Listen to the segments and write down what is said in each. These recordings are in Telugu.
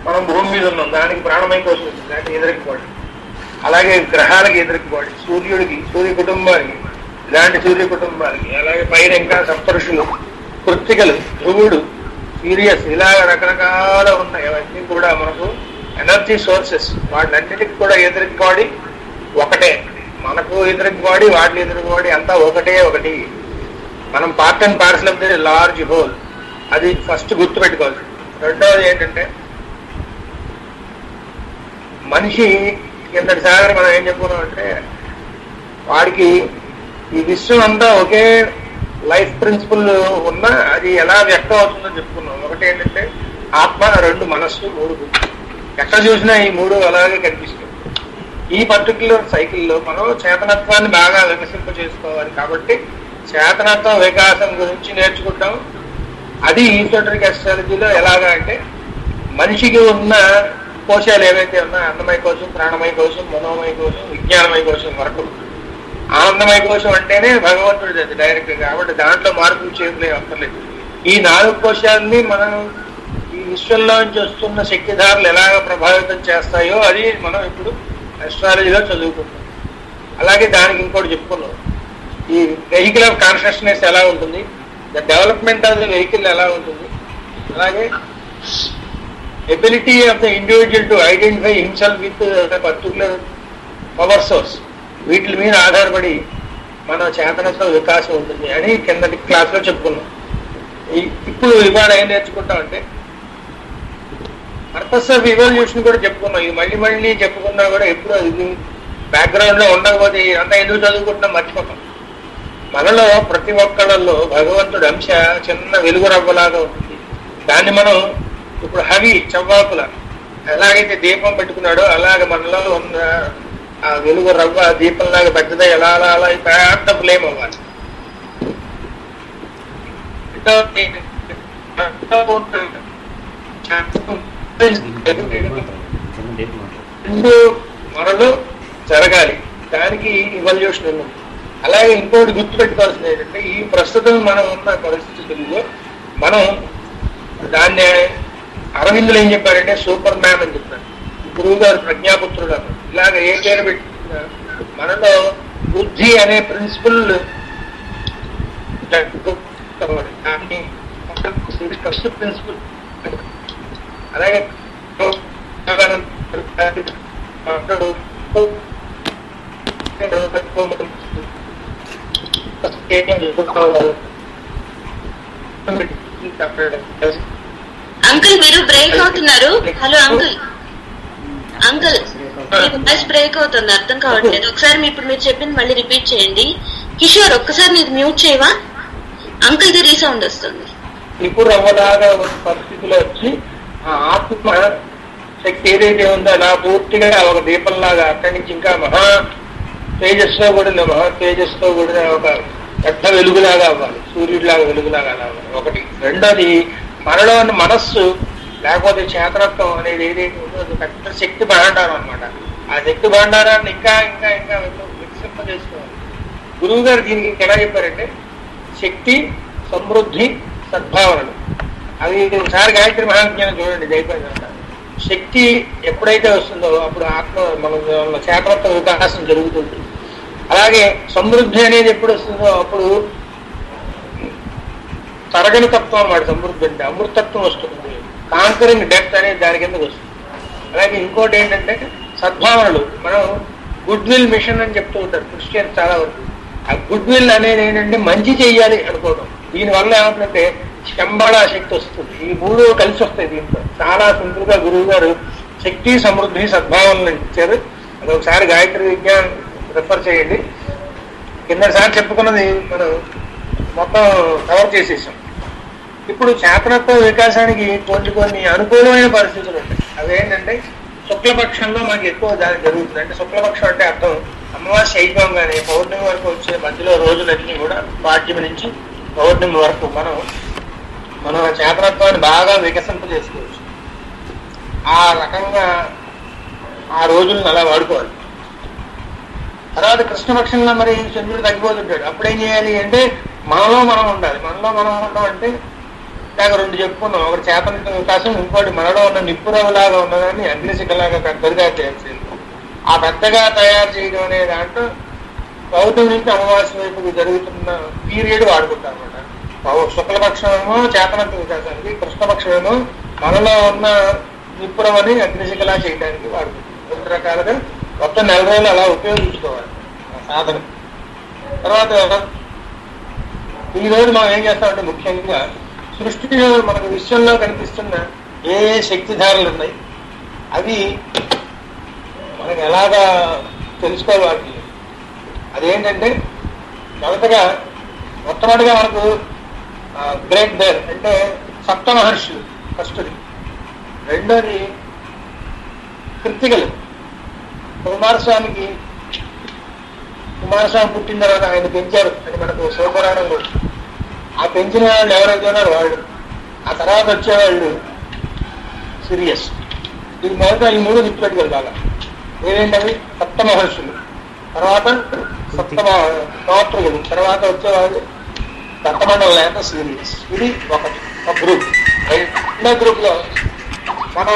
మనం భూమి మీద ఉన్నాం దానికి ప్రాణమయ కోసం వచ్చింది దానికి ఎదురికి బాడీ అలాగే గ్రహాలకి ఎదురికి బాడీ సూర్యుడికి సూర్య కుటుంబానికి ఇలాంటి సూర్య కుటుంబానికి అలాగే పైన ఇంకా సప్తరుషులు కృత్తికలు ధ్రువుడు సీరియస్ ఇలాగ రకరకాల ఉన్నాయి అవన్నీ కూడా మనకు ఎనర్జీ సోర్సెస్ వాటినన్నిటికి కూడా ఎదురికి బాడీ ఒకటే మనకు ఎదురికి బాడీ వాటి ఎదురికి బాడీ అంతా ఒకటే ఒకటి మనం part and parcel of the large whole అది ఫస్ట్ గుర్తు పెట్టుకోవాలి రెండవది ఏంటంటే మనిషి కిందటి సాగర్ మనం ఏం చెప్పుకున్నాం అంటే వాడికి ఈ విశ్వం అంతా ఒకే లైఫ్ ప్రిన్సిపల్ ఉన్నా అది ఎలా వ్యక్తం అవుతుందో చెప్పుకున్నాం ఒకటి ఏంటంటే ఆత్మ రెండు మనస్సు మూడు బుద్ధి ఎక్కడ చూసినా ఈ మూడు అలాగే కనిపిస్తుంది ఈ పర్టికులర్ సైకిల్లో మనం చేతనత్వాన్ని బాగా వికసింప చేసుకోవాలి కాబట్టి చేతనత్వ వికాసం గురించి నేర్చుకుంటాం అది ఈసోటరిక్ అస్ట్రాలజీలో ఎలాగా అంటే మనిషికి ఉన్న కోశాలు ఏవైతే ఉన్నాయో అన్నమయ కోశం ప్రాణమయ కోశం మనోమయ కోశం విజ్ఞానమయ కోశం వరకు ఆనందమయ కోశం అంటేనే భగవంతుడిది అది డైరెక్ట్ కాబట్టి దాంట్లో మార్పులు చేయలే అక్కర్లేదు ఈ నాలుగు కోశాలని మనం ఈ విశ్వంలో నుంచి వస్తున్న శక్తిధారలు ఎలాగ ప్రభావితం చేస్తాయో అది మనం ఇప్పుడు అస్ట్రాలజీలో చదువుకుంటాం అలాగే దానికి ఇంకోటి చెప్పుకున్నాం ఈ వెహికల్ ఆఫ్ కాన్షియస్నెస్ ఎలా ఉంటుంది the development of the vehicle ఎలా ఉంటుంది అలాగే ability of the individual to identify himself with particular power source వీటి మీద ఆధారపడి మన చేతనతో వికాసం ఉంటుంది అని కిందటి క్లాస్లో చెప్పుకున్నాం ఈ- ఇప్పుడు ఇవాళ ఏం నేర్చుకుంటాం అంటే పర్పస్ ఆఫ్ ఇవల్యూషన్ కూడా చెప్పుకున్నాం ఇది మళ్ళీ మళ్ళీ చెప్పుకున్నా కూడా ఎప్పుడు అది బ్యాక్గ్రౌండ్ లో ఉండకపోతే అంతా ఎందుకు చదువుకుంటున్నాం మర్చిపోతాం మనలో ప్రతి ఒక్కళ్ళలో భగవంతుడి అంశ చిన్న వెలుగు రవ్వలాగా ఉంటుంది దాన్ని మనం ఇప్పుడు హవి చవ్వాకుల ఎలాగైతే దీపం పెట్టుకున్నాడో అలాగే మనలో ఉన్న ఆ వెలుగు రవ్వ దీపంలాగా పెద్దదే ఎలా అలా అలా ఈ పెద్ద ఫ్లేమ్ అవ్వాలి రెండు మనలో జరగాలి దానికి ఇవల్యూషన్ ఉంది అలాగే ఇంకోటి గుర్తుపెట్టుకోవాల్సింది ఏంటంటే ఈ ప్రస్తుతం మనం ఉన్న పరిస్థితుల్లో మనం దాన్ని అరవిందులు ఏం చెప్పారంటే సూపర్ మ్యాన్ అని చెప్పారు గురువు గారు ప్రజ్ఞాపుత్రుడు అన్నారు ఇలాగ ఏ పేరు పెట్టినా మనలో బుద్ధి అనే ప్రిన్సిపల్ దాన్ని ఫస్ట్ ప్రిన్సిపల్ అలాగే అంకుల్ మీరు బ్రేక్ అవుతున్నారు హలో అంకుల్ అంకుల్ మీ వాయిస్ బ్రేక్ అవుతుంది అర్థం కావట్లేదు ఒకసారి మీ ఇప్పుడు మీరు చెప్పింది మళ్ళీ రిపీట్ చేయండి కిషోర్ ఒక్కసారి నీది మ్యూట్ చేయవా అంకుల్ ది రీసౌండ్ వస్తుంది ఇప్పుడు అవ్వలాగా ఒక పరిస్థితిలో వచ్చి ఆ ఆత్మ శక్తి ఏదైతే ఉందో అలా పూర్తిగా ఒక దీపంలాగా అక్కడి నుంచి ఇంకా మహా తేజస్సులో కూడిన మహా తేజస్సులో కూడిన ఒక పెద్ద వెలుగులాగా అవ్వాలి సూర్యుడిలాగా వెలుగులాగా అలా అవ్వాలి ఒకటి రెండోది మనలో ఉన్న మనస్సు లేకపోతే చేతనత్వం అనేది ఏదైతే ఉందో అది పెద్ద శక్తి భాండారం అనమాట ఆ శక్తి భాండారాన్ని ఇంకా ఇంకా ఇంకా వికసింప చేసుకోవాలి గురువు గారు దీనికి ఎలా చెప్పారంటే శక్తి సమృద్ధి సద్భావనలు అవి ఒకసారి గాయత్రి మహాజ్ఞానం చూడండి అయిపోయిందంట శక్తి ఎప్పుడైతే వస్తుందో అప్పుడు ఆత్మ మన మన చేతనత్వ వికాసం జరుగుతుంది అలాగే సమృద్ధి అనేది ఎప్పుడు వస్తుందో అప్పుడు తరగని తత్వం అన్నమాట సమృద్ధి అంటే అమృతత్వం వస్తుంది కాంకరింగ్ డెప్త్ అనేది దాని కిందకు వస్తుంది అలాగే ఇంకోటి ఏంటంటే సద్భావనలు మనం గుడ్ విల్ మిషన్ అని చెప్తూ ఉంటారు క్రిస్టియన్ చాలా వరకు ఆ గుడ్ విల్ అనేది ఏంటంటే మంచి చెయ్యాలి అనుకోవడం దీనివల్ల ఏమవుతుందంటే శంబళ శక్తి వస్తుంది ఈ మూడు కలిసి వస్తాయి దీంట్లో చాలా సింపుల్ గా గురువు గారు శక్తి సమృద్ధి సద్భావనలు ఇచ్చారు అది ఒకసారి గాయత్రి విజ్ఞానం రిఫర్ చేయండి కిందసారి చెప్పుకున్నది మనం మొత్తం కవర్ చేసేసాం ఇప్పుడు చేతనత్వ వికాసానికి కొన్ని కొన్ని అనుకూలమైన పరిస్థితులు ఉంటాయి అవేంటంటే శుక్లపక్షంలో మనకి ఎక్కువ దాని జరుగుతుంది అంటే శుక్లపక్షం అంటే అర్థం అమావాస్య అయిపోగానే పౌర్ణమి వరకు వచ్చే మధ్యలో రోజులన్నీ కూడా పాడ్యమి నుంచి పౌర్ణమి వరకు మనం మన చేతనత్వాన్ని బాగా వికసింప చేసుకోవచ్చు ఆ రకంగా ఆ రోజులను అలా వాడుకోవాలి తర్వాత కృష్ణపక్షంలో మరి చంద్రుడు తగ్గిపోతుంటాడు అప్పుడు ఏం చేయాలి అంటే మనలో మనం ఉండాలి మనలో మనం ఉండడం అంటే దాకా రెండు చెప్పుకున్నాం ఒకటి చేతన వికాసం ఇంకోటి మనలో ఉన్న నిప్పురవలాగా ఉన్నదాన్ని అగ్నిశిఖలాగా పెద్దగా చేయాల్సింది ఆ పెద్దగా తయారు చేయడం అనే దాంట్లో పౌర్ణమి నుంచి అమావాస్య వైపు జరుగుతున్న పీరియడ్ వాడుకుంటాం అనమాట శుక్లపక్షమేమో చేతనంత వికాసానికి కృష్ణపక్షమేమో మనలో ఉన్న నిప్పురమని అగ్నిశిఖలా చేయడానికి వాడుకుంటాం రెండు రకాలుగా మొత్తం నెల రోజులు అలా ఉపయోగించుకోవాలి ఆ సాధన తర్వాత ఈ రోజు మనం ఏం చేస్తామంటే ముఖ్యంగా సృష్టిలో మనకు విశ్వంలో కనిపిస్తున్న ఏ ఏ శక్తిధారలు ఉన్నాయి అవి మనకి ఎలాగా తెలుసుకోవాలి వాటిని అదేంటంటే మొదటగా మొట్టమొదటిగా మనకు గ్రేట్ బేర్ అంటే సప్త మహర్షులు ఫస్ట్ది రెండోది కృతికలు కుమారస్వామికి కుమారస్వామి పుట్టిన తర్వాత ఆయన పెంచారు అని మనకు శివపురాణంలో ఆ పెంచిన వాళ్ళు ఎవరైతే ఉన్నారో వాళ్ళు ఆ తర్వాత వచ్చేవాళ్ళు సీరియస్ ఇది మొదట ఈ మూడు గుర్తుపెట్టుకోవాలి బాగా ఏవేంటవి సప్త మహర్షులు తర్వాత సప్త మాతృలు తర్వాత వచ్చేవాళ్ళు దత్తమండల లేక సీరియస్ ఇది ఒకటి ఒక గ్రూప్ రెండో గ్రూప్ లో మన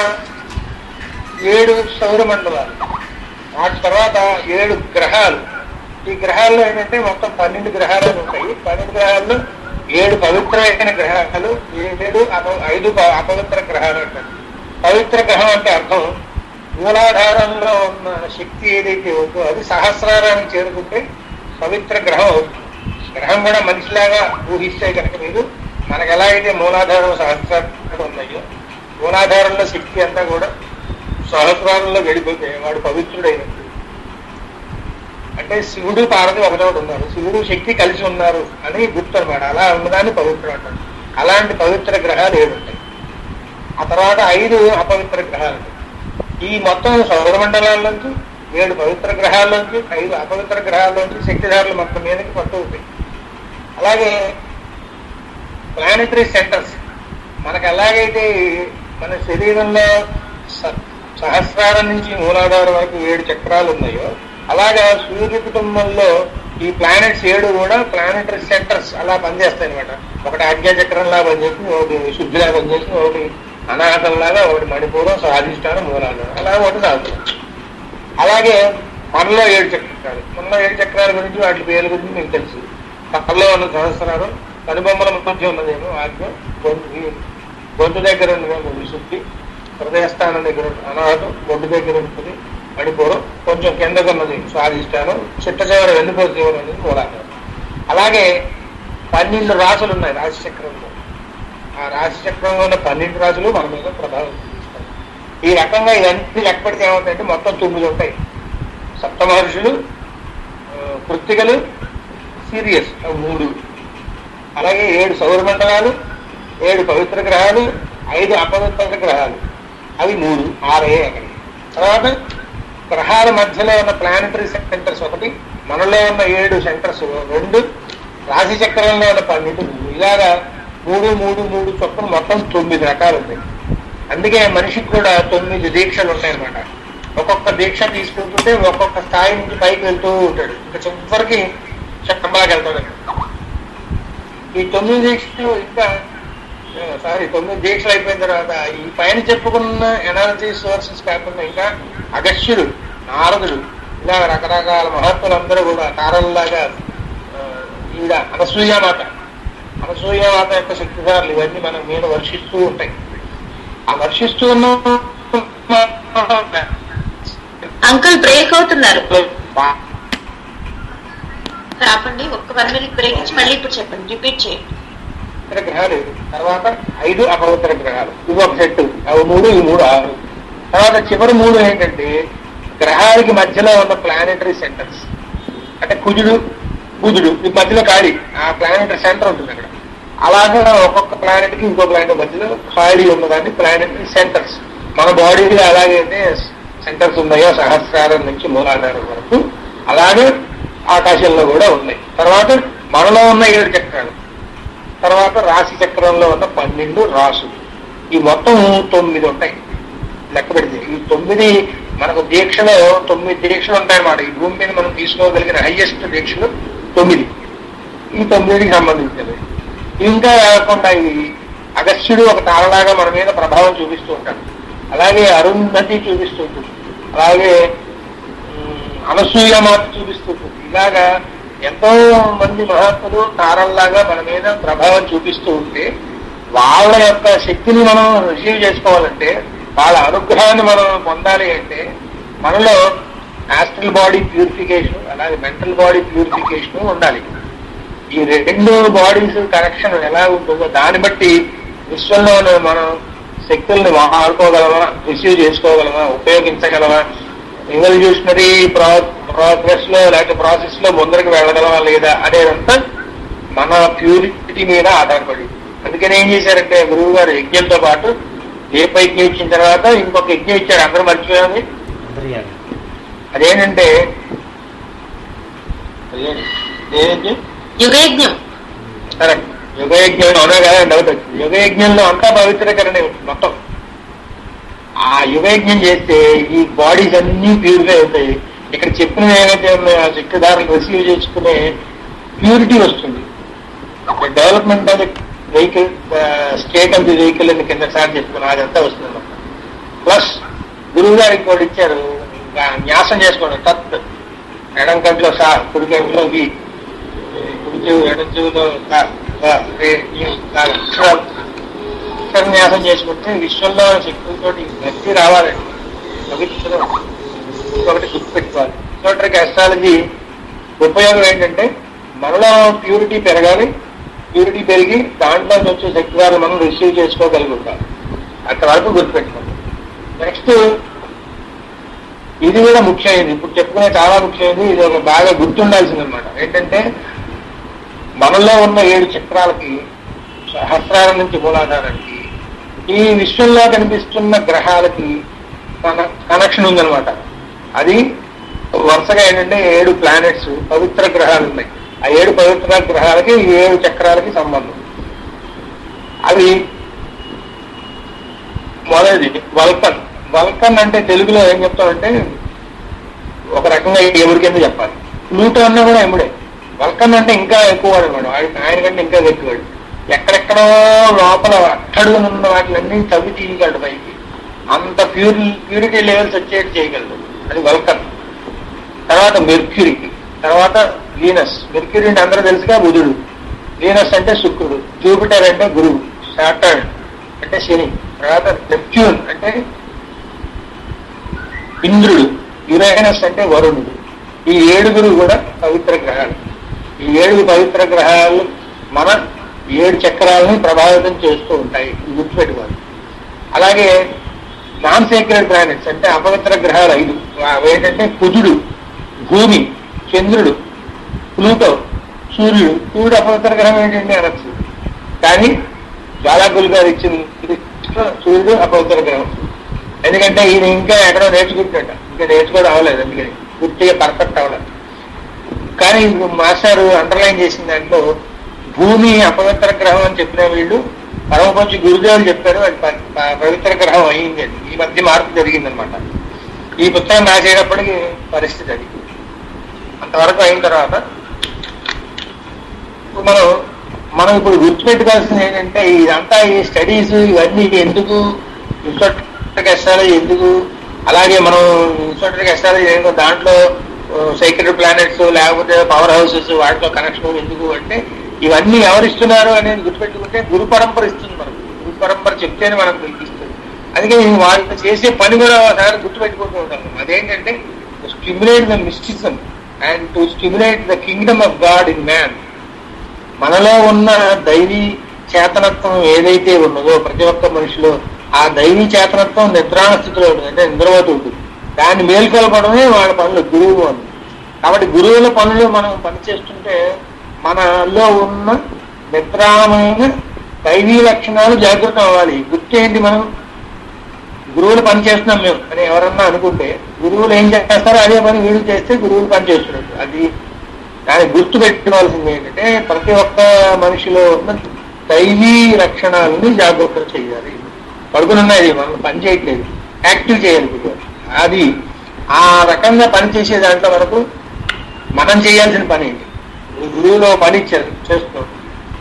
ఏడు సౌర మండలాలు వాటి తర్వాత ఏడు గ్రహాలు ఈ గ్రహాల్లో ఏంటంటే మొత్తం పన్నెండు గ్రహాలు ఉంటాయి పన్నెండు గ్రహాల్లో ఏడు పవిత్రమైన గ్రహాలు ఏడు అప- ఐదు ప- అపవిత్ర గ్రహాలు అంటారు పవిత్ర గ్రహం అంటే అర్థం మూలాధారంలో ఉన్న శక్తి ఏదైతే ఉందో అది సహస్రారానికి చేరుకుంటే పవిత్ర గ్రహం అవుతుంది గ్రహం కూడా మనిషిలాగా ఊహిస్తే కనుక మీరు మనకు ఎలా అయితే మూలాధారం సహస్రాలు ఉన్నాయో మూలాధారంలో శక్తి అంతా కూడా సహస్రాలలో వెళ్ళిపోతే వాడు పవిత్రుడైనట్టు అంటే శివుడు పార్వతి ఒకచోట ఉన్నారు శివుడు శక్తి కలిసి ఉన్నారు అని గుర్తు అనమాట అలా ఉన్నదాన్ని పవిత్రం అంటారు అలాంటి పవిత్ర గ్రహాలు ఏడు ఉంటాయి ఆ తర్వాత ఐదు అపవిత్ర గ్రహాలు ఉంటాయి. ఈ మొత్తం సౌరమండలాల్లోంచి ఏడు పవిత్ర గ్రహాల్లోంచి ఐదు అపవిత్ర గ్రహాల్లోంచి శక్తిధారులు మొత్తం మీదకి పట్టు అవుతాయి అలాగే ప్లానటరీ సెంటర్స్ మనకు ఎలాగైతే మన శరీరంలో స- సహస్రారం నుంచి మూలాధారం వరకు ఏడు చక్రాలు ఉన్నాయో అలాగా సూర్య కుటుంబంలో ఈ ప్లానెట్స్ ఏడు కూడా ప్లానటరీ సెంటర్స్ అలా పనిచేస్తాయి అనమాట ఒకటి ఆజ్ఞా చక్రంలా పనిచేస్తుంది ఒకటి శుద్ధిలా పనిచేస్తుంది ఒకటి అనాహతంలాగా ఒకటి మణిపూరం స్వాధిష్టానం మూలాధారం అలా ఒకటి సాగుతుంది అలాగే మనలో ఏడు చక్రాలు మనలో ఏడు చక్రాల గురించి వాటి పేర్ల గురించి మీకు తెలుసు పక్కలో ఉన్న సహస్రాలు కనుబొమ్మల మధ్య ఉన్నదేమో ఆజ్ఞ గొంతు ఈ గొంతు దగ్గర ఉన్నదేమో విశుద్ధి హృదయస్థానం దగ్గర ఉన్న అనాథం గొడ్డు దగ్గర ఉంటుంది మణిపూరం కొంచెం కిందకు ఉన్నది స్వాధిష్టానం చిట్ట చివర వెన్నుపోతు చివర అనేది మూలాధారం అలాగే పన్నెండు రాసులు ఉన్నాయి రాశి చక్రంలో ఆ రాశి చక్రంలో ఉన్న పన్నెండు రాసులు మన మీద ప్రభావం చూపిస్తాయి ఈ రకంగా ఇవన్నీ లెక్క పెడితే ఏమవుతాయంటే మొత్తం తొమ్మిది ఉంటాయి సప్త మహర్షులు ఆ, కృత్తికలు సీరియస్ అవి మూడు అలాగే ఏడు సౌరమండలాలు ఏడు పవిత్ర గ్రహాలు ఐదు అపవిత్ర గ్రహాలు అవి మూడు ఆరే అక్కడ తర్వాత గ్రహాల మధ్యలో ఉన్న ప్లానటరీ సెంటర్స్ ఒకటి మనలో ఉన్న ఏడు సెంటర్స్ రెండు రాశి చక్రంలో ఉన్న పన్నెండు మూడు ఇలాగా మూడు మూడు మూడు చొప్పున మొత్తం తొమ్మిది రకాలు ఉంటాయి అందుకే మనిషికి కూడా తొమ్మిది దీక్షలు ఉంటాయన్నమాట ఒక్కొక్క దీక్ష తీసుకుంటుంటే ఒక్కొక్క స్థాయి నుంచి పైకి వెళ్తూ ఉంటాడు ఇంకా చివరికి చక్రంలాగా వెళ్తాడు ఈ తొమ్మిది దీక్షలు ఇంకా సారీ తొమ్మిది దీక్షలు అయిపోయిన తర్వాత ఈ పైన చెప్పుకున్న ఎనర్జీ సోర్సెస్ కాకుండా ఇంకా అగస్త్యుడు నారదుడు ఇలా రకరకాల మహత్తులందరూ కూడా తారల్లాగా ఆ, ఈడ అనసూయమాత అనసూయమాత యొక్క శక్తిధారులు ఇవన్నీ మన మీద వర్షిస్తూ ఉంటాయి ఆ వర్షిస్తూ ఉన్న అంకుల్ బ్రేక్ అవుతున్నారు ఆపండి ఒక్క వన్ మినిట్ బ్రేక్ ఇచ్చి మళ్ళీ ఇప్పుడు చెప్పండి రిపీట్ చేయండి పవిత్ర గ్రహాలు ఏడు. తర్వాత ఐదు అపవిత్ర గ్రహాలు ఇవి ఒక సెట్ అవి మూడు ఈ మూడు ఆరు తర్వాత చివరి మూడు ఏంటంటే గ్రహాలకి మధ్యలో ఉన్న ప్లానెటరీ సెంటర్స్ అంటే కుజుడు బుధుడు ఈ మధ్యలో ఖాళీ ఆ ప్లానెటరీ సెంటర్ ఉంటుంది అక్కడ అలాగే ఒక్కొక్క ప్లానెట్ కి ఇంకో ప్లానెట్ మధ్యలో ఖాళీ ఉన్నదాన్ని ప్లానెటరీ సెంటర్స్ మన బాడీలో ఎలాగైతే సెంటర్స్ ఉన్నాయో సహస్రారం నుంచి మూలాధారం వరకు అలాగే ఆకాశంలో కూడా ఉన్నాయి తర్వాత మనలో ఉన్న ఏడు చక్రాలు తర్వాత రాశి చక్రంలో ఉన్న పన్నెండు రాసులు ఈ మొత్తం తొమ్మిది ఉంటాయి లెక్క పెడితే ఈ తొమ్మిది మనకు దీక్షలో తొమ్మిది దీక్షలు ఉంటాయన్నమాట ఈ భూమి మీద మనం తీసుకోగలిగిన హైయెస్ట్ దీక్షలు తొమ్మిది ఈ తొమ్మిదికి సంబంధించినవి ఇంకా కాకుండా ఈ అగస్త్యుడు ఒక తారలాగా మన మీద ప్రభావం చూపిస్తూ ఉంటాడు అలాగే అరుంధతి చూపిస్తూ ఉంటుంది అలాగే ఉమ్, అనసూయ మాత చూపిస్తూ ఉంటుంది ఇలాగా ఎంతో మంది మహాత్ములు తారల్లాగా మన మీద ప్రభావం చూపిస్తూ ఉంటే వాళ్ళ యొక్క శక్తిని మనం రిసీవ్ చేసుకోవాలంటే వాళ్ళ అనుగ్రహాన్ని మనం పొందాలి అంటే మనలో ఆస్ట్రల్ బాడీ ప్యూరిఫికేషన్ అలాగే మెంటల్ బాడీ ప్యూరిఫికేషన్ ఉండాలి ఈ రెండు బాడీస్ కనెక్షన్ ఎలా ఉంటుందో దాన్ని బట్టి విశ్వంలో మనం శక్తుల్ని వాడుకోగలమా రిసీవ్ చేసుకోగలమా ఉపయోగించగలమా ఎవల్యూషనరీ ప్రా ప్రోగ్రెస్ లో లేకపోతే ప్రాసెస్ లో ముందరికి వెళ్ళగలమా లేదా అనేదంతా మన ప్యూరిటీ మీద ఆధారపడి అందుకని ఏం చేశారంటే గురువు గారు యజ్ఞంతో పాటు దీప యజ్ఞం ఇచ్చిన తర్వాత ఇంకొక యజ్ఞం ఇచ్చారు అందరూ మర్చిపోయాము అంతర్యామి అదేంటంటే అదేంటి? ఏ యజ్ఞం యుగయజ్ఞం కరెక్ట్ యుగయజ్ఞం అవునా కదా డౌట్ వచ్చింది యుగయజ్ఞంలో అంతా పవిత్రకరణ మొత్తం ఆ యుగయజ్ఞం చేస్తే ఈ బాడీస్ అన్ని ప్యూరిఫై అవుతాయి ఇక్కడ చెప్పిన ఏదైతే ఉన్నాయో ఆ శక్తిధారలు రిసీవ్ చేసుకునే ప్యూరిటీ వస్తుంది development of vehicle state of the vehicle అని కింద సార్ చెప్పుకున్నా అదంతా వస్తుంది ప్లస్ గురువు గారు ఇంకోటి ఇచ్చారు ఇంకా న్యాసం చేసుకోండి తత్ ఎడం కంట్లో సా కుడి కంట్లో వి కుడి చెవు ఎడం చెవులో కా, గా, రే, ఈ, లా, అక్షరాలు. అక్షరన్యాసం చేసుకుంటే విశ్వంలో శక్తులతోటి భక్తి రావాలండి పవిత్రం ఇంకొకటి గుర్తుపెట్టుకోవాలి ఇన్వర్టర్కి అస్ట్రాలజీ ఉపయోగం ఏంటంటే మనలో ప్యూరిటీ పెరగాలి ప్యూరిటీ పెరిగి దాంట్లో వచ్చే శక్తి ద్వారా మనం రిసీవ్ చేసుకోగలుగుతాం అక్కడ వరకు గుర్తుపెట్టుకోండి నెక్స్ట్ ఇది కూడా ముఖ్యమైనది ఇప్పుడు చెప్పుకునే చాలా ముఖ్యమైనది ఇది ఒక బాగా గుర్తుండాల్సింది అనమాట ఏంటంటే మనలో ఉన్న ఏడు చక్రాలకి సహస్రాల నుంచి మూలాధారానికి ఈ విశ్వంలో కనిపిస్తున్న గ్రహాలకి కన కనెక్షన్ ఉందన్నమాట అది వరుసగా ఏంటంటే ఏడు ప్లానెట్స్ పవిత్ర గ్రహాలు ఉన్నాయి ఆ ఏడు పవిత్ర గ్రహాలకి ఈ ఏడు చక్రాలకి సంబంధం అవి మొదటిది వల్కన్ వల్కన్ అంటే తెలుగులో ఏం చెప్తామంటే ఒక రకంగా ఎముడి కింద చెప్పాలి ప్లూటో అన్నా కూడా ఎముడే వల్కన్ అంటే ఇంకా ఎక్కువ అనమాట ఆయన కంటే ఇంకా ఎక్కువాడు ఎక్కడెక్కడో లోపల అట్టడుగునున్న వాటిలన్నీ తవ్వి తీయగలడు పైకి అంత ప్యూరి ప్యూరిటీ లెవెల్స్ వచ్చేట్టు చేయగలడు అది వల్కన్ తర్వాత మెర్క్యూరీ తర్వాత వీనస్ మెర్క్యూరీ అంటే అందరూ తెలుసుగా బుధుడు వీనస్ అంటే శుక్రుడు జూపిటర్ అంటే గురువు సాటర్న్ అంటే శని తర్వాత నెప్ట్యూన్ అంటే ఇంద్రుడు యురేనస్ అంటే వరుణుడు ఈ ఏడుగురు కూడా పవిత్ర గ్రహాలు ఈ ఏడు పవిత్ర గ్రహాలు మన ఏడు చక్రాలని ప్రభావితం చేస్తూ ఉంటాయి ఇది గుర్తుపెట్టుకోవాలి అలాగే నాన్ సీక్రెట్ ప్లానెట్స్ అంటే అపవిత్ర గ్రహాలు ఐదు అవి ఏంటంటే కుజుడు భూమి చంద్రుడు ప్లూటో సూర్యుడు సూర్యుడు అపవిత్ర గ్రహం ఏంటంటే అనొచ్చు కానీ జ్వాలాకులు గారు ఇచ్చిన సూర్యుడు అపవిత్ర గ్రహం ఎందుకంటే ఈయన ఇంకా ఎక్కడో నేర్చుకుంటాడ ఇంకా నేర్చుకోవడం అవ్వలేదు అందుకని పూర్తిగా పర్ఫెక్ట్ అవ్వలేదు కానీ మాస్టర్ అండర్లైన్ చేసిన దాంట్లో భూమి అపవిత్ర గ్రహం అని చెప్పిన వీళ్ళు పరమపంచి గురుదేవులు చెప్పారు అది ప- ప- పవిత్ర గ్రహం అయింది అది ఈ మధ్య మార్పు జరిగిందనమాట ఈ పుస్తకం రాసేటప్పటికి పరిస్థితి అది అంతవరకు అయిన తర్వాత ఇప్పుడు మనం మనం ఇప్పుడు గుర్తుపెట్టుకోవాల్సింది ఏంటంటే ఇదంతా ఈ స్టడీస్ ఇవన్నీ ఎందుకు ఇన్స్టిట్యూట్ ఎస్టాలజీ ఎందుకు అలాగే మనం ఇన్స్టిట్యూట్ ఎస్టాలజీ ఏంటో దాంట్లో సైక్రెట్ ప్లానెట్స్ లేకపోతే పవర్ హౌసెస్ వాటితో కనెక్షన్ ఎందుకు అంటే ఇవన్నీ ఎవరు ఇస్తున్నారు అనేది గుర్తుపెట్టుకుంటే గురు పరంపర ఇస్తుంది మనకు గురు పరంపర చెప్తేనే మనకు ఇస్తుంది అందుకే వాళ్ళు చేసే పని కూడా ఒకసారి గుర్తుపెట్టుకుంటూ ఉంటాం అదేంటంటే stimulate the mysticism and to stimulate the kingdom of God in man మనలో ఉన్న దైవీ చేతనత్వం ఏదైతే ఉన్నదో ప్రతి ఒక్క మనిషిలో ఆ దైవీ చేతనత్వం నిద్రాణ స్థితిలో ఉంటుంది అంటే నిద్రపోతూ ఉంటుంది దాన్ని మేల్కొల్పడమే వాళ్ళ పనులు గురువు అని కాబట్టి గురువుల పనులు మనం పనిచేస్తుంటే మనలో ఉన్న నిద్రామైన దైవీ లక్షణాలు జాగృతం అవ్వాలి గుర్తు ఏంటి మనం గురువులు పని చేస్తున్నాం మేము అని ఎవరన్నా అనుకుంటే గురువులు ఏం చేస్తారో అదే పని వీళ్ళు చేస్తే గురువులు పని చేస్తున్నారు అది దాన్ని గుర్తు పెట్టుకోవాల్సింది ఏంటంటే ప్రతి ఒక్క మనిషిలో ఉన్న దైవీ లక్షణాలని జాగ్రత్త చేయాలి పడుకుని ఉన్నది మనం పని చేయట్లేదు యాక్టివ్ చేయాలి గురువు అది ఆ రకంగా పని చేసే దాంట్లో మనకు మనం చేయాల్సిన పని ఏంటి గురువులో పని ఇచ్చారు చేస్తున్నాం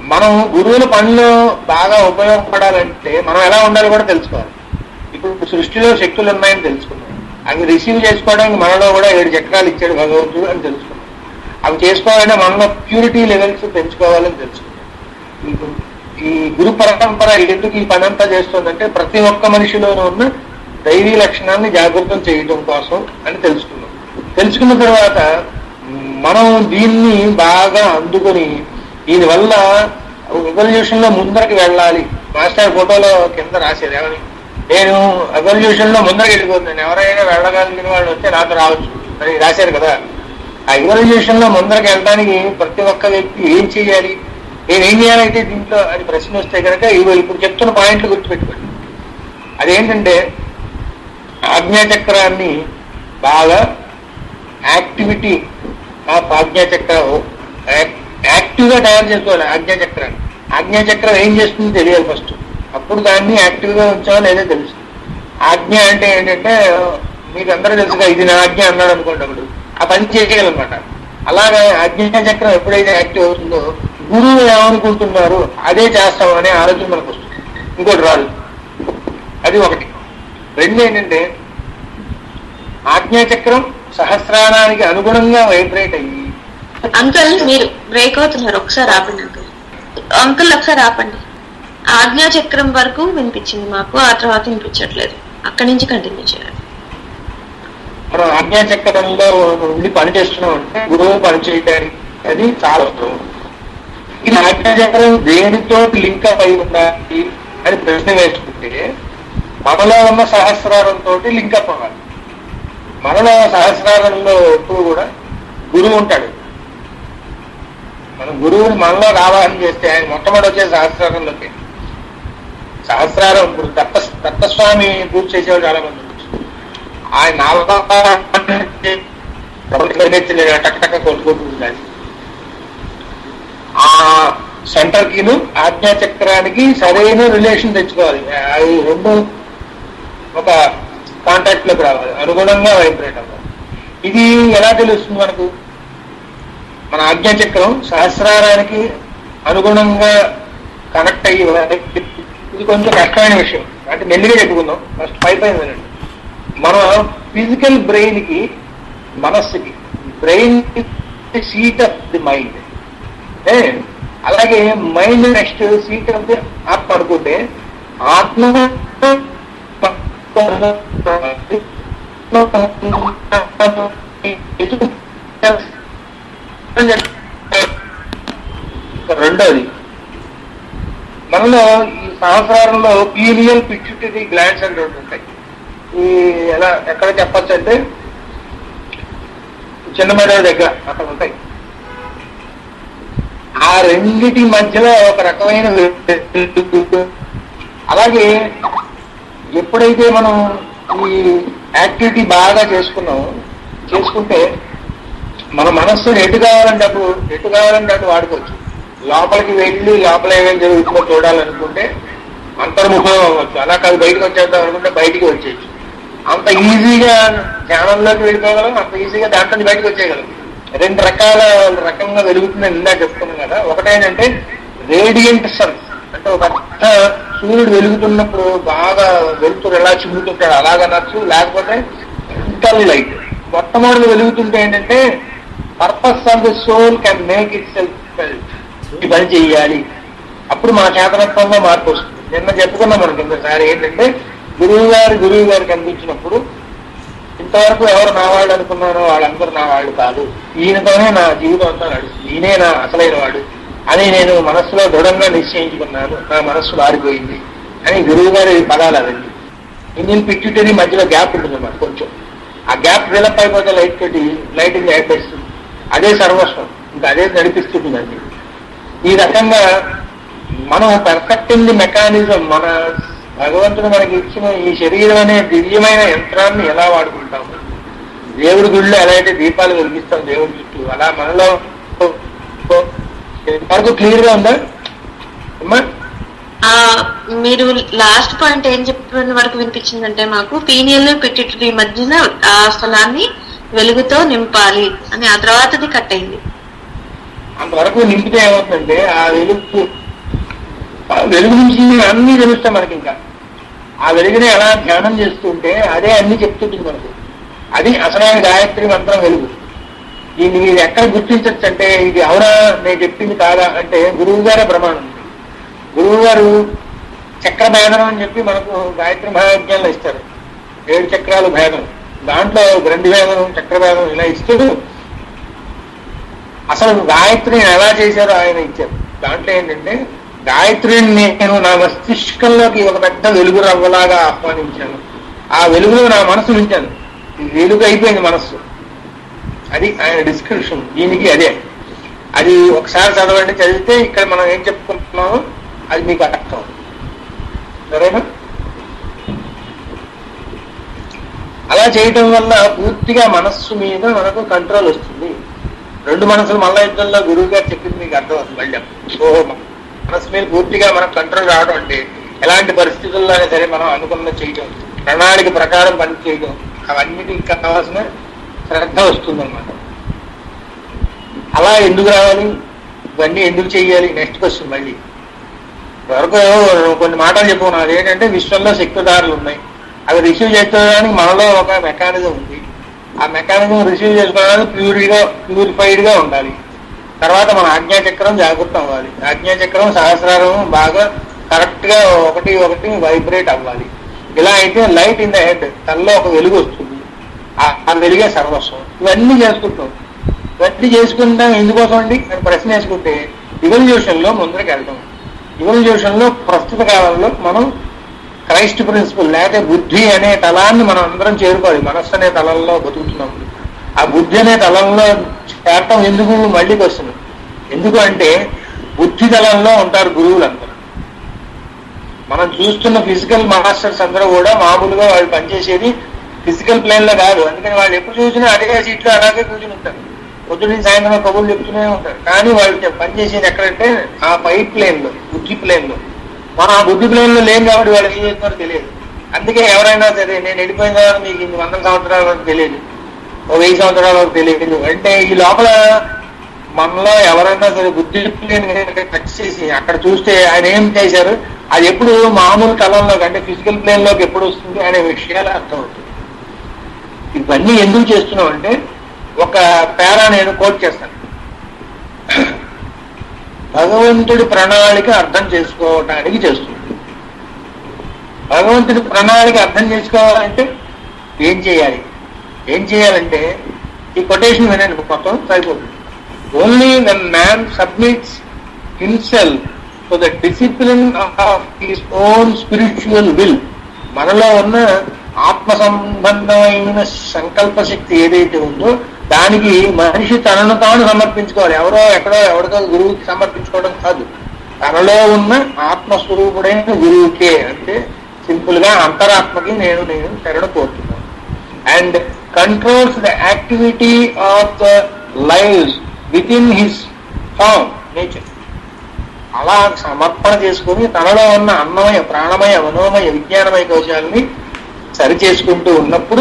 మనం గురువుల పనిలో బాగా ఉపయోగపడాలంటే మనం ఎలా ఉండాలో కూడా తెలుసుకోవాలి ఇప్పుడు సృష్టిలో శక్తులు ఉన్నాయని తెలుసుకున్నాం అవి రిసీవ్ చేసుకోవడానికి మనలో కూడా ఏడు చక్రాలు ఇచ్చాడు భగవంతుడు అని తెలుసుకున్నాం అవి చేసుకోవాలంటే మనలో ప్యూరిటీ లెవెల్స్ పెంచుకోవాలని తెలుసుకున్నాం ఈ- ఈ గురు పరంపర ఎందుకు ఈ పని అంతా చేస్తుందంటే ప్రతి ఒక్క మనిషిలోనూ ఉన్న దైవీ లక్షణాన్ని జాగృతం చేయడం కోసం అని తెలుసుకున్నాం తెలుసుకున్న తర్వాత మనం దీన్ని బాగా అందుకొని దీనివల్ల ఎవల్యూషన్ లో ముందరకి వెళ్ళాలి మాస్టర్ ఫోటోలో కింద రాసేది ఏమని నేను ఎవల్యూషన్ లో ముందరకి వెళ్ళిపోతున్నాను ఎవరైనా వెళ్ళగలిగిన వాళ్ళు వస్తే నాతో రావచ్చు అని రాశారు కదా ఆ ఎవల్యూషన్ లో ముందరకి వెళ్ళడానికి ప్రతి ఒక్క వ్యక్తి ఏం చేయాలి నేను ఏం చేయాలైతే దీంట్లో అని ప్రశ్న వస్తే కనుక ఇవి ఇప్పుడు చెప్తున్న పాయింట్లు గుర్తుపెట్టుకోండి అదేంటంటే ఆజ్ఞాచక్రాన్ని బాగా యాక్టివిటీ ఆఫ్ ఆజ్ఞాచక్రం యాక్టివ్ గా తయారు చేసుకోవాలి ఆజ్ఞాచక్రాన్ని ఆజ్ఞాచక్రం ఏం చేస్తుందో తెలియాలి ఫస్ట్ అప్పుడు దాన్ని యాక్టివ్ గా ఉంచాలో లేదో తెలుసు ఆజ్ఞ అంటే ఏంటంటే మీకు అందరూ తెలుసుగా ఇది నా ఆజ్ఞ అన్నాడు అనుకోండి అప్పుడు ఆ పని చేయగలనమాట అలాగే ఆజ్ఞాచక్రం ఎప్పుడైతే యాక్టివ్ అవుతుందో గురువు ఏమనుకుంటున్నారు అదే చేస్తాం అనే ఆలోచన మనకు వస్తుంది ఇంకోటి రాదు అది ఒకటి రెండు ఏంటంటే ఆజ్ఞాచక్రం సహస్రానానికి అనుగుణంగా వైబ్రేట్ అయ్యి అంకుల్ మీరు బ్రేక్ అవుతున్నారు ఒకసారి ఆపండి అంకుల్ అంకుల్ ఒకసారి ఆపండి ఆజ్ఞా చక్రం వరకు వినిపించింది మాకు ఆ తర్వాత వినిపించట్లేదు అక్కడి నుంచి కంటిన్యూ చేయాలి మనం ఆజ్ఞాచక్రంలో ఉండి పని చేస్తున్నాం అంటే గురువు పని చేయడానికి అది చాలా అవసరం ఈ ఆజ్ఞాచక్రం దేనితో లింక్ అయి ఉండాలి అని ప్రశ్న వేసుకుంటే మనలో ఉన్న సహస్రారంతో లింకప్ అవ్వాలి మనలో సహస్రారంలో ఎప్పుడు కూడా గురువు ఉంటాడు మనం గురువుని మనలో ఆవాహన చేస్తే ఆయన మొట్టమొదటి వచ్చే సహస్రారంలోకి సహస్రారం ఇప్పుడు దత్త దత్తస్వామి పూజ చేసేవాడు చాలా మంది ఉన్నారు. ఆయన టక్ టక్ కొట్టుకుంటూ ఉండాలి ఆ సెంటర్ కిను ఆజ్ఞా చక్రానికి సరైన రిలేషన్ తెచ్చుకోవాలి అవి రెండు ఒక కాంటాక్ట్ లోకి రావాలి అనుగుణంగా వైబ్రేట్ అవ్వాలి ఇది ఎలా తెలుస్తుంది మనకు మన ఆజ్ఞా చక్రం సహస్రారానికి అనుగుణంగా కనెక్ట్ అయ్యి ఇది కొంచెం కష్టమైన విషయం అంటే మెల్లిగా చెప్పుకుందాం ఫస్ట్ పై పైన వినండి మన ఫిజికల్ బ్రెయిన్ కి మనస్సుకి brain seat of the mind ఏ అలాగే mind next seat of the ఆత్మ అనుకుంటే ఆత్మ రెండోది మనలో ఈ సంవత్సరంలో పీనియల్ పిచ్యుటరీ గ్లాండ్స్ అని రెండు ఉంటాయి ఈ ఎలా ఎక్కడ చెప్పచ్చు అంటే చిన్న మెడ దగ్గర అక్కడ ఉంటాయి ఆ రెండిటి మధ్యలో ఒక రకమైన వెలుగు. అలాగే ఎప్పుడైతే మనం ఈ యాక్టివిటీ బాగా చేసుకున్నామో చేసుకుంటే మన మనస్సు ఎటు కావాలంటే అప్పుడు ఎటు కావాలంటే అటు వాడుకోవచ్చు లోపలికి వెళ్ళి లోపల ఏమేమి జరుగుతుందో చూడాలనుకుంటే అంతర్ముఖం అవ్వచ్చు అలా కాదు బయటకు వచ్చేద్దాం అనుకుంటే బయటికి వచ్చేయచ్చు అంత ఈజీగా ధ్యానంలోకి వెళ్ళిపోగలం అంత ఈజీగా దాంట్లో నుంచి బయటకు వచ్చేయగలం రెండు రకాల రకంగా వెలుగుతుందని ఇందా చెప్తున్నాం కదా ఒకటేంటంటే రేడియంట్ సన్ అంటే ఒక పెద్ద సూర్యుడు వెలుగుతున్నప్పుడు బాగా వెలుతురు ఎలా చిమ్ముతుంటాడు అలాగా నచ్చు లేకపోతే ఇంటల్ లైట్ మొట్టమొదటి వెలుగుతుంటే ఏంటంటే purpose of the soul can make itself ఈ పని చెయ్యాలి అప్పుడు మన చేతనత్వంలో మార్పు వస్తుంది నిన్న చెప్పుకున్నాం మనం కిందసారి ఏంటంటే గురువు గారు గురువు గారు కనిపించినప్పుడు ఇంతవరకు ఎవరు నా వాళ్ళు అనుకున్నారో వాళ్ళందరూ నా వాళ్ళు కాదు ఈయనతోనే నా జీవితం అంతా నడుస్తుంది ఈయనే నా అసలైన వాడు అని నేను మనస్సులో దృఢంగా నిశ్చయించుకున్నాను నా మనస్సు మారిపోయింది అని గురువు గారి పదాలు అవన్నీ ఇండియన్ పిట్యూటరీ మధ్యలో గ్యాప్ ఉంటుంది అన్నమాట కొంచెం ఆ గ్యాప్ ఫిలప్ అయిపోతే లైట్ తోటి లైటింగ్ ఏర్పరుస్తుంది అదే సర్వస్వం ఇంకా అదే నడిపిస్తుందండి ఈ రకంగా మనం పర్ఫెక్టింగ్ మెకానిజం మన భగవంతుడు మనకి ఇచ్చిన ఈ శరీరం అనే దివ్యమైన యంత్రాన్ని ఎలా వాడుకుంటాము దేవుడి గుడిలో ఎలా అయితే దీపాలు వెలిగిస్తాం దేవుడి చుట్టూ అలా మనలో వరకు క్లియర్ గా ఉందా అమ్మా ఆ మీరు లాస్ట్ పాయింట్ ఏం చెప్పిన వరకు వినిపించిందంటే మాకు పీనియల్ పిట్యూటరీ మధ్యన ఆ స్థలాన్ని వెలుగుతో నింపాలి అని ఆ తర్వాతది కట్ అయింది అంతవరకు నింపితే ఏమవుతుందంటే ఆ వెలుగు ఆ వెలుగు నుంచి అన్ని తెలుస్తాయి మనకి ఇంకా ఆ వెలుగుని ఎలా ధ్యానం చేస్తుంటే అదే అన్ని చెప్తుంటుంది మనకు అది అసలైన గాయత్రి మంత్రం వెలుగు దీన్ని మీరు ఎక్కడ గుర్తించవచ్చు అంటే ఇది అవునా నేను చెప్పింది కాదా అంటే గురువు గారే ప్రమాణం గురువు గారు చక్ర భేదనం అని చెప్పి మనకు గాయత్రి మహాయజ్ఞాలు ఇస్తారు ఏడు చక్రాలు భేదం దాంట్లో గ్రంథి భేదం చక్ర భేదం ఇలా ఇస్తూ అసలు గాయత్రిని ఎలా చేశారో ఆయన ఇచ్చారు దాంట్లో ఏంటంటే గాయత్రిని నేను నా మస్తిష్కంలోకి ఒక పెద్ద వెలుగు రవ్వలాగా ఆహ్వానించాను ఆ వెలుగులో నా మనసు ఉంచాను ఈ వెలుగు అయిపోయింది మనస్సు అది ఆయన డిస్క్రిప్షన్ దీనికి అదే అది ఒకసారి చదవండి చదివితే ఇక్కడ మనం ఏం చెప్పుకుంటున్నామో అది మీకు అర్థం సరేనా అలా చేయటం వల్ల పూర్తిగా మనస్సు మీద మనకు కంట్రోల్ వస్తుంది రెండు మనసులు మల్ల యుద్ధంలో గురువు గారు చెప్పింది మీకు అర్థం అవుతుంది మళ్ళీ ఓహో మనసు మీద పూర్తిగా మనకు కంట్రోల్ రావడం అంటే ఎలాంటి పరిస్థితుల్లో అయినా సరే మనం అనుకున్న చేయటం ప్రణాళిక ప్రకారం పని చేయడం అవన్నిటికి కావాల్సిన శ్రద్ధ వస్తుందన్నమాట అలా ఎందుకు రావాలి ఇవన్నీ ఎందుకు చెయ్యాలి నెక్స్ట్ క్వశ్చన్ మళ్ళీ వరకు కొన్ని మాటలు చెప్పుకున్నాం అదేంటంటే విశ్వంలో శక్తిదారులు ఉన్నాయి అవి రిసీవ్ చేసుకోవడానికి మనలో ఒక మెకానిజం ఉంది ఆ మెకానిజం రిసీవ్ చేసుకోవడానికి ప్యూరిగా ప్యూరిఫైడ్ గా ఉండాలి తర్వాత మన ఆజ్ఞాచక్రం జాగ్రత్త అవ్వాలి ఆజ్ఞాచక్రం సహస్రారం బాగా కరెక్ట్ గా ఒకటి ఒకటి వైబ్రేట్ అవ్వాలి ఇలా అయితే లైట్ ఇన్ ద హెడ్ తనలో ఒక వెలుగు వస్తుంది ఆ- ఆ వెలుగే సర్వస్వం ఇవన్నీ చేసుకుంటాం ఇవన్నీ చేసుకుంటాం ఎందుకోసం అండి అని ప్రశ్న వేసుకుంటే ఇవల్యూషన్ లో ముందరికి వెళ్తాం ఇవల్యూషన్ లో ప్రస్తుత కాలంలో మనం క్రైస్ట్ ప్రిన్సిపల్ లేకపోతే బుద్ధి అనే తలాన్ని మనం అందరం చేరుకోవాలి మనస్సు అనే తలంలో బతుకుతున్నాం ఆ బుద్ధి అనే తలంలో చేరటం ఎందుకు మళ్ళీ వస్తుంది ఎందుకు అంటే బుద్ధి తలంలో ఉంటారు గురువులందరూ మనం చూస్తున్న ఫిజికల్ మాస్టర్స్ అందరూ కూడా మామూలుగా వాళ్ళు పనిచేసేది ఫిజికల్ ప్లేన్ లో కాదు అందుకని వాళ్ళు ఎప్పుడు చూసినా అదే సీట్లో అలాగే కూర్చుని ఉంటారు పొద్దున్న నుంచి సాయంత్రం కబుర్లు చెప్తూనే ఉంటారు కానీ వాళ్ళు పనిచేసేది ఎక్కడంటే ఆ పై ప్లేన్ లో బుద్ధి ప్లేన్ లో మనం ఆ బుద్ధి ప్లేన్ లో లేం కాబట్టి వాళ్ళు ఏం చేస్తున్నారో తెలియదు అందుకే ఎవరైనా సరే నేను వెళ్ళిపోయిన తర్వాత మీకు ఇన్ని వందల సంవత్సరాల వరకు తెలియదు ఓ వెయ్యి సంవత్సరాల వరకు తెలియదు అంటే ఈ లోపల మనలో ఎవరైనా సరే బుద్ధి ప్లేన్ టచ్ చేసి అక్కడ చూస్తే ఆయన ఏం చేశారు అది ఎప్పుడు మామూలు తలంలోకి అంటే ఫిజికల్ ప్లేన్ లోకి ఎప్పుడు వస్తుంది అనే విషయాలు అర్థమవుతుంది ఇవన్నీ ఎందుకు చేస్తున్నాం అంటే ఒక పేరా నేను కోట్ చేస్తాను భగవంతుడి ప్రణాళిక అర్థం చేసుకోవటానికి చేస్తుంది భగవంతుడి ప్రణాళిక అర్థం చేసుకోవాలంటే ఏం చేయాలి ఏం చేయాలంటే ఈ కొటేషన్ వినండి మొత్తం సరిపోతుంది only when man submits himself to the discipline of his own spiritual will మనలో ఉన్న ఆత్మ సంబంధమైన సంకల్ప శక్తి ఏదైతే ఉందో దానికి మనిషి తనను తాను సమర్పించుకోవాలి ఎవరో ఎక్కడో ఎవరికో గురువుకి సమర్పించుకోవడం కాదు తనలో ఉన్న ఆత్మస్వరూపుడైన గురువుకే అంటే సింపుల్ గా అంతరాత్మకి నేను నేను శరణ కోరుతున్నాను and controls the activity of the lives within his form nature అలా సమర్పణ చేసుకుని తనలో ఉన్న అన్నమయ ప్రాణమయ మనోమయ విజ్ఞానమయ కోశాలని సరి చేసుకుంటూ ఉన్నప్పుడు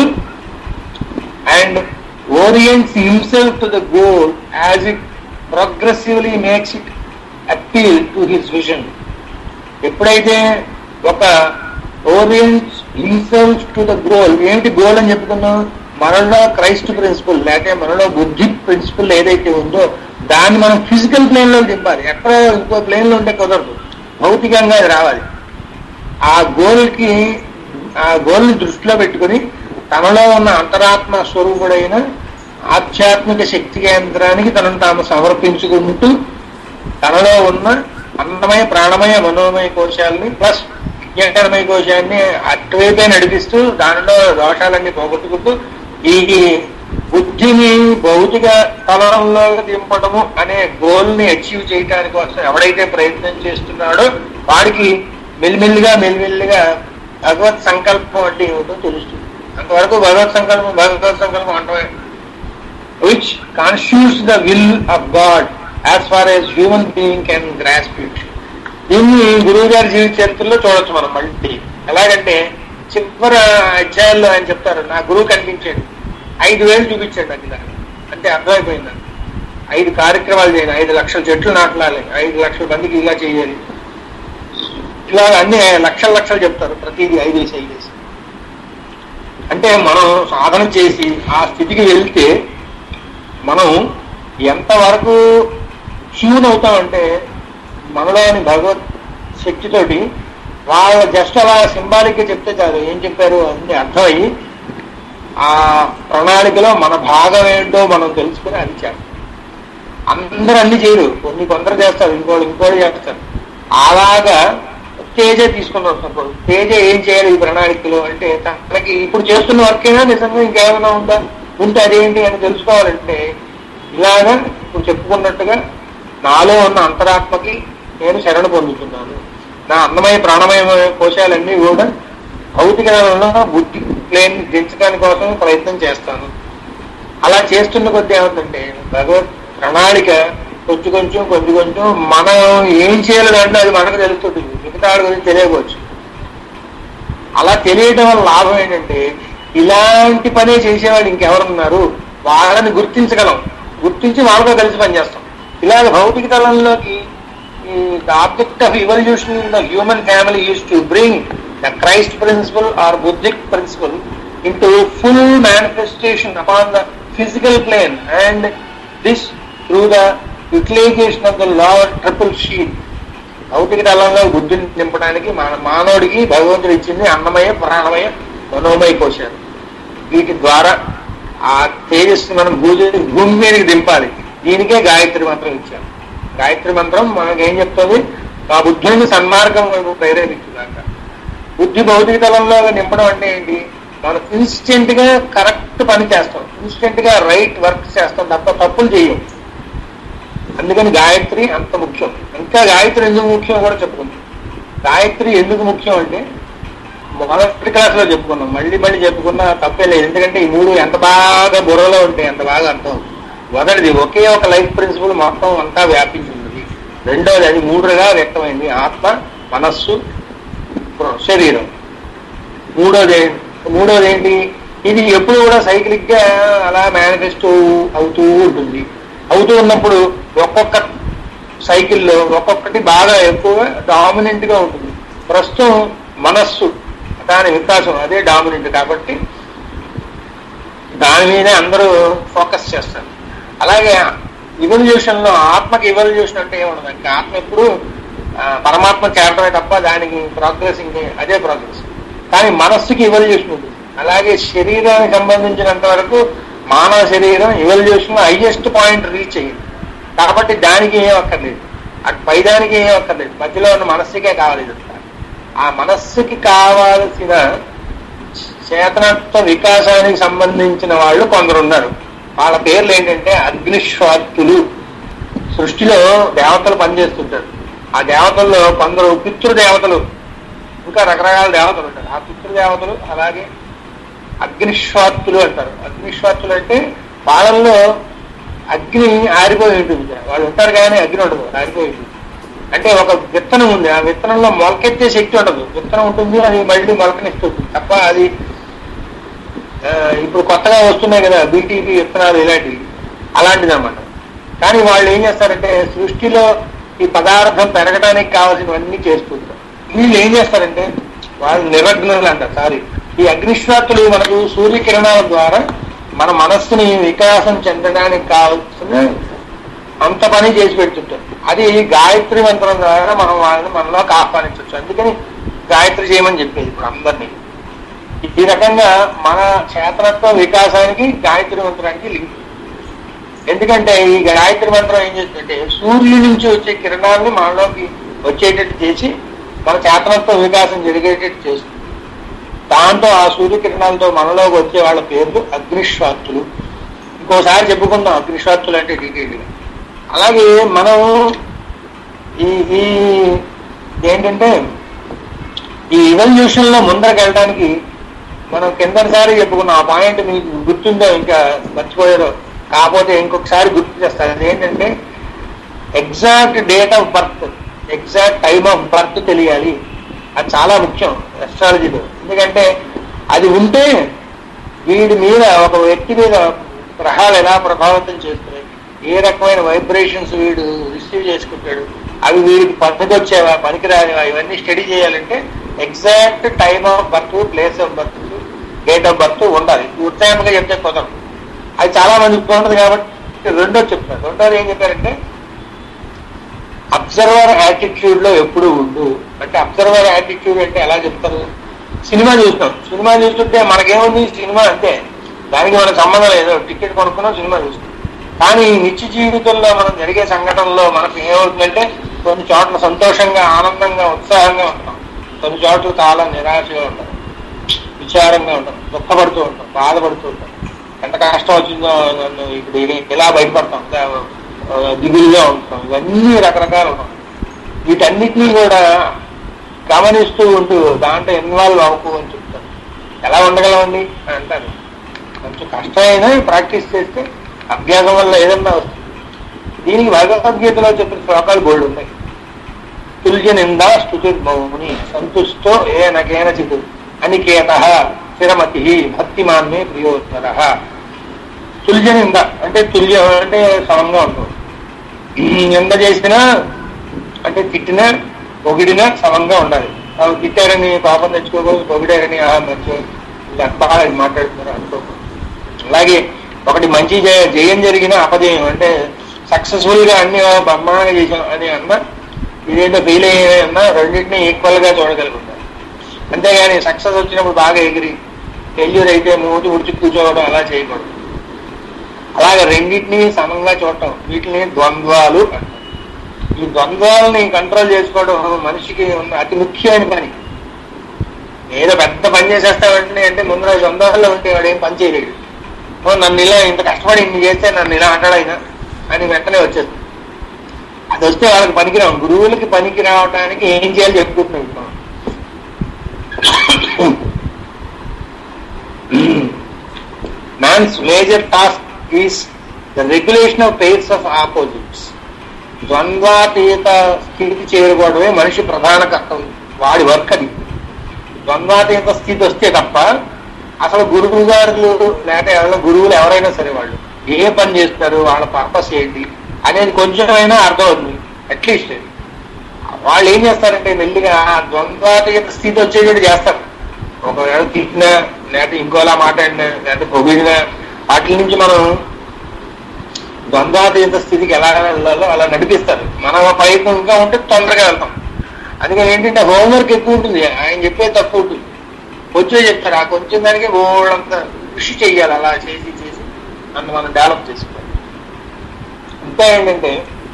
and orients himself to the goal as it progressively makes it appeal to his vision ఎప్పుడైతే ఒక orients himself to the goal ఏమిటి గోల్ అని చెప్పుకున్నాం మనలో క్రైస్ట్ ప్రిన్సిపల్ లేకపోతే మనలో బుద్ధి ప్రిన్సిపల్ ఏదైతే ఉందో దాన్ని మనం ఫిజికల్ ప్లేన్ లో దింపాలి ఎక్కడో ఇంకో ప్లేన్ లో ఉంటే కుదరదు భౌతికంగా అది రావాలి ఆ గోల్ కి ఆ గోల్ ని దృష్టిలో పెట్టుకుని తనలో ఉన్న అంతరాత్మ స్వరూపుడైన ఆధ్యాత్మిక శక్తి కేంద్రానికి తనను తాము సమర్పించుకుంటూ తనలో ఉన్న అన్నమయ ప్రాణమయ మనోమయ కోశాలని ప్లస్ విజ్ఞానమయ కోశాన్ని అటువైపే నడిపిస్తూ దానిలో దోషాలన్నీ పోగొట్టుకుంటూ ఈ బుద్ధిని భౌతిక తలంలో దింపడము అనే గోల్ ని అచీవ్ చేయడానికి కోసం ఎవడైతే ప్రయత్నం చేస్తున్నాడో వాడికి మెల్లిమెల్లిగా మెల్లిమెల్లిగా భగవత్ సంకల్పం అంటే ఏమిటో తెలుస్తుంది అంతవరకు భగవత్ సంకల్పం భగవత్ సంకల్పం అంటే which constitutes the will of God as far as human being can grasp it దీన్ని గురువు గారి జీవిత చరిత్రలో చూడొచ్చు మనం మళ్ళీ ఎలాగంటే చివరి అధ్యాయాల్లో ఆయన చెప్తారు నా గురువు కనిపించాడు ఐదు వేలు చూపించాడు నాకు ఇలా అంటే అర్థమైపోయింది నాకు. ఐదు కార్యక్రమాలు చేయాలి ఐదు లక్షల చెట్లు నాటాలి ఐదు లక్షల మందికి ఇలా చేయాలి ఇట్లా అన్ని లక్షల లక్షలు చెప్తారు ప్రతిదీ ఐదేసి ఐదేసి అంటే మనం సాధన చేసి ఆ స్థితికి వెళ్తే మనం ఎంతవరకు ట్యూన్ అవుతామంటే మనలోని భగవత్ శక్తితోటి వాళ్ళ జస్ట్ అలా సింబాలిక్ గా చెప్తే చాలు ఏం చెప్పారు అన్ని అర్థమయ్యి ఆ ప్రణాళికలో మన భాగం ఏంటో మనం తెలుసుకుని అది చేస్తాం అందరూ అన్ని చేయరు కొన్ని కొందరు చేస్తారు ఇంకోటి ఇంకోటి చేస్తారు అలాగా తేజ తీసుకుని వస్తున్నప్పుడు తేజ ఏం చేయాలి ఈ ప్రణాళికలో అంటే తనకి ఇప్పుడు చేస్తున్న వర్కేనా నిజంగా ఇంకేమైనా ఉందా ఉంటే అదేంటి అని తెలుసుకోవాలంటే ఇలాగా ఇప్పుడు చెప్పుకున్నట్టుగా నాలో ఉన్న అంతరాత్మకి నేను శరణ పొందుతున్నాను నా అన్నమయ ప్రాణమయ కోశాలన్నీ కూడా భౌతిక నెలలో బుద్ధి ప్లేన్ దించడానికి కోసం ప్రయత్నం చేస్తాను అలా చేస్తున్న కొద్ది ఏమంటే భగవత్ ప్రణాళిక కొంచెం కొంచెం కొంచెం కొంచెం మనం ఏం చేయాలంటే అది మనకు తెలుస్తుంటుంది మిగతా వాడి గురించి తెలియకపోవచ్చు అలా తెలియడం వల్ల లాభం ఏంటంటే ఇలాంటి పనే చేసేవాడు ఇంకెవరున్నారు వాళ్ళని గుర్తించగలం గుర్తించి వాళ్ళతో కలిసి పనిచేస్తాం ఇలాగ భౌతిక తలంలోకి ఈ object of evolution in the human family uses to bring the Christ principle or buddhic principle into full manifestation upon the physical plane and this through the utilization of the law triple sheet భౌతిక తలంలో బుద్ధిని నింపడానికి మన మానవుడికి భగవంతుడు ఇచ్చింది అన్నమయ ప్రాణమయ మనోమయ కోశాలు వీటి ద్వారా ఆ తేజస్సు మనం భూజ భూమి మీదకి దింపాలి దీనికే గాయత్రి మంత్రం ఇచ్చాం గాయత్రి మంత్రం మనకి ఏం చెప్తుంది ఆ బుద్ధుని సన్మార్గం వైపు ప్రేరేపించుదాక బుద్ధి భౌతిక తలంలో నింపడం అంటే ఏంటి మనం ఇన్స్టెంట్ గా కరెక్ట్ పని చేస్తాం ఇన్స్టెంట్ గా రైట్ వర్క్ చేస్తాం తప్ప తప్పులు చేయం అందుకని గాయత్రి అంత ముఖ్యం ఇంకా గాయత్రి ఎందుకు ముఖ్యం కూడా చెప్పుకుందాం గాయత్రి ఎందుకు ముఖ్యం అంటే మొదటి క్లాస్ లో చెప్పుకున్నాం మళ్ళీ మళ్ళీ చెప్పుకున్నా తప్పే లేదు ఎందుకంటే ఈ మూడు ఎంత బాగా బుర్రలో ఉంటాయి అంత బాగా అర్థం అవుతుంది. మొదటిది ఒకే ఒక లైఫ్ ప్రిన్సిపల్ మొత్తం అంతా వ్యాపించి ఉన్నది రెండోది అది మూడుగా వ్యక్తమైంది ఆత్మ మనస్సు శరీరం మూడోది మూడోది ఏంటి ఇది ఎప్పుడు కూడా సైక్లిక్ గా అలా మేనిఫెస్టో అవుతూ ఉంటుంది అవుతూ ఉన్నప్పుడు ఒక్కొక్క సైకిల్లో ఒక్కొక్కటి బాగా ఎక్కువ డామినెంట్ గా ఉంటుంది ప్రస్తుతం మనస్సు దాని వికాసం అదే డామినెంట్ కాబట్టి దాని మీదే అందరూ ఫోకస్ చేస్తారు అలాగే ఇవల్యూషన్ లో ఆత్మకి ఇవల్యూషన్ అంటే ఏముండదు ఇంకా ఆత్మ ఎప్పుడు ఆ, పరమాత్మ చేరడమే తప్ప దానికి ప్రోగ్రెస్ ఇంకే అదే ప్రోగ్రెస్ కానీ మనస్సుకి ఇవల్యూషన్ ఉంటుంది అలాగే శరీరానికి సంబంధించినంత వరకు మానవ శరీరం ఇవల్యూషన్ లో హైయెస్ట్ పాయింట్ రీచ్ అయ్యింది కాబట్టి దానికి ఏం అక్కర్లేదు అటు పైదానికి ఏం అక్కర్లేదు మధ్యలో ఉన్న మనస్సుకే కావాలి ఇదంతా ఆ మనస్సుకి కావాల్సిన చేతనత్వ వికాసానికి సంబంధించిన వాళ్ళు కొందరు ఉన్నారు వాళ్ళ పేర్లు ఏంటంటే అగ్నిశ్వాత్తులు సృష్టిలో దేవతలు పనిచేస్తుంటారు ఆ దేవతల్లో కొందరు పితృదేవతలు ఇంకా రకరకాల దేవతలు ఉంటారు ఆ పితృదేవతలు అలాగే అగ్నిశ్వాత్తులు అంటారు అగ్నిశ్వాత్తులు అంటే వాళ్ళల్లో అగ్ని ఆరిపోయి ఉంటుంది వాళ్ళు ఉంటారు కానీ అగ్ని ఉండదు ఆరిపోయి ఉంటుంది అంటే ఒక విత్తనం ఉంది ఆ విత్తనంలో మొలకెత్తే శక్తి ఉండదు విత్తనం ఉంటుంది అది మళ్ళీ మొలకనిస్తుంది తప్ప అది ఆ, ఇప్పుడు కొత్తగా వస్తున్నాయి కదా బీటీపీ విత్తనాలు ఇలాంటివి అలాంటిది అనమాట కానీ వాళ్ళు ఏం చేస్తారంటే సృష్టిలో ఈ పదార్థం పెరగడానికి కావాల్సినవన్నీ చేసుకుంటారు వీళ్ళు ఏం చేస్తారంటే వాళ్ళు నిరగ్నులు అంటారు సారీ ఈ అగ్నిశ్వాత్తులు మనకు సూర్యకిరణాల ద్వారా మన మనస్సుని వికాసం చెందడానికి కావాల్సిన అంత పని చేసి పెడుతుంటారు అది గాయత్రి మంత్రం ద్వారా మనం వాళ్ళని మనలోకి ఆహ్వానించవచ్చు అందుకని గాయత్రి చేయమని చెప్పేది ఇప్పుడు అందరినీ ఈ రకంగా మన చేతనత్వ వికాసానికి గాయత్రి మంత్రానికి లింక్ ఎందుకంటే ఈ గాయత్రి మంత్రం ఏం చేస్తుందంటే సూర్యుడి నుంచి వచ్చే కిరణాన్ని మనలోకి వచ్చేటట్టు చేసి మన చేతనత్వ వికాసం జరిగేటట్టు చేస్తుంది దాంతో ఆ సూర్యకిరణాలతో మనలోకి వచ్చే వాళ్ళ పేర్లు అగ్నిశ్వాత్తులు ఇంకోసారి చెప్పుకుందాం అగ్నిశ్వాత్తులు అంటే డీటెయిల్గా అలాగే మనం ఈ ఈ ఏంటంటే ఈ ఇవల్యూషన్ లో ముందరకు వెళ్ళడానికి మనం కిందసారి చెప్పుకున్నాం ఆ పాయింట్ మీకు గుర్తుందో ఇంకా మర్చిపోయారో కాకపోతే ఇంకొకసారి గుర్తు చేస్తారు అదేంటంటే exact date of birth exact time of birth తెలియాలి అది చాలా ముఖ్యం ఎస్ట్రాలజీలో ఎందుకంటే అది ఉంటే వీడి మీద ఒక వ్యక్తి మీద గ్రహాలు ఎలా ప్రభావితం చేస్తున్నాయి ఏ రకమైన వైబ్రేషన్స్ వీడు రిసీవ్ చేసుకుంటాడు అవి వీరికి పనికొచ్చేవా పనికిరానివా ఇవన్నీ స్టడీ చేయాలంటే exact time of birth place of birth date of birth ఉండాలి ఉత్సాహంగా చెప్తే కుదరదు అది చాలా మందికి ఉండదు కాబట్టి రెండోది చెప్తున్నారు రెండోది ఏం చెప్పారంటే అబ్జర్వర్ యాటిట్యూడ్ లో ఎప్పుడు ఉండు అంటే అబ్జర్వర్ యాటిట్యూడ్ అంటే ఎలా చెప్తారు సినిమా చూస్తాం సినిమా చూస్తుంటే మనకేముంది సినిమా అంతే దానికి మనకు సంబంధం లేదు టికెట్ కొనుక్కున్నాం సినిమా చూస్తాం కానీ నిత్య జీవితంలో మనం జరిగే సంఘటనలో మనకు ఏమవుతుందంటే కొన్ని చోట్ల సంతోషంగా ఆనందంగా ఉత్సాహంగా ఉంటాం కొన్ని చోట్ల చాలా నిరాశగా ఉంటాం విచారంగా ఉంటాం దుఃఖపడుతూ ఉంటాం బాధపడుతూ ఉంటాం ఎంత కష్టం వచ్చిందో నన్ను ఇప్పుడు ఇది ఇలా బయటపడతాం ఆ, దిగులుగా ఉంటాం ఇవన్నీ రకరకాలు ఉంటాం వీటన్నిటినీ కూడా గమనిస్తూ ఉంటూ దాంట్లో ఇన్వాల్వ్ అవ్వకు అని చెప్తారు ఎలా ఉండగలమండి అని అంటారు కొంచెం కష్టమైనా ప్రాక్టీస్ చేస్తే అభ్యాసం వల్ల ఏదన్నా వస్తుంది దీనికి భగవద్గీతలో చెప్పిన శ్లోకాలు బోల్డ్ ఉన్నాయి తుల్య నిందా స్థుతిర్మౌని సంతుష్టో ఏ నకేన చితు అనికేత స్థిరమతి భక్తిమాన్ మే ప్రియోత్తర తుల్య నింద అంటే తుల్యం అంటే సమంగా ఉంటుంది నింద చేసినా అంటే తిట్టినా పొగిడినా సమంగా ఉండాలి వాళ్ళు తిట్టారని పాపం తెచ్చుకోకూడదు పొగిడారని ఆహా మంచి బాగా మాట్లాడుతున్నారు అనుకోకూడదు అలాగే ఒకటి మంచి జయ- జయం జరిగిన అపజయం అంటే సక్సెస్ఫుల్ గా అన్ని బ్రహ్మాండంగా చేసాం అని అన్నా ఇదేంటో ఫెయిల్ అయ్యాయన్నా రెండింటినీ ఈక్వల్ గా చూడగలుగుతారు అంతేగాని సక్సెస్ వచ్చినప్పుడు బాగా ఎగిరి ఫెయిల్యూర్ అయితే మూతి ఉడిచి కూర్చోవడం అలా చేయకూడదు అలాగే రెండింటినీ సమంగా చూడటం వీటిని ద్వంద్వాలు అంటారు ఈ ద్వంద్వాలని కంట్రోల్ చేసుకోవడం మనిషికి ఉన్న అతి ముఖ్యమైన పని ఏదో పెద్ద పని చేసేస్తామంటే అంటే ముందర ద్వంద్వాల్లో ఉంటే వాడు ఏం పని చేయలేడు ఓ నన్ను ఇలా ఇంత కష్టపడి ఇన్ని చేస్తే నన్ను ఇలా అంటాడైనా అని వెంటనే వచ్చేది అది వస్తే వాళ్ళకి పనికిరావు గురువులకి పనికి రావడానికి ఏం చేయాలి చెప్పుకుంటున్నాం ఇప్పుడు మనం. Man's major task is the regulation of pairs of opposites. ద్వంద్వాతీత స్థితి చేరుకోవడమే మనిషి ప్రధాన కర్తవ్యం వాడి వర్క్ అది ద్వంద్వాతీత స్థితి వస్తే తప్ప అసలు గురువు గారులు లేక ఎవరైనా గురువులు ఎవరైనా సరే వాళ్ళు ఏ పని చేస్తారు వాళ్ళ పర్పస్ ఏంటి అనేది కొంచెమైనా అర్థం అవుతుంది అట్లీస్ట్ వాళ్ళు ఏం చేస్తారంటే మెల్లిగా ఆ ద్వంద్వాతీత స్థితి వచ్చేటట్టు చేస్తారు ఒకవేళ తిట్టినా లేకపోతే ఇంకోలా మాట్లాడినా లేకపోతే పొగిడినా వాటి నుంచి మనం ద్వంద్వాతీత స్థితికి ఎలా వెళ్ళాలో అలా నడిపిస్తారు మన ప్రయత్నం ఇంకా ఉంటే తొందరగా వెళ్తాం అందుకని ఏంటంటే హోంవర్క్ ఎక్కువ ఉంటుంది ఆయన చెప్పేది తక్కువ ఉంటుంది కొంచెం చెప్తారు ఆ కొంచెం దానికి ఓళ్ళంత కృషి చెయ్యాలి అలా చేసి చేసి నన్ను మనం డెవలప్ చేసుకోవాలి ఇంకా ఏంటంటే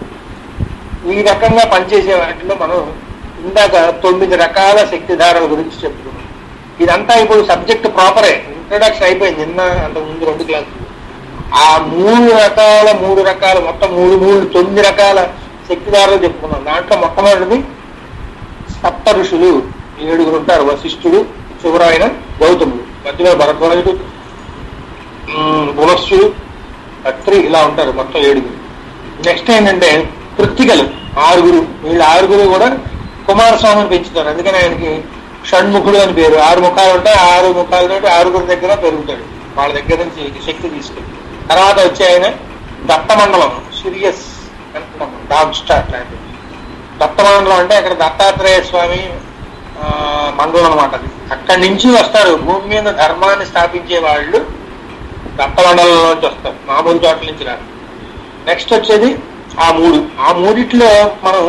ఈ రకంగా పనిచేసే వాటిలో మనం ఇందాక తొమ్మిది రకాల శక్తిధారల గురించి చెప్పుకున్నాం ఇదంతా ఇప్పుడు సబ్జెక్ట్ ప్రాపరే ఇంట్రడక్షన్ అయిపోయింది నిన్న అంత ముందు రెండు క్లాసులు ఆ మూడు రకాల మూడు రకాల మొత్తం మూడు మూడు తొమ్మిది రకాల శక్తిధారలు చెప్పుకున్నాం దాంట్లో మొట్టమొదటిది సప్త ఋషులు ఏడుగురు ఉంటారు వశిష్ఠుడు శివరాయన గౌతముడు మధ్యలో భరద్వాజుడు ఉమ్, పునశ్చుడు అత్రి ఇలా ఉంటారు మొత్తం ఏడుగురు నెక్స్ట్ ఏంటంటే కృత్తికలు ఆరుగురు వీళ్ళు ఆరుగురు కూడా కుమారస్వామిని పెంచుతారు అందుకని ఆయనకి షణ్ముఖుడు అని పేరు ఆరు ముఖాలు ఉంటాయి ఆరు ముఖాలతో ఆరుగురు దగ్గర పెరుగుతాడు వాళ్ళ దగ్గర నుంచి శక్తి తీసుకుని తర్వాత వచ్చే ఆయన దత్తమండలం సిరియస్ అంటున్నాం డాగ్ స్టార్ లాంటిది దత్తమండలం అంటే అక్కడ దత్తాత్రేయ స్వామి ఆ, మండలం అనమాట అది అక్కడి నుంచి వస్తారు భూమి మీద ధర్మాన్ని స్థాపించే వాళ్ళు దత్తమండలం నుంచి వస్తారు మామూలు చోట్ల నుంచి రారు నెక్స్ట్ వచ్చేది ఆ మూడు ఆ మూడిట్లో మనం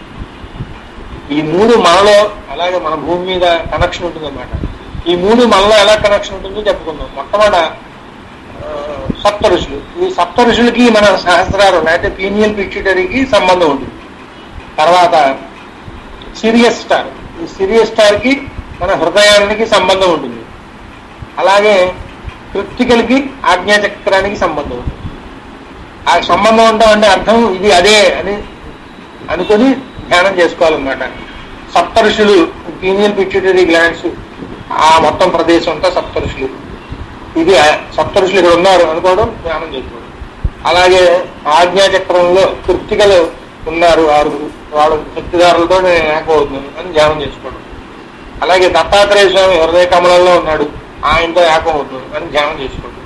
ఈ మూడు మనలో అలాగే మన భూమి మీద కనెక్షన్ ఉంటుంది అనమాట ఈ మూడు మనలో ఎలా కనెక్షన్ ఉంటుందో చెప్పుకుందాం మొట్టమొదట ఆ, సప్త ఋషులు ఈ సప్త ఋషులకి మన సహస్రాలు లేకపోతే పీనియల్ పిక్చుటరీకి సంబంధం ఉంటుంది తర్వాత సిరియస్ స్టార్ ఈ సిరియస్ స్టార్ కి మన హృదయానికి సంబంధం ఉంటుంది అలాగే కృత్తికలకి ఆజ్ఞాచక్రానికి సంబంధం ఉంటుంది ఆ సంబంధం ఉండడం అంటే అర్థం ఇది అదే అని అనుకుని ధ్యానం చేసుకోవాలన్నమాట సప్త ఋషులు పీనియల్ పిట్యూటరీ గ్లాండ్స్ ఆ మొత్తం ప్రదేశం అంతా సప్త ఋషులు ఇది ఆ సప్త ఋషులు ఇక్కడ ఉన్నారు అనుకోవడం ధ్యానం చేసుకోవడం అలాగే ఆజ్ఞాచక్రంలో కృత్తికలు ఉన్నారు ఆరుగురు వాళ్ళ శక్తిదారులతో నేను ఏకమవుతున్నాను అని ధ్యానం చేసుకోవడం అలాగే దత్తాత్రేయ స్వామి హృదయ కమలంలో ఉన్నాడు ఆయనతో ఏకమవుతున్నాను అని ధ్యానం చేసుకోవడం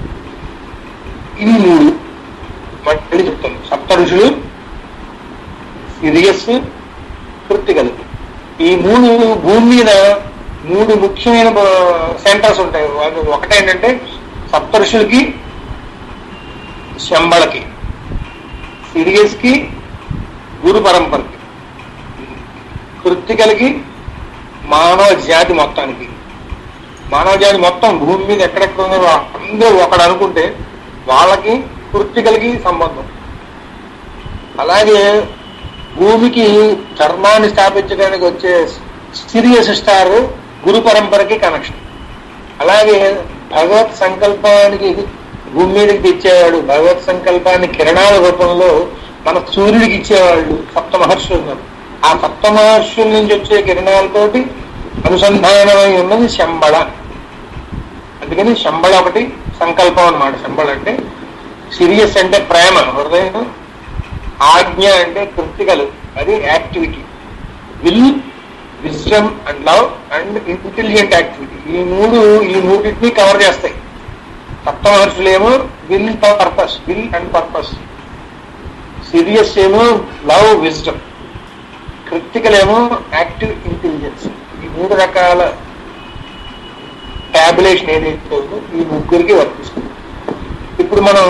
ఇవి మూడు మళ్ళీ చెప్తాను సప్త ఋషులు సిరియస్ కృత్తికలు ఈ మూడు భూమి మీద మూడు ముఖ్యమైన సెంటర్స్ ఉంటాయి వాళ్ళు ఒకటేంటంటే సప్తఋషులకి శంబళకి సిరియస్కి గురు పరంపరకి కృత్తికలకి మానవ జాతి మొత్తానికి మానవ జాతి మొత్తం భూమి మీద ఎక్కడెక్కడ ఉన్నారో అందరూ ఒకడు అనుకుంటే వాళ్ళకి కృత్తికలకి సంబంధం అలాగే భూమికి ధర్మాన్ని స్థాపించడానికి వచ్చే సిరియస్ స్టార్ గురు పరంపరకి కనెక్షన్ అలాగే భగవత్ సంకల్పానికి భూమి మీదకి తెచ్చేవాడు భగవత్ సంకల్పాన్ని కిరణాల రూపంలో మన సూర్యుడికి ఇచ్చేవాళ్ళు సప్త మహర్షులు ఉన్నారు ఆ సప్త మహర్షుల నుంచి వచ్చే కిరణాలతోటి అనుసంధానమై ఉన్నది శంబళ అందుకని శంబళ ఒకటి సంకల్పం అన్నమాట శంబళ అంటే సిరియస్ అంటే ప్రేమ హృదయం ఆజ్ఞ అంటే కృతికలు అది activity will wisdom and love and intelligent activity ఈ మూడు ఈ మూడింటిని కవర్ చేస్తాయి సప్త మహర్షులేమో will purpose will and purpose Sirius ఏమో లవ్ విజ్డమ్ క్రిటికల్ ఏమో యాక్టివ్ ఇంటెలిజెన్స్ ఈ మూడు రకాల టాబులేషన్ ఏదైతే ఉందో ఈ ముగ్గురికి వర్తిస్తుంది ఇప్పుడు మనం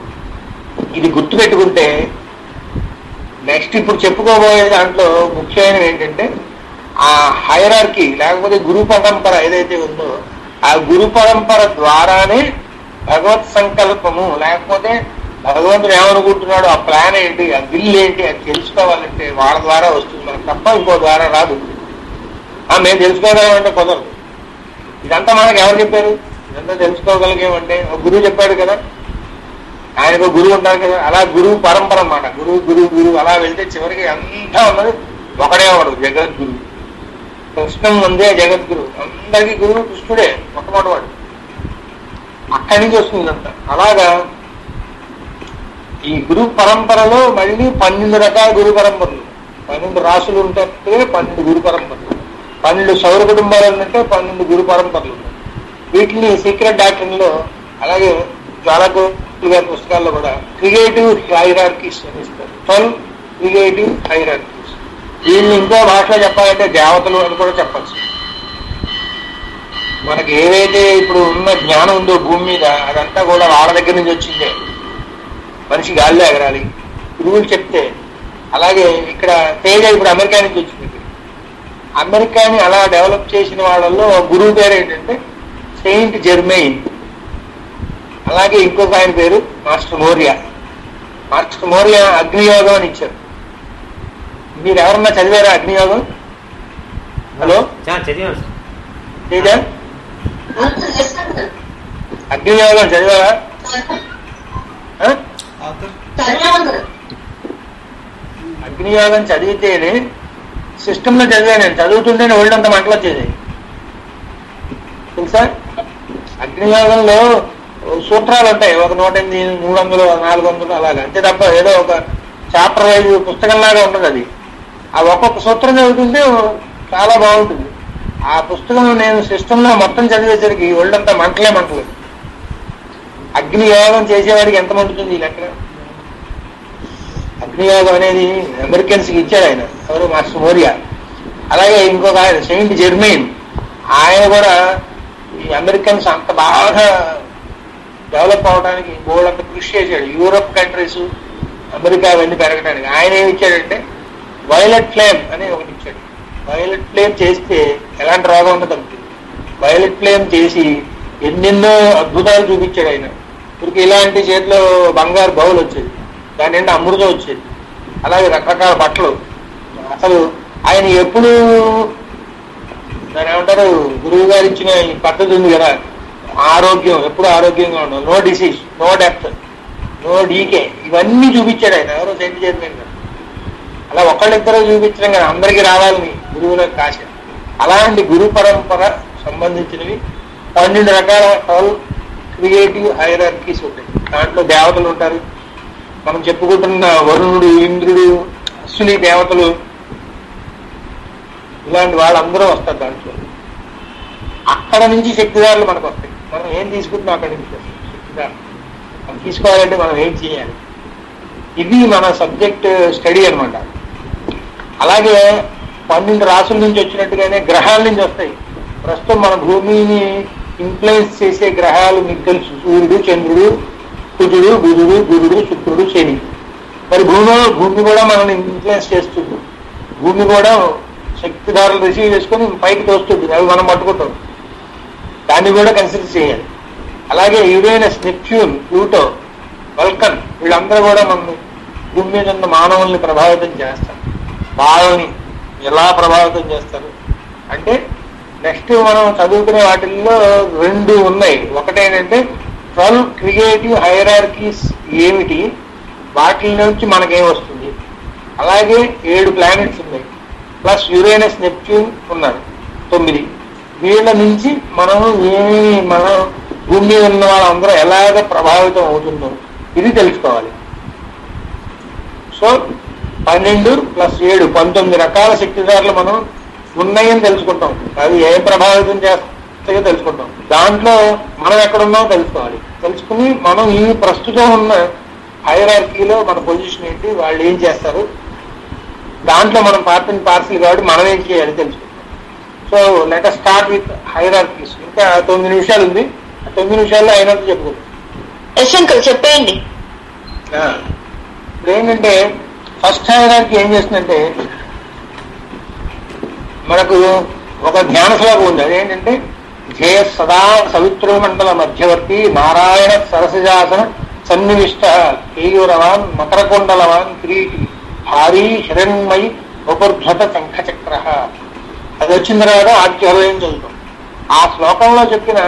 ఇది గుర్తు పెట్టుకుంటే నెక్స్ట్ ఇప్పుడు చెప్పుకోబోయే దాంట్లో ముఖ్యమైనవి ఏంటంటే ఆ హైరార్కి లేకపోతే గురు పరంపర ఏదైతే ఉందో ఆ గురు పరంపర ద్వారానే భగవత్ సంకల్పము లేకపోతే భగవంతుడు ఏమనుకుంటున్నాడు ఆ ప్లాన్ ఏంటి ఆ బిల్ ఏంటి అది తెలుసుకోవాలంటే వాళ్ళ ద్వారా వస్తుంది మనకు తప్ప ఇంకో ద్వారా రాదు ఆ మేము తెలుసుకోగలమంటే కుదరదు ఇదంతా మనకు ఎవరు చెప్పారు ఇదంతా తెలుసుకోగలిగేమంటే ఒక గురువు చెప్పాడు కదా ఆయనకు ఒక గురువు ఉంటారు కదా అలా గురువు పరంపర అన్నమాట గురువు గురువు గురువు అలా వెళ్తే చివరికి అంతా ఉన్నది ఒకడే వాడు జగద్గురు కృష్ణం ఉందే జగద్గురు అందరికీ గురువు కృష్ణుడే మొట్టమొదటి వాడు అక్కడి నుంచి వస్తుంది అంత అలాగా ఈ గురు పరంపరలో మళ్ళీ పన్నెండు రకాల గురు పరంపరలు పన్నెండు రాసులు ఉంటే పన్నెండు గురు పరంపరలు పన్నెండు సౌర కుటుంబాలు ఉన్నట్టే పన్నెండు గురు పరంపరలు ఉన్నాయి వీటిని సీక్రెట్ డాక్టర్లో అలాగే జ్వాలగోపాల్ గారి పుస్తకాల్లో కూడా క్రియేటివ్ హైరార్కీస్ అని ఇస్తారు ట్వెల్వ్ క్రియేటివ్ హైరార్కీస్ వీళ్ళని ఇంకో భాషలో చెప్పాలంటే దేవతలు అని కూడా చెప్పచ్చు మనకి ఏదైతే ఇప్పుడు ఉన్న జ్ఞానం ఉందో భూమి మీద అదంతా కూడా వాళ్ళ దగ్గర నుంచి వచ్చిందే మనిషి గాలిలో ఎగరాలి గురువులు చెప్తే అలాగే ఇక్కడ తేజ ఇప్పుడు అమెరికా నుంచి వచ్చింది అమెరికాని అలా డెవలప్ చేసిన వాళ్ళల్లో గురువు పేరు ఏంటంటే సెయింట్ జెర్మెయిన్ అలాగే ఇంకొక ఆయన పేరు మాస్టర్ మోరియా మాస్టర్ మోరియా అగ్నియోగం అని ఇచ్చారు మీరు ఎవరన్నా చదివారా అగ్నియోగం హలో చా- చదివాను సార్ తేజ అగ్నియోగం చదివారా ఆ? అగ్నియోగం చదివితేనే సిస్టంలో చదివాను నేను చదువుతుంటేనే ఒళ్ళంత మంటలు వచ్చేది తెలుసా అగ్నియోగంలో సూత్రాలు ఉంటాయి ఒక నూట ఎనిమిది మూడు వందలు నాలుగు వందలు అలాగా అంతే తప్ప ఏదో ఒక చాప్టర్ వైజ్ పుస్తకంలాగా ఉండదు అది ఆ ఒక్కొక్క సూత్రం చదువుతుంటే చాలా బాగుంటుంది ఆ పుస్తకం నేను సిస్టంలో మొత్తం చదివేసరికి ఒళ్ళంతా మంటలే మంటలు అగ్నియోగం చేసేవాడికి ఎంత మండుతుంది ఈ లెక్క అగ్నియోగం అనేది అమెరికన్స్ కి ఇచ్చాడు ఆయన ఎవరు మాస్టర్ మోరియా అలాగే ఇంకొక ఆయన సెయింట్ జెర్మైన్ ఆయన కూడా ఈ అమెరికన్స్ అంత బాగా డెవలప్ అవడానికి బోల్డ్ కృషి చేశాడు యూరోప్ కంట్రీస్ అమెరికా అవన్నీ పెరగడానికి ఆయన ఏమి ఇచ్చాడంటే వైలెట్ ఫ్లేమ్ అని ఒకటి ఇచ్చాడు వైలెట్ ఫ్లేమ్ చేస్తే ఎలాంటి రోగం ఉందో తగ్గుతుంది వైలెట్ ఫ్లేమ్ చేసి ఎన్నెన్నో అద్భుతాలు చూపించాడు ఆయన ఇప్పుడు ఇలాంటి చేతిలో బంగారు బౌల్ వచ్చేది దాని నిండా అమృతం వచ్చేది అలాగే రకరకాల బట్టలు అసలు ఆయన ఎప్పుడు దాని ఏమంటారు గురువు గారు ఇచ్చిన ఈ పద్ధతి ఉంది కదా ఆరోగ్యం ఎప్పుడు ఆరోగ్యంగా ఉండదు no disease no death no decay ఇవన్నీ చూపించాడు ఆయన ఎవరో సెండ్ చేయలేదు అలా ఒకళ్ళిద్దరూ చూపించడం కదా అందరికీ రావాలని గురువులకు కాశ అలాంటి గురు పరంపర సంబంధించినవి పన్నెండు రకాల ఆల్ క్రియేటివ్ హైరార్కీస్ ఉంటాయి దాంట్లో దేవతలు ఉంటారు మనం చెప్పుకుంటున్న వరుణుడు ఇంద్రుడు అశ్విని దేవతలు ఇలాంటి వాళ్ళందరూ వస్తారు దాంట్లో అక్కడ నుంచి శక్తిదారులు మనకు వస్తాయి మనం ఏం తీసుకుంటున్నాం అక్కడి నుంచి వస్తాయి శక్తిదారులు మనం తీసుకోవాలంటే మనం ఏం చేయాలి ఇది మన సబ్జెక్ట్ స్టడీ అన్నమాట అలాగే పన్నెండు రాసుల నుంచి వచ్చినట్టుగానే గ్రహాల నుంచి వస్తాయి ప్రస్తుతం మన భూమిని ఇన్ఫ్లుయెన్స్ చేసే గ్రహాలు మీకు తెలుసు సూర్యుడు చంద్రుడు కుజుడు బుధుడు గురుడు శుక్రుడు శని మరి భూమి భూమి కూడా మనల్ని ఇన్ఫ్లుయెన్స్ చేస్తుంది భూమి కూడా శక్తిదారులు రిసీవ్ చేసుకొని పైకి తోస్తుంది అవి మనం పట్టుకుంటాం దాన్ని కూడా కన్సిడర్ చేయాలి అలాగే యురేనస్ నెప్ట్యూన్ ప్లూటో వల్కన్ వీళ్ళందరూ కూడా మన భూమి మీద ఉన్న మానవుల్ని ప్రభావితం చేస్తారు వాళ్ళని ఎలా ప్రభావితం చేస్తారు అంటే నెక్స్ట్ మనం చదువుకునే వాటిల్లో రెండు ఉన్నాయి ఒకటేంటంటే ట్వెల్వ్ క్రియేటివ్ హైరార్కీస్ ఏమిటి వాటి నుంచి మనకేం వస్తుంది అలాగే ఏడు ప్లానెట్స్ ఉన్నాయి ప్లస్ యురేనస్ నెప్ట్యూన్ ఉన్నారు తొమ్మిది వీళ్ళ నుంచి మనం ఏమి మనం భూమి మీద ఉన్న వాళ్ళందరూ ఎలాగ ప్రభావితం అవుతుందో ఇది తెలుసుకోవాలి సో పన్నెండు ప్లస్ ఏడు పంతొమ్మిది రకాల శక్తిదారులు మనం ఉన్నాయని తెలుసుకుంటాం అవి ఏం ప్రభావితం చేస్తాయో తెలుసుకుంటాం దాంట్లో మనం ఎక్కడున్నామో తెలుసుకోవాలి తెలుసుకుని మనం ఈ ప్రస్తుతం ఉన్న హైరార్కీలో మన పొజిషన్ ఏంటి వాళ్ళు ఏం చేస్తారు దాంట్లో మనం పార్ట్ అండ్ పార్సల్ కాబట్టి మనం ఏం చేయాలి తెలుసుకుంటాం so let start with hierarchies ఇంకా తొమ్మిది నిమిషాలు ఉంది ఆ తొమ్మిది నిమిషాల్లో అయినంత చెప్పుకుంటాం ఎస్ అంకుల్ చెప్పేయండి ఆ, ఇప్పుడు ఏంటంటే ఫస్ట్ హైరార్కీ ఏం చేస్తుందంటే మనకు ఒక జ్ఞాన శ్లోకం ఉంది అదేంటంటే జయ సదా సవిత్ర మండల మధ్యవర్తి నారాయణ సరసజాసన సన్నివిష్ట కేయూరవాన్ మకరకుండలవాన్ కిరీటి భారీ హిరణ్మయి ఉపర్ధత శంఖచక్ర అది వచ్చిన తర్వాత ఆదిత్య హృదయం చదువుతాం ఆ శ్లోకంలో చెప్పిన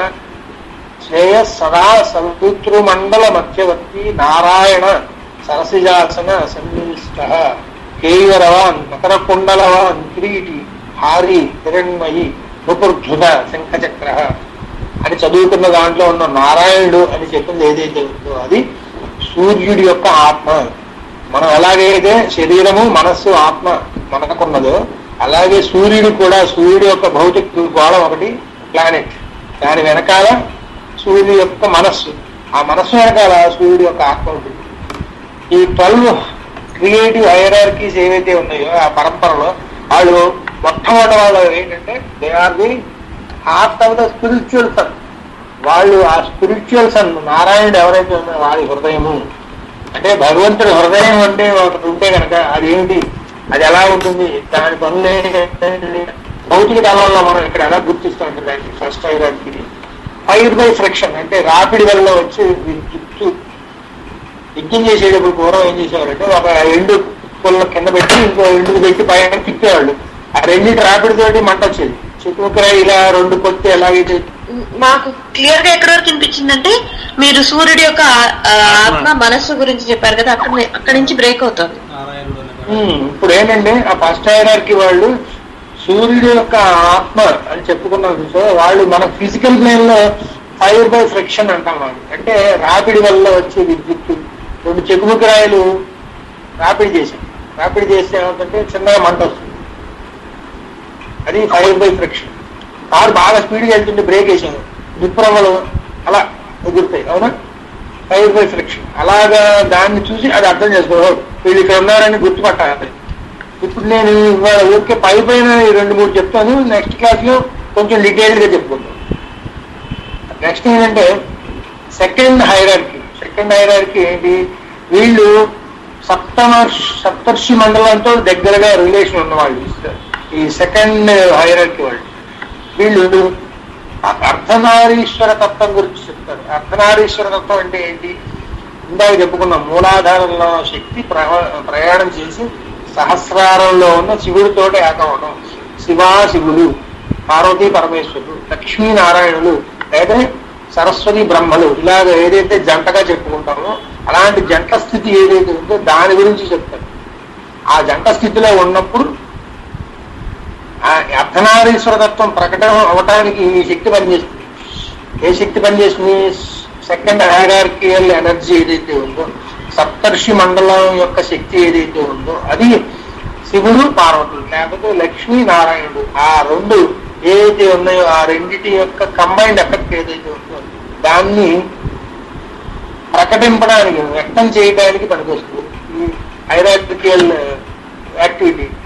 శ్రేయ సదా సవితృ మండల మధ్యవర్తి నారాయణ సరసిజాసన సన్నివిష్ట కేయూరవాన్ మకర కుండలవాన్ కిరీటి హారి హిరణ్మయి ఉపృద్ధుత శంఖచక్ర అని చదువుకున్న దాంట్లో ఉన్న నారాయణుడు అని చెప్పింది ఏదైతే ఉందో అది సూర్యుడి యొక్క ఆత్మ మనం ఎలాగైతే శరీరము మనస్సు ఆత్మ మనకున్నదో అలాగే సూర్యుడు కూడా సూర్యుడు యొక్క భౌతిక గోళం ఒకటి ప్లానెట్ దాని వెనకాల సూర్యుడు యొక్క మనస్సు ఆ మనస్సు వెనకాల సూర్యుడు యొక్క ఆత్మ ఉంటుంది ఈ ట్వెల్వ్ క్రియేటివ్ హైరార్కీస్ ఏవైతే ఉన్నాయో ఆ పరంపరలో వాళ్ళు మొట్టమొదటి వాళ్ళు ఏంటంటే they are the heart of the spiritual sun వాళ్ళు ఆ స్పిరిచువల్ సన్ నారాయణుడు ఎవరైతే ఉన్నారో వాడి హృదయము అంటే భగవంతుడి హృదయం అంటే ఒకటి ఉంటే కనుక అది ఏమిటి అది ఎలా ఉంటుంది దాని పనులు ఏంటి? భౌతిక తలంలో మనం ఇక్కడ ఎలా గుర్తిస్తాం దానికి first hierarchy fire by friction అంటే రాపిడి వల్ల వచ్చి విద్యుత్తు యజ్ఞం చేసేటప్పుడు పూర్వం ఏం చేసేవారంటే ఒక ఎండు పుల్ల కింద పెట్టి ఇంకో ఎండు పెట్టి పైన తిప్పేవాళ్ళు ఆ రెండింటి రాపిడి తోటి మంట వచ్చేది చుట్టుముక్కర ఇలా రెండు కొట్టి ఎలాగైతే మాకు క్లియర్ గా ఎక్కడి వరకు వినిపించిందంటే మీరు సూర్యుడి యొక్క ఆ- ఆ ఆత్మ మనస్సు గురించి చెప్పారు కదా అక్కడ అక్కడి నుంచి బ్రేక్ అవుతుంది నారాయణుడు అనే ఉమ్, ఇప్పుడు ఏంటంటే ఆ ఫస్ట్ హైరార్కి వాళ్ళు సూర్యుడు యొక్క ఆత్మ అని చెప్పుకున్నాం సో వాళ్ళు మన ఫిజికల్ ప్లేన్ లో ఫైర్ బై ఫ్రిక్షన్ అంటాం వాళ్ళు అంటే రాపిడి వల్ల వచ్చే విద్యుత్తు రెండు చెకుముకి రాయలు రాపిడి చేశాం రాపిడి చేస్తే ఏమవుతుంటే చిన్నగా మంట వస్తుంది అది ఫైర్ బై ఫ్రిక్షన్ కారు బాగా స్పీడ్గా వెళ్తుంటే బ్రేక్ వేసాను నిప్పురవ్వలు అలా ఎగురుతాయి అవునా ఫైర్ బై ఫ్రిక్షన్ అలాగా దాన్ని చూసి అది అర్థం చేసుకోవాలి వీళ్ళు ఇక్కడ ఉన్నారని గుర్తుపట్టాలి ఇప్పుడు నేను ఇవాళ ఊరికే పై పైన ఈ రెండు మూడు చెప్తాను నెక్స్ట్ క్లాస్ లో కొంచెం డీటెయిల్డ్ గా చెప్పుకుంటాం నెక్స్ట్ ఏంటంటే సెకండ్ హైరార్కీ సెకండ్ హైరార్కీ ఏంటి వీళ్ళు సప్తమ సప్తర్షి మండలంతో దగ్గరగా రిలేషన్ ఉన్నవాళ్ళు ఈ సెకండ్ హైరార్కీ వాళ్ళు వీళ్ళు అర్ధనారీశ్వర తత్వం గురించి చెప్తారు అర్ధనారీశ్వర తత్వం అంటే ఏంటి ఇందాక చెప్పుకున్నాం మూలాధారంలో శక్తి ప్రవ- ప్రయాణం చేసి సహస్రారంలో ఉన్న శివుడితోటి ఏకవడం శివా శివులు పార్వతీ పరమేశ్వరుడు లక్ష్మీనారాయణులు లేదా సరస్వతి బ్రహ్మలు ఇలాగ ఏదైతే జంటగా చెప్పుకుంటామో అలాంటి జంట స్థితి ఏదైతే ఉందో దాని గురించి చెప్తారు ఆ జంట స్థితిలో ఉన్నప్పుడు ఆ అర్ధనారీశ్వర తత్వం ప్రకటన అవటానికి ఈ శక్తి పనిచేస్తుంది ఏ శక్తి పనిచేస్తుంది సెకండ్ హైరార్కియల్ ఎనర్జీ ఏదైతే ఉందో సప్తర్షి మండలం యొక్క శక్తి ఏదైతే ఉందో అది శివుడు పార్వతుడు లేకపోతే లక్ష్మీ నారాయణుడు ఆ రెండు ఏదైతే ఉన్నాయో ఆ రెండిటి యొక్క కంబైన్డ్ ఎఫెక్ట్ ఏదైతే ఉందో దాన్ని ప్రకటింపడానికి వ్యక్తం చేయడానికి పనికొస్తుంది ఈ హైరార్కియల్ యాక్టివిటీ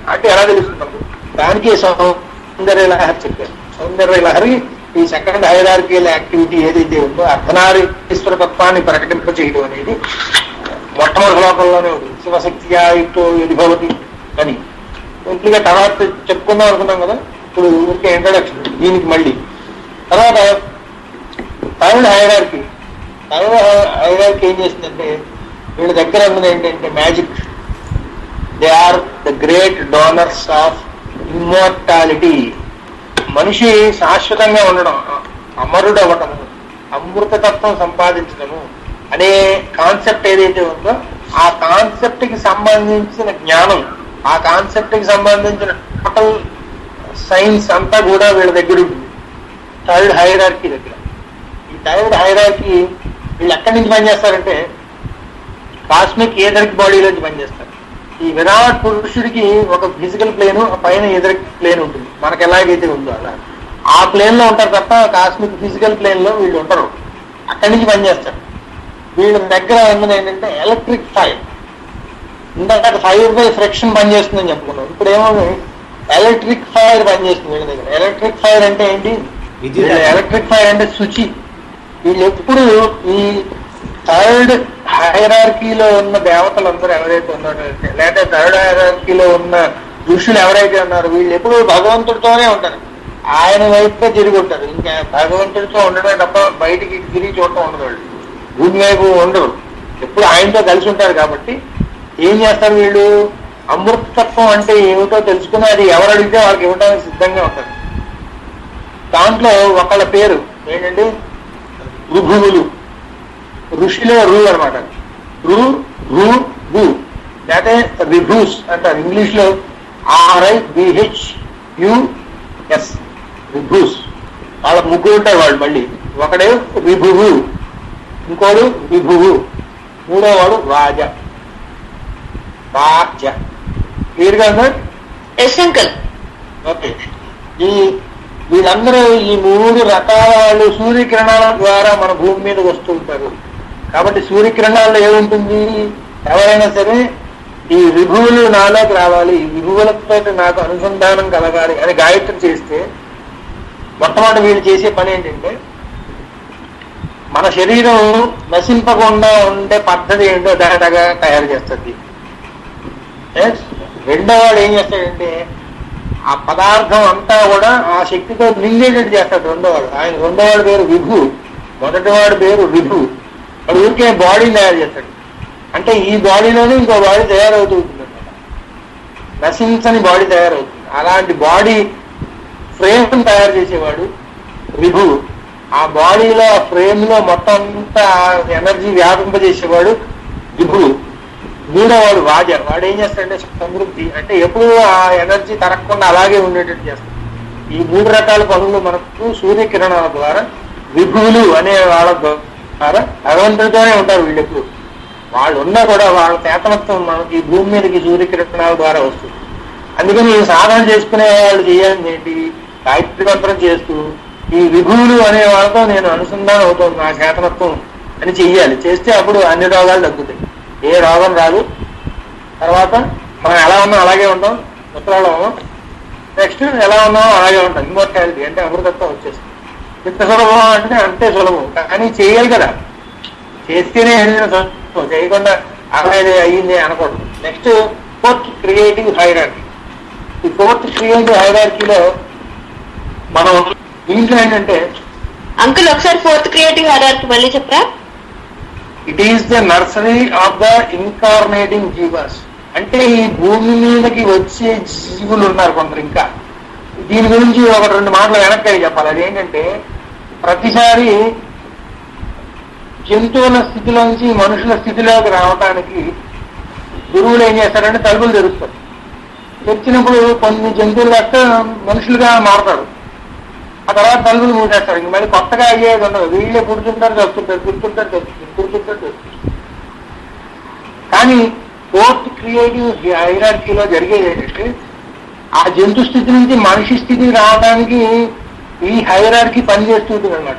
అంటే ఎలా తెలుస్తుంది దానికి సౌందర్య లహరి చెప్పారు సౌందర్య లహరి ఈ సెకండ్ హైరార్కియల్ యాక్టివిటీ ఏదైతే ఉందో అర్ధనారీశ్వర తత్వాన్ని ప్రకటింప చేయడం అనేది మొట్టమొదటి శ్లోకంలోనే ఉంది శివశక్తియా ఇటు ఇది భవతి అని ఇంట్లో తర్వాత చెప్పుకుందాం అనుకున్నాం కదా ఇప్పుడు ఊరికే ఇంట్రడక్షన్ దీనికి మళ్ళీ తర్వాత థర్డ్ హైరార్కి థర్డ్ హైరార్కి ఏం చేస్తుందంటే వీళ్ళ దగ్గర ఉన్నది ఏంటంటే magic they are the great donors of immortality మనిషి శాశ్వతంగా ఉండడం అమరుడు అవ్వటము అమృతతత్వం సంపాదించడము అనే కాన్సెప్ట్ ఏదైతే ఉందో ఆ కాన్సెప్ట్ కి సంబంధించిన జ్ఞానం ఆ కాన్సెప్ట్ కి సంబంధించిన టోటల్ సైన్స్ అంతా కూడా వీళ్ళ దగ్గర ఉంటుంది థర్డ్ హైరార్కీ దగ్గర ఈ థర్డ్ హైరార్కీ వీళ్ళు ఎక్కడి నుంచి పనిచేస్తారంటే కాస్మిక్ ఏదరిక్ బాడీలోంచి పనిచేస్తారు ఈ విరాట్ పురుషుడికి ఒక ఫిజికల్ ప్లేన్ పైన ఎదరిక్ ప్లేన్ ఉంటుంది మనకి ఎలాగైతే ఉందో అలా ఆ ప్లేన్ లో ఉంటారు తప్ప కాస్మిక్ ఫిజికల్ ప్లేన్ లో వీళ్ళు ఉంటారు అక్కడి నుంచి పనిచేస్తారు వీళ్ళ దగ్గర ఉన్నది ఏంటంటే ఎలక్ట్రిక్ ఫైర్ ఇందాక ఫైర్ బై ఫ్రిక్షన్ పనిచేస్తుందని చెప్పుకున్నాం ఇప్పుడు ఏమో ఎలక్ట్రిక్ ఫైర్ పనిచేస్తుంది వీళ్ళ దగ్గర ఎలక్ట్రిక్ ఫైర్ అంటే ఏంటి విద్యుత్ ఎలక్ట్రిక్ ఫైర్ అంటే శుచి వీళ్ళు ఎప్పుడు ఈ థర్డ్ హైరార్కీలో ఉన్న దేవతలందరూ ఎవరైతే ఉన్నారో లేదా థర్డ్ హైరార్కీలో ఉన్న ఋషులు ఎవరైతే ఉన్నారో వీళ్ళు ఎప్పుడు భగవంతుడితోనే ఉంటారు ఆయన వైపుగా తిరిగి ఉంటారు ఇంకా భగవంతుడితో ఉండడమే తప్ప బయటికి తిరిగి చూడటం ఉండదు వాళ్ళు భూమి వైపు ఉండరు ఎప్పుడు ఆయనతో కలిసి ఉంటారు కాబట్టి ఏం చేస్తారు వీళ్ళు అమృతత్వం అంటే ఏమిటో తెలుసుకుని అది ఎవరు అడిగితే వాళ్ళకి ఇవ్వడానికి సిద్ధంగా ఉంటారు దాంట్లో ఒకళ్ళ పేరు ఏంటంటే ఋభువులు ఋషిలో రు అనమాట రు రు రు లేకపోతే రిభూస్ అంటారు ఇంగ్లీష్ లో ఆర్ఐ బిహెచ్ యుఎస్ రిభూస్ వాళ్ళ ముగ్గురు ఉంటారు వాళ్ళు మళ్ళీ ఒకడే విభువు ఇంకోడు విభువు మూడో వాడు రాజ రాజ క్లియర్ గా ఉందా ఎస్ అంకుల్ ఓకే ఈ వీళ్ళందరూ ఈ మూడు రకాల వాళ్ళు సూర్యకిరణాల ద్వారా మన భూమి మీదకి వస్తూ ఉంటారు కాబట్టి సూర్యకిరణాల్లో ఏముంటుంది ఎవరైనా సరే ఈ విభువులు నాలోకి రావాలి ఈ విభువులతో నాకు అనుసంధానం కలగాలి అని గాయత్రి చేస్తే మొట్టమొదటి వీళ్ళు చేసే పని ఏంటంటే మన శరీరం నశింపకుండా ఉండే పద్ధతి ఏంటో దాటగా తయారు చేస్తుంది Yes? రెండో వాడు ఏం చేస్తాడంటే ఆ పదార్థం అంతా కూడా ఆ శక్తితో నిండేటట్టు చేస్తాడు రెండో వాడు ఆయన రెండో వాడి పేరు విభు మొదటి వాడి పేరు విభు వాడు ఊరికే బాడీని తయారు చేస్తాడు అంటే ఈ బాడీలోనే ఇంకో బాడీ తయారవుతూ ఉంటుంది అనమాట నశించని బాడీ తయారవుతుంది అలాంటి బాడీ ఫ్రేమ్ తయారు చేసేవాడు విభు ఆ బాడీలో ఆ ఫ్రేమ్ లో మొత్తం అంతా ఎనర్జీ వ్యాపింపజేసేవాడు విభు మూడోవాడు రాజ వాడు ఏం చేస్తాడంటే సమృద్ధి అంటే ఎప్పుడు ఆ ఎనర్జీ తరగకుండా అలాగే ఉండేటట్టు చేస్తాడు ఈ మూడు రకాల పనులు మనకు సూర్యకిరణాల ద్వారా విభువులు అనే వాళ్ళ ద్వారా భగవంతుడితోనే ఉంటారు వీళ్ళు ఎప్పుడు వాళ్ళు ఉన్నా కూడా వాళ్ళ చేతనత్వం మనకి ఈ భూమి మీదకి సూర్యకిరణాల ద్వారా వస్తుంది అందుకని ఈ సాధన చేసుకునే వాళ్ళు చేయాల్సింది ఏంటి గాయత్రి మంత్రం చేస్తూ ఈ విభువులు అనే వాళ్ళతో నేను అనుసంధానం అవుతుంది నా చేతనత్వం అని చెయ్యాలి చేస్తే అప్పుడు అన్ని రోగాలు తగ్గుతాయి ఏ రోగం రాదు తర్వాత మనం ఎలా ఉన్నాం అలాగే ఉంటాం ఉత్తరాలు నెక్స్ట్ ఎలా ఉన్నామో అలాగే ఉంటాం ఇమ్మోర్టాలిటీ అంటే అమృతత్వం వచ్చేస్తుంది ఇంత సులభం అంటే అంతే సులభం కానీ చేయాలి కదా చేస్తేనే ఏదైనా సులభం చేయకుండా అలాగే అయ్యింది అనకూడదు నెక్స్ట్ ఫోర్త్ క్రియేటివ్ హైరార్కీ ఈ ఫోర్త్ క్రియేటివ్ హైరార్కీలో మనం దీంట్లో ఏంటంటే అంకుల్ ఒకసారి ఫోర్త్ క్రియేటివ్ హైరార్కీ మళ్ళీ చెప్పరా it is the nursery of the incarnating జీవాస్ అంటే ఈ భూమి మీదకి వచ్చే జీవులు ఉన్నారు కొందరు ఇంకా దీని గురించి ఒక రెండు మాటలు వెనక్కి చెప్పాలి అదేంటంటే ప్రతిసారి జంతువుల స్థితిలోంచి మనుషుల స్థితిలోకి రావటానికి గురువులు ఏం చేస్తారంటే తలుపులు తెరుస్తారు తెరిచినప్పుడు కొన్ని జంతువులు కాస్త మనుషులుగా మారతారు ఆ తర్వాత తలుపులు మూసేస్తారు ఇంక మళ్ళీ కొత్తగా అయ్యేది ఉండదు వీళ్ళే పుడుతుంటారు చదువుతుంటారు పుడుతుంటారు చదువుతుంటారు పుడుతుంటారు చదువుతుంటారు కానీ ఫోర్త్ క్రియేటివ్ హైరార్కీలో జరిగేది ఏంటంటే ఆ జంతు స్థితి నుంచి మనిషి స్థితికి రావడానికి ఈ హైరార్కీ పనిచేస్తుంటుంది అనమాట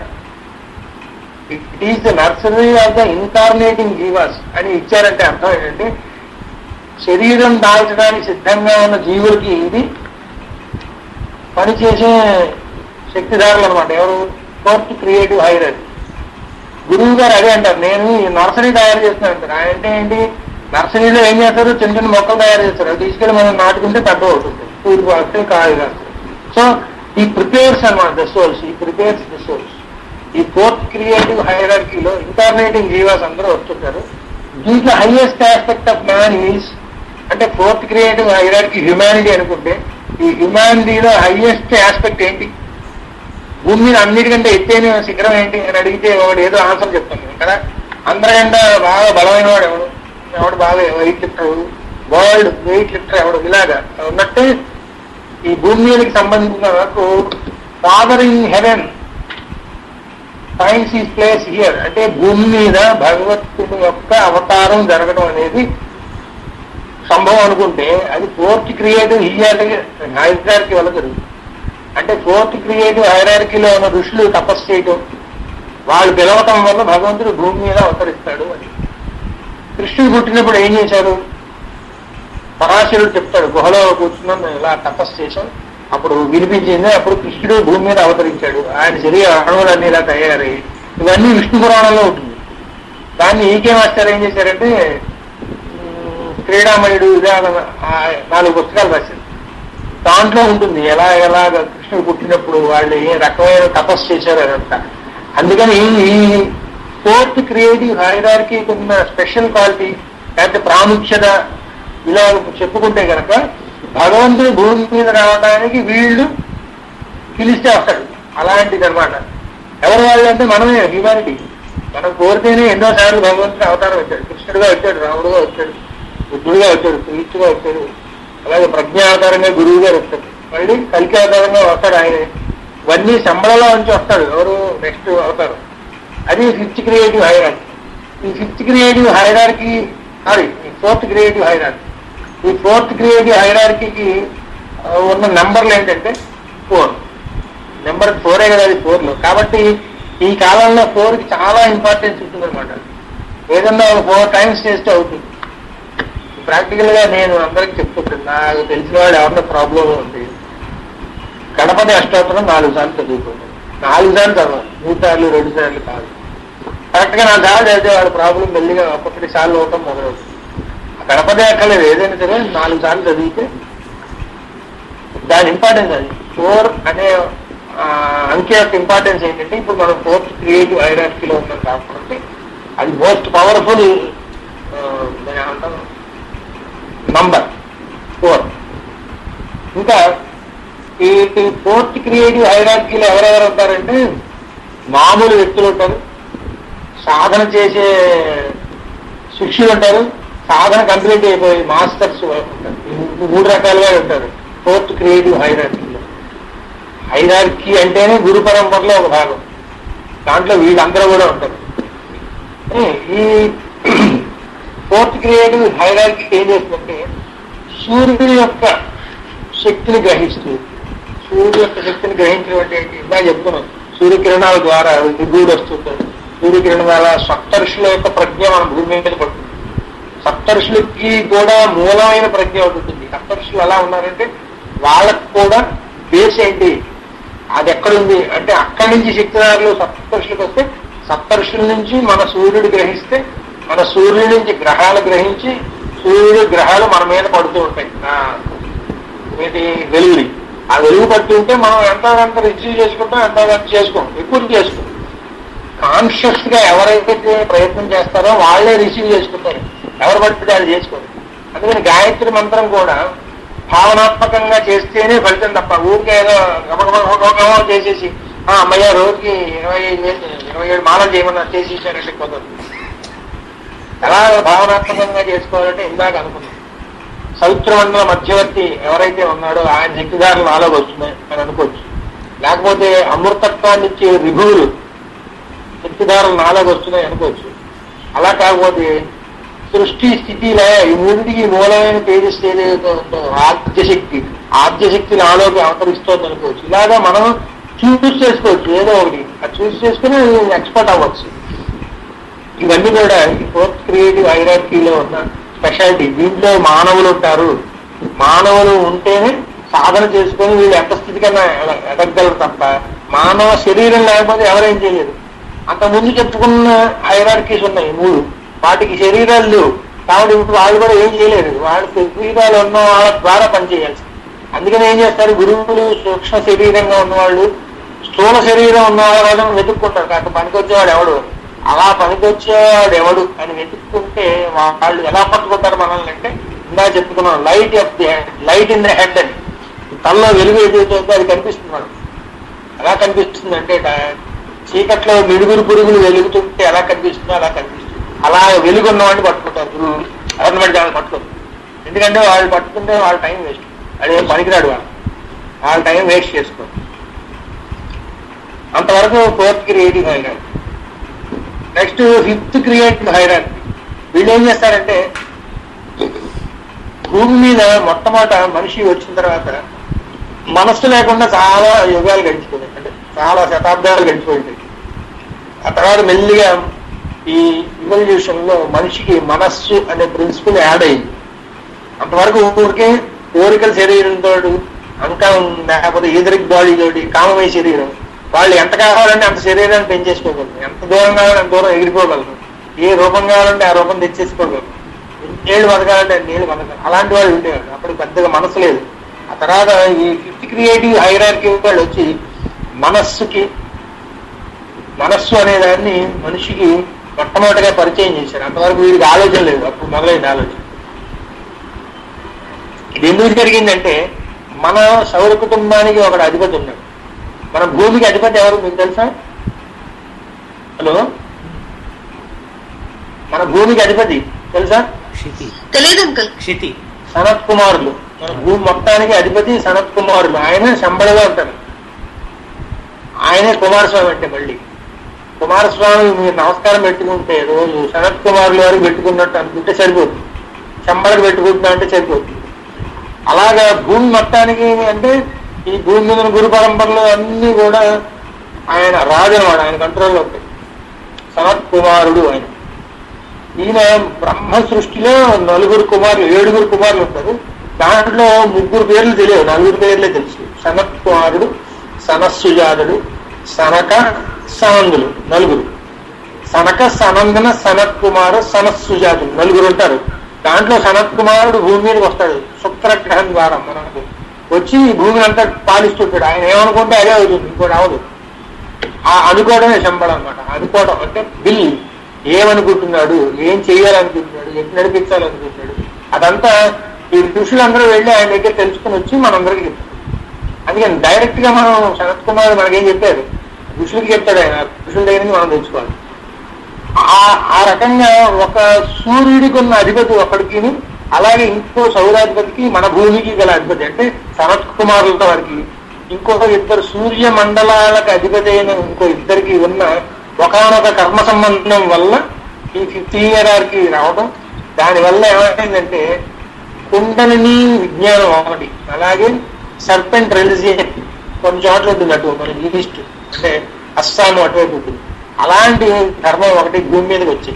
it is the nursery of the incarnating జీవాస్ అని ఇచ్చారంటే అర్థం ఏంటంటే శరీరం దాల్చడానికి సిద్ధంగా ఉన్న జీవులకి ఇది పనిచేసే శక్తిదారులు అనమాట ఎవరు ఫోర్త్ క్రియేటివ్ హైరర్ గురువు గారు అదే అంటారు నేను ఈ నర్సరీ తయారు చేస్తున్నాను అంటారు ఆయన అంటే ఏంటి నర్సరీలో ఏం చేస్తారు చిన్న చిన్న మొక్కలు తయారు చేస్తారు అది తీసుకెళ్ళి మనం నాటుకుంటే పెద్ద అవుతుంది పూర్తి వస్తే కాయ కాస్తుంది సో ఈ ప్రిపేర్స్ అనమాట ద సోల్స్ ఈ ప్రిపేర్స్ ద సోల్స్ ఈ ఫోర్త్ క్రియేటివ్ హైరార్కీలో ఇంటర్నేటింగ్ జీవాస్ అందరూ వస్తుంటారు దీంట్లో highest aspect of man is అంటే ఫోర్త్ క్రియేటివ్ హైరార్కీ హ్యుమానిటీ అనుకుంటే ఈ హ్యుమానిటీలో హైయెస్ట్ ఆస్పెక్ట్ ఏంటి భూమి మీద అన్నిటికంటే ఎత్తైన శిఖరం ఏంటి అని అడిగితే వాడు ఏదో ఆన్సర్ చెప్తాను కదా అందరికంటే బాగా బలమైన వాడు ఎవడు ఎవడు బాగా వెయిట్ లిఫ్టర్ ఎవడు వరల్డ్ వెయిట్ లిఫ్టర్ ఎవడు ఇలాగా ఉన్నట్టే ఈ భూమి మీదకి సంబంధించిన వరకు ఫాదర్ ఇన్ హెవెన్ ఫైన్స్ ఈ ప్లేస్ హియర్ అంటే భూమి మీద భగవంతుని యొక్క అవతారం జరగడం అనేది సంభవం అనుకుంటే అది ఫోర్త్ క్రియేటివ్ హియర్ హైరార్కి వల్ల జరుగుతుంది అంటే ఫోర్త్ క్రియేటివ్ హైరార్కీలో ఉన్న ఋషులు తపస్సు చేయటం వాళ్ళు పిలవటం వల్ల భగవంతుడు భూమి మీద అవతరిస్తాడు అని కృష్ణుడు పుట్టినప్పుడు ఏం చేశారు పరాశరుడు చెప్తాడు గుహలో కూర్చున్నాం మేము ఇలా తపస్సు చేశాం అప్పుడు వినిపించింది అప్పుడు కృష్ణుడు భూమి మీద అవతరించాడు ఆయన శరీర అణువులన్నీ ఇలా తయారయ్యి ఇవన్నీ విష్ణు పురాణంలో ఉంటుంది దాన్ని ఈకే మాస్టర్ ఏం చేశారంటే ఉమ్, క్రీడామయుడు ఇదే ఆ నాలుగు పుస్తకాలు రాశారు దాంట్లో ఉంటుంది ఎలా ఎలాగ కృష్ణుడు పుట్టినప్పుడు వాళ్ళు ఏ రకమైన తపస్సు చేశారు అదంతా అందుకని ఈ ఫోర్త్ క్రియేటివ్ హైరార్కి ఉన్న స్పెషల్ క్వాలిటీ లేకపోతే ప్రాముఖ్యత ఇలా చెప్పుకుంటే కనుక భగవంతుడు భూమి మీద రావడానికి వీళ్ళు పిలిస్తే వస్తాడు అలాంటిది అనమాట ఎవరు వాళ్ళు అంటే మనమే హ్యూమానిటీ మనం కోరితేనే ఎన్నో సార్లు భగవంతుడు అవతారం వచ్చాడు కృష్ణుడుగా వచ్చాడు రాముడుగా వచ్చాడు బుద్ధుడుగా వచ్చాడు క్రీస్తుగా వచ్చాడు అలాగే ప్రజ్ఞావతారంగా గురువు గారు వస్తాడు మళ్ళీ కలికి అవతారంగా వస్తాడు ఆయన ఇవన్నీ శంబళలో నుంచి వస్తాడు ఎవరు నెక్స్ట్ అవతారం అది ఫిఫ్త్ క్రియేటివ్ హైరార్కీ ఈ ఫిఫ్త్ క్రియేటివ్ హైరార్కీ సారీ ఈ ఫోర్త్ క్రియేటివ్ హైరార్కీ ఈ ఫోర్త్ క్రియేటివ్ హైరార్కీకి ఉన్న నెంబర్లు ఏంటంటే ఫోర్ నెంబర్ ఫోరే కదా అది ఫోర్లో కాబట్టి ఈ కాలంలో ఫోర్కి చాలా ఇంపార్టెన్స్ ఉంటుంది అనమాట ఏదన్నా ఫోర్ టైమ్స్ చేస్తే అవుతుంది ప్రాక్టికల్ గా నేను అందరికి చెప్తుంటాను నాకు తెలిసిన వాడు ఎవరన్నా ప్రాబ్లం ఉంది గణపతి అష్టోత్తరం నాలుగు సార్లు చదువుకోండి నాలుగు సార్లు చదవాలి మూడు సార్లు రెండు సార్లు కాదు కరెక్ట్ గా నాలుగు సార్లు చదివితే వాడు ప్రాబ్లం మెల్లిగా ఒక్కొక్కటి సార్లు అవటం మొదలవుతుంది ఆ గణపతి అక్కర్లేదు ఏదైనా సరే నాలుగు సార్లు చదివితే దాని ఇంపార్టెన్స్ అది ఫోర్ అనే ఆ, అంకె యొక్క ఇంపార్టెన్స్ ఏంటంటే ఇప్పుడు మనం ఫోర్త్ క్రియేటివ్ హైరార్కీలో ఉన్నాం కాబట్టి అది మోస్ట్ పవర్ఫుల్ ఏమంటాం నంబర్ ఫోర్ ఇంకా ఈ ఫోర్త్ క్రియేటివ్ హైరార్కీలో ఎవరెవరు ఉంటారంటే మామూలు వ్యక్తులు ఉంటారు సాధన చేసే శిష్యులు ఉంటారు సాధన కంప్లీట్ అయిపోయి మాస్టర్స్ ఉంటారు ఈ మూడు రకాలుగా ఉంటారు ఫోర్త్ క్రియేటివ్ హైరార్కీలో హైరార్కీ అంటేనే గురు పరంపరలో ఒక భాగం దాంట్లో వీళ్ళందరూ కూడా ఉంటారు ఏ, ఈ ఫోర్త్ క్రియేటివ్ హైరార్కీ ఏం చేస్తుందంటే సూర్యుడి యొక్క శక్తిని గ్రహిస్తుంది సూర్యుడు యొక్క శక్తిని గ్రహించడం అంటే ఏంటి? ఇందాక చెప్తున్నాం సూర్యకిరణాల ద్వారా దిగుడు వస్తుంటారు సూర్యకిరణాల సప్తర్షుల యొక్క ప్రజ్ఞ మన భూమి మీద పడుతుంది సప్తర్షులకి కూడా మూలమైన ప్రజ్ఞ ఒకటి ఉంటుంది సప్తర్షులు ఎలా ఉన్నారంటే వాళ్ళకు కూడా బేస్ ఏంటి అది ఎక్కడుంది అంటే అక్కడి నుంచి శక్తిదారులు సప్తర్షులకు వస్తే సప్తర్షుల నుంచి మన సూర్యుడు గ్రహిస్తే మన సూర్యుడి నుంచి గ్రహాలు గ్రహించి సూర్యుడు గ్రహాలు మన మీద పడుతూ ఉంటాయి ఆ, ఏంటి వెలుగుని ఆ వెలుగు పడుతుంటే మనం ఎంత ఎంత రిసీవ్ చేసుకుంటాం ఎంత ఎంత చేసుకోం ఎక్కువ చేసుకోం కాన్షియస్ గా ఎవరైతే ప్రయత్నం చేస్తారో వాళ్ళే రిసీవ్ చేసుకుంటారు ఎవరు పడితే అది చేసుకోరు అందుకని గాయత్రి మంత్రం కూడా భావనాత్మకంగా చేస్తేనే ఫలితం తప్ప ఊరికే ఏదో గమగమగమగమగమ చేసేసి ఆ అమ్మయ్య రోజుకి ఇరవై ఐదు వేలు ఇరవై ఏడు మాలలు చేయమన్నా చేసి ఇచ్చారంటే కుదరదు ఎలా భావనాత్మకంగా చేసుకోవాలంటే ఇందాక అనుకున్నాం సౌత్రమండల మధ్యవర్తి ఎవరైతే ఉన్నాడో ఆయన శక్తిదారులు నాలోకి వస్తున్నాయి అని అనుకోవచ్చు లేకపోతే అమృతత్వాన్ని ఇచ్చే విభువులు శక్తిదారులు నాలోకి వస్తున్నాయి అనుకోవచ్చు అలా కాకపోతే సృష్టి స్థితిలో ఈ మూడింటికి మూలమైన తేజస్సు ఏదైతే ఉందో ఆద్యశక్తి ఆద్యశక్తి నాలోకి అవతరిస్తోంది అనుకోవచ్చు ఇలాగా మనం చూస్ చేసుకోవచ్చు ఏదో ఒకటి అది చూస్ చేసుకుని ఎక్స్పర్ట్ అవ్వచ్చు ఇవన్నీ కూడా ఈ ఫోర్త్ క్రియేటివ్ హైరార్కీలో ఉన్న స్పెషాలిటీ దీంట్లో మానవులు ఉంటారు మానవులు ఉంటేనే సాధన చేసుకొని వీళ్ళు ఎంత స్థితికన్నా ఎడ- ఎదగలరు తప్ప మానవ శరీరం లేకపోతే ఎవరేం చేయలేరు అంత ముందు చెప్పుకున్న హైరార్కీస్ ఉన్నాయి మూడు వాటికి శరీరాలు లేవు కాబట్టి ఇప్పుడు వాళ్ళు కూడా ఏం చేయలేరు వాళ్ళు శరీరాలు ఉన్న వాళ్ళ ద్వారా పనిచేయాల్సి అందుకని ఏం చేస్తారు గురువులు సూక్ష్మ శరీరంగా ఉన్నవాళ్ళు స్థూల శరీరం ఉన్న వాళ్ళని వెతుక్కుంటారు కాకపోతే పనికొచ్చేవాడు ఎవడు అలా పనికొచ్చేవాడు ఎవడు అని వెతుక్కుంటే వాళ్ళు ఎలా పట్టుకుంటారు మనల్ని అంటే ఇందా చెప్పుకున్నాం light of the head light in the head అని తనలో వెలుగు ఏదైతే ఉందో అది కనిపిస్తుంది మనకు ఎలా కనిపిస్తుంది అంటే డ- చీకట్లో మిడుగురు పురుగులు వెలుగుతుంటే ఎలా కనిపిస్తుందో అలా కనిపిస్తుంది అలా వెలుగు ఉన్నవాడిని పట్టుకుంటారు గురువు ఎవరిని పడితే వాళ్ళు పట్టుకోరు ఎందుకంటే వాళ్ళు పట్టుకుంటే వాళ్ళ టైం వేస్ట్ వాడు ఏం పనికిరాడు వాళ్ళు వాళ్ళ టైం వేస్ట్ చేసుకోరు అంతవరకు ఫోర్త్ క్రియేటివ్ హైరాన్ నెక్స్ట్ ఫిఫ్త్ క్రియేటివ్ హైరాన్ వీళ్ళు ఏం చేస్తారంటే భూమి మీద మొట్టమొదట మనిషి వచ్చిన తర్వాత మనస్సు లేకుండా చాలా యుగాలు గడిచిపోయాయి అంటే చాలా శతాబ్దాలు గడిచిపోయింది ఆ తర్వాత మెల్లిగా ఈ ఇవల్యూషన్ లో మనిషికి మనస్సు అనే ప్రిన్సిపల్ యాడ్ అయింది అంతవరకు ఊరికే కోరికల శరీరంతో అంకం లేకపోతే ఈదరిక్ బాడీ తోటి కామమయ శరీరం వాళ్ళు ఎంత కావాలంటే అంత శరీరాన్ని పెంచేసుకోగలరు ఎంత దూరం కావాలంటే అంత దూరం ఎగిరిపోగలరు ఏ రూపం కావాలంటే ఆ రూపం తెచ్చేసుకోగలరు నీళ్ళు బతకాలంటే నీళ్ళు బతకాలి అలాంటి వాళ్ళు ఉండేవాళ్ళు అప్పుడు పెద్దగా మనసు లేదు ఆ తర్వాత ఈ ఫిఫ్త్ క్రియేటివ్ హైరార్కీ వాళ్ళు వచ్చి మనస్సుకి మనస్సు అనే దాన్ని మనిషికి మొట్టమొదటిగా పరిచయం చేశారు అంతవరకు వీరికి ఆలోచన లేదు అప్పుడు మొదలైన ఆలోచన ఇది ఎందుకు జరిగిందంటే మన సౌర కుటుంబానికి ఒకడు అధిపతి ఉన్నాడు మన భూమికి అధిపతి ఎవరు మీకు తెలుసా హలో మన భూమికి అధిపతి తెలుసా క్షితి తెలియదు అంకుల్ క్షితి సనత్ కుమారులు మన భూమి మొత్తానికి అధిపతి సనత్ కుమారులు ఆయన శంబళగా ఉంటారు ఆయనే కుమారస్వామి అంటే మళ్ళీ కుమారస్వామి మీరు నమస్కారం పెట్టుకుంటే రోజు సనత్ కుమారులు వారికి పెట్టుకున్నట్టు అనుకుంటే సరిపోతుంది శంబళకు పెట్టుకుంటున్నా అంటే సరిపోతుంది అలాగా భూమి మొత్తానికి అంటే ఈ భూమి మీద ఉన్న గురు పరంపరలు అన్ని కూడా ఆయన రాజు అనమాట ఆయన కంట్రోల్లో ఉంటాయి సనత్ కుమారుడు ఆయన ఈయన బ్రహ్మ సృష్టిలో నలుగురు కుమారులు ఏడుగురు కుమారులు ఉంటారు దాంట్లో ముగ్గురు పేర్లు తెలియవు నలుగురు పేర్లే తెలుసు సనత్ కుమారుడు సనస్సుజాతుడు సనక సనందులు నలుగురు సనక సనందన సనత్ కుమారు సనస్సుజాతుడు నలుగురు ఉంటారు దాంట్లో సనత్ కుమారుడు భూమి మీదకి వస్తాడు శుక్రగ్రహం ద్వారా మనకు వచ్చి ఈ భూమిని అంతా పాలిస్తుంటాడు ఆయన ఏమనుకుంటే అదే అవుతుంది ఇంకోటి అవదు ఆ అనుకోవడమే శంబళం అనమాట అనుకోవడం అంటే బిల్ ఏమనుకుంటున్నాడు ఏం చేయాలనుకుంటున్నాడు ఎటు నడిపించాలనుకుంటున్నాడు అదంతా ఈ ఋషులందరూ వెళ్ళి ఆయన దగ్గర తెలుసుకుని వచ్చి మనందరికి చెప్తారు అందుకని డైరెక్ట్ గా మనం శరత్ కుమార్ మనకేం చెప్పారు ఋషులకి చెప్తాడు ఆయన ఋషుల దగ్గర నుంచి మనం తెలుసుకోవాలి ఆ ఆ రకంగా ఒక సూర్యుడికి ఉన్న అధిపతి ఒకడికి అలాగే ఇంకో సౌరాధిపతికి మన భూమికి గల అధిపతి అంటే సనత్ కుమారులతో వారికి ఇంకొక ఇద్దరు సూర్య మండలాలకు అధిపతి అయిన ఇంకో ఇద్దరికి ఉన్న ఒకనొక కర్మ సంబంధం వల్ల ఈ ఫిఫ్త్ ఇయర్కి రావడం దానివల్ల ఏమైందంటే కుండలిని విజ్ఞానం ఒకటి అలాగే సర్పెంట్ రిలిజియన్ కొన్ని చోట్ల ఉంటుంది అటు మన ఈస్ట్ అంటే అస్సాం అటువైపు ఉంటుంది అలాంటి ధర్మం ఒకటి భూమి మీదకి వచ్చాయి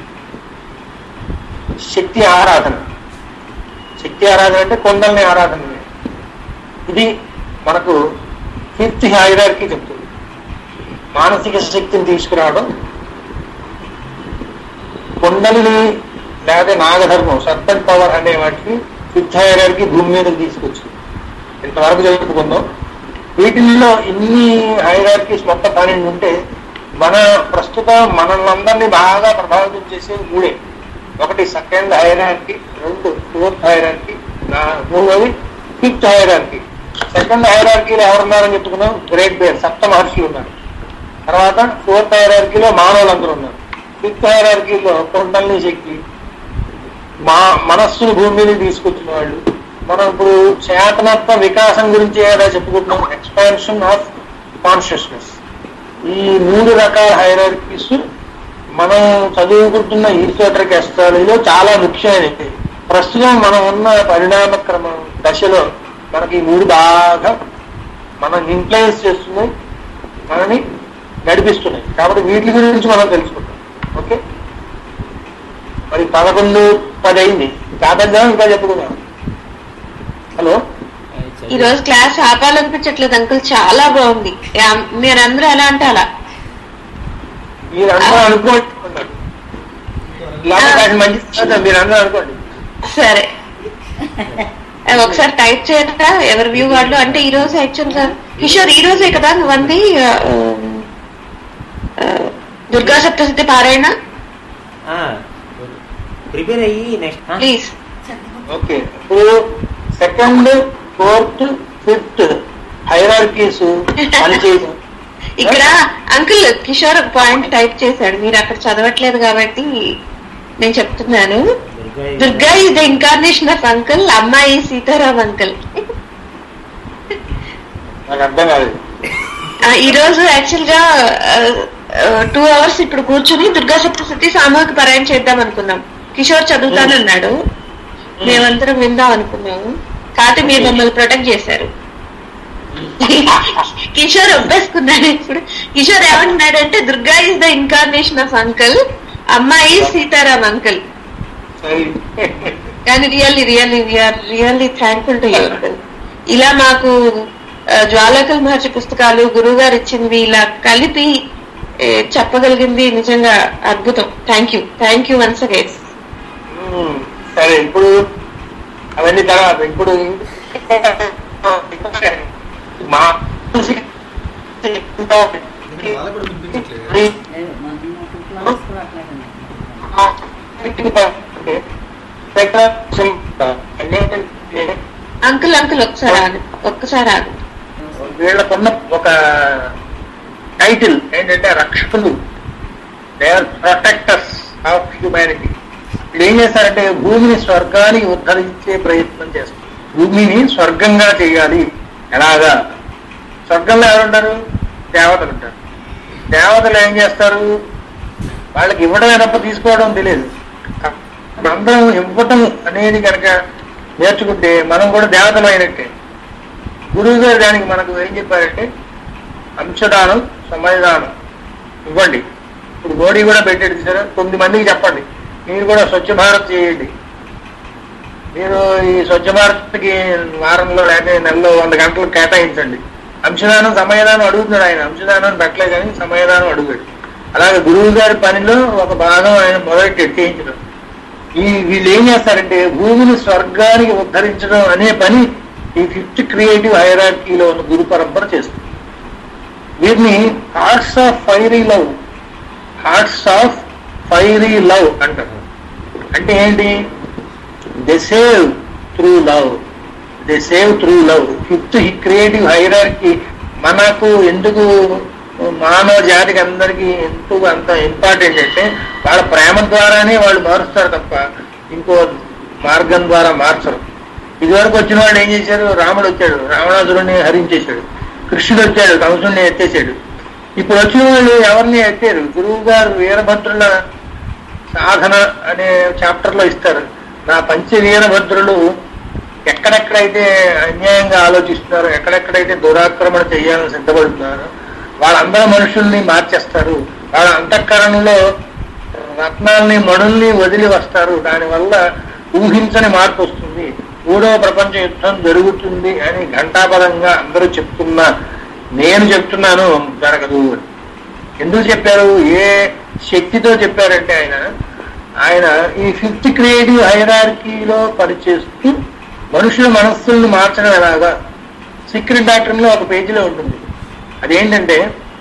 శక్తి ఆరాధన శక్తి ఆరాధన అంటే కొండల్ని ఆరాధన ఇది మనకు ఫిఫ్త్ హైరార్కి చెప్తుంది మానసిక శక్తిని తీసుకురావడం కొండలిని లేదా నాగధర్మం సర్పెంట్ పవర్ అనే వాటికి ఫిఫ్త్ హైరార్కి భూమి మీదకి తీసుకొచ్చింది ఇంతవరకు చెప్పుకుందాం వీటిల్లో ఇన్ని హైరార్కీస్ మొత్తం పన్నెండు ఉంటే మన ప్రస్తుతం మనల్ని బాగా ప్రభావితం చేసే మూడే ఒకటి సెకండ్ హైరార్కీ రెండు ఫోర్త్ హైరార్కీ మూడోది ఫిఫ్త్ హైరార్కీ సెకండ్ హైరార్కీలో ఎవరున్నారని చెప్పుకున్నాం గ్రేట్ బేర్ సప్త మహర్షులు ఉన్నారు తర్వాత ఫోర్త్ హైరార్కీలో మానవులందరూ ఉన్నారు ఫిఫ్త్ హైరార్కీలో కొండల్ని శక్తి మా మనస్సును భూమి మీద తీసుకొచ్చిన వాళ్ళు మనం ఇప్పుడు చేతనత్వ వికాసం గురించి ఏదో చెప్పుకుంటున్నాం ఎక్స్పాన్షన్ ఆఫ్ కాన్షియస్నెస్ ఈ మూడు రకాల హైరార్కీస్ మనం చదువుకుంటున్న ఈశ్వర అస్ట్రాలజీలో చాలా ముఖ్యమైనవి ప్రస్తుతం మనం ఉన్న పరిణామ క్రమం దశలో మనకి ఈ మూడు బాగా మనం ఇన్ఫ్లుయెన్స్ చేస్తున్నాయి మనని నడిపిస్తున్నాయి కాబట్టి వీటి గురించి మనం తెలుసుకుంటాం ఓకే మరి పదకొండు పది అయింది కాదద్దాం ఇంకా చెప్పుకుందాం హలో ఈ రోజు క్లాస్ ఆపాలనిపించట్లేదు అంకుల్ చాలా బాగుంది యా- మీరందరూ ఎలా అంటే అలా మీరు అందరూ అనుకోండి లేకపోతే అది మంచి కాదు, మీరు అందరూ అనుకోండి సరే అది ఒకసారి టైప్ చేయరా ఎవరి వ్యూ వాళ్ళు అంటే ఈ రోజు యాక్చువల్ గా కిషోర్ ఈ రోజే కదా నువ్వు అంది ఆ, ఆ, దుర్గా సప్తశతి పారాయణ ప్రిపేర్ అయ్యి నెక్స్ట్ ప్లీజ్ ఓకే ఇప్పుడు సెకండ్ ఫోర్త్ ఫిఫ్త్ హైరార్కీస్ పనిచేయదు ఇక్కడ అంకుల్ కిషోర్ ఒక పాయింట్ టైప్ చేశాడు మీరు అక్కడ చదవట్లేదు కాబట్టి నేను చెప్తున్నాను Durga is the incarnation of uncle అమ్మాయి సీతారాం అంకుల్ నాకు అర్థం కాలేదు ఆ, ఈ రోజు యాక్చువల్ గా టూ అవర్స్ ఇప్పుడు కూర్చుని దుర్గా సప్తశతి సామూహిక పారాయణ చేద్దాం అనుకున్నాం కిషోర్ చదువుతానన్నాడు మేమందరం విందాం అనుకున్నాము కాకపోతే మీరు మమ్మల్ని ప్రొటెక్ట్ చేశారు కిషోర్ ఒప్పేసుకున్నాడు ఇప్పుడు కిషోర్ ఏమంటున్నాడంటే Durga is the incarnation of uncle అమ్మాయి సీతారాం అంకుల్ సరే కానీ really really we are really thankful to you uncle ఇలా మాకు ఆ, జ్వాలకల్ మహర్షి పుస్తకాలు గురువు గారు ఇచ్చింది ఇలా కలిపి ఏ, చెప్పగలిగింది నిజంగా అద్భుతం thank you thank you once again um, సరే ఇప్పుడు అవన్నీ తర్వాత ఇప్పుడు మా అంకుల్ అంకుల్ ఒకసారి ఆగు ఒక్కసారి ఆగు వీళ్ళకున్న ఒక టైటిల్ ఏంటంటే రక్షకులు they are protectors of humanity వీళ్ళు ఏం చేస్తారంటే భూమిని స్వర్గానికి ఉద్ధరించే ప్రయత్నం చేస్తారు భూమిని స్వర్గంగా చేయాలి ఎలాగా స్వర్గంలో ఎవరుంటారు దేవతలు ఉంటారు దేవతలు ఏం చేస్తారు వాళ్ళకి ఇవ్వడమే తప్ప తీసుకోవడం తెలియదు అందరం ఇవ్వటం అనేది కనుక నేర్చుకుంటే మనం కూడా దేవతలు అయినట్టే గురువు గారు దానికి మనకు ఏం చెప్పారంటే అంశదానం సమయదానం ఇవ్వండి ఇప్పుడు మోడీ కూడా పెట్టాడు సరే తొమ్మిది మందికి చెప్పండి మీరు కూడా స్వచ్ఛ భారత్ చేయండి మీరు ఈ స్వచ్ఛ భారత్కి వారంలో లేకపోతే నెలలో వంద గంటలు కేటాయించండి అంశదానం సమయదానం అడుగుతున్నాడు ఆయన అంశదానం పెట్టలే కానీ సమయదానం అడుగుతాడు అలాగే గురువు గారి పనిలో ఒక భాగం ఆయన మొదలెట్టి చేయించడం ఈ వీళ్ళు ఏం చేస్తారంటే భూమిని స్వర్గానికి ఉద్ధరించడం అనే పని ఈ ఫిఫ్త్ క్రియేటివ్ హైరార్కీలో ఉన్న గురు పరంపర చేస్తుంది వీరిని hearts of fiery love hearts of fiery love అంటారు అంటే ఏంటి they save through love they save through love fifth creative hierarchy మనకు ఎందుకు మానవ జాతికి అందరికీ ఎందుకు అంత ఇంపార్టెంట్ అంటే వాళ్ళ ప్రేమ ద్వారానే వాళ్ళు మారుస్తారు తప్ప ఇంకో మార్గం ద్వారా మార్చరు ఇదివరకు వచ్చిన వాళ్ళు ఏం చేశారు రాముడు వచ్చాడు రావణాసురుడిని హరించేశాడు కృష్ణుడు వచ్చాడు కంసుడిని ఎత్తేసాడు ఇప్పుడు వచ్చిన వాళ్ళు ఎవరిని ఎత్తారు గురువు గారు వీరభద్రుల సాధన అనే చాప్టర్ లో ఇస్తారు నా పంచ వీరభద్రులు ఎక్కడెక్కడైతే అన్యాయంగా ఆలోచిస్తున్నారో ఎక్కడెక్కడైతే దురాక్రమణ చేయాలని సిద్ధపడుతున్నారో వాళ్ళందరూ మనుషుల్ని మార్చేస్తారు వాళ్ళ అంతఃకరణలో రత్నాల్ని మణుల్ని వదిలి వస్తారు దానివల్ల ఊహించని మార్పు వస్తుంది మూడవ ప్రపంచ యుద్ధం జరుగుతుంది అని ఘంటాపదంగా అందరూ చెప్తున్నా నేను చెప్తున్నాను జరగదు అని. ఎందుకు చెప్పారు ఏ శక్తితో చెప్పారంటే ఆయన ఆయన ఈ ఫిఫ్త్ క్రియేటివ్ హైరార్కీలో పనిచేస్తూ మనుషుల మనస్సులను మార్చడం ఎలాగా సీక్రెట్ డాక్టర్లో ఒక పేజీలో ఉంటుంది అదేంటంటే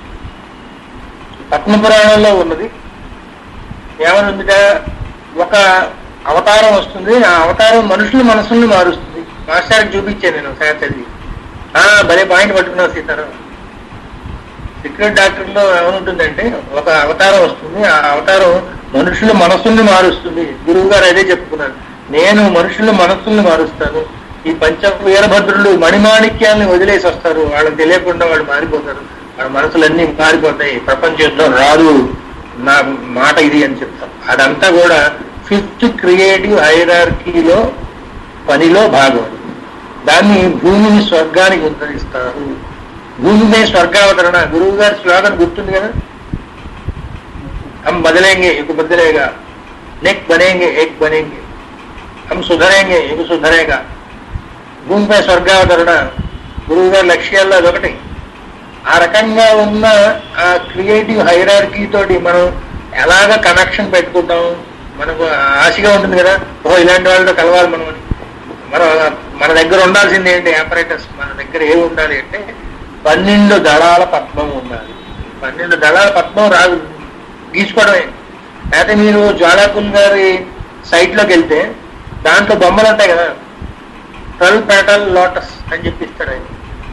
పద్మపురాణంలో ఉన్నది ఏమని ఉందిట ఒక అవతారం వస్తుంది ఆ అవతారం మనుషుల మనసుల్ని మారుస్తుంది మాస్టర్కి చూపించాను నేను ఒకసారి చదివి ఆ, భలే పాయింట్ పట్టుకున్నావు సీతారాం సీక్రెట్ డాక్టర్ లో ఏమనుంటుందంటే ఒక అవతారం వస్తుంది ఆ అవతారం మనుషుల మనస్సుల్ని మారుస్తుంది గురువు గారు అదే చెప్పుకున్నారు నేను మనుషుల మనస్సుల్ని మారుస్తాను ఈ పంచ వీరభద్రులు మణిమాణిక్యాల్ని వదిలేసి వస్తారు వాళ్ళకి తెలియకుండా వాళ్ళు మారిపోతారు వాళ్ళ మనసులన్నీ మారిపోతాయి ప్రపంచ యుద్ధం రాదు నా మాట ఇది అని చెప్తాం అదంతా కూడా ఫిఫ్త్ క్రియేటివ్ హైరార్కీలో పనిలో భాగం దాన్ని భూమిని స్వర్గానికి ఉద్ధరిస్తారు భూమినే స్వర్గావతరణ గురువు గారి శ్లోకం గుర్తుంది కదా हम बदलेंगे एक बदलेगा नेक बनेंगे एक बनेंगे హమ్ సుధరేంగే ఇవి సుధరేగా భూమిపై స్వర్గావతరణ గురువు గారి లక్ష్యాల్లో అదొకటి ఆ రకంగా ఉన్న ఆ క్రియేటివ్ హైరార్కీ తోటి మనం ఎలాగ కనెక్షన్ పెట్టుకుంటాం మనకు ఆశగా ఉంటుంది కదా ఓ ఇలాంటి వాళ్ళతో కలవాలి మనం అని. మనం మన దగ్గర ఉండాల్సింది ఏంటి ఆపరేటర్స్ మన దగ్గర ఏమి ఉండాలి అంటే పన్నెండు దళాల పద్మం ఉండాలి పన్నెండు దళాల పద్మం రాదు గీసుకోవడమే అయితే మీరు జ్వాలాకుల్ గారి సైట్ లోకి వెళ్తే దాంట్లో బొమ్మలు ఉంటాయి కదా ట్వెల్వ్ పేటల్ లోటస్ అని చెప్పిస్తాడు ఆయన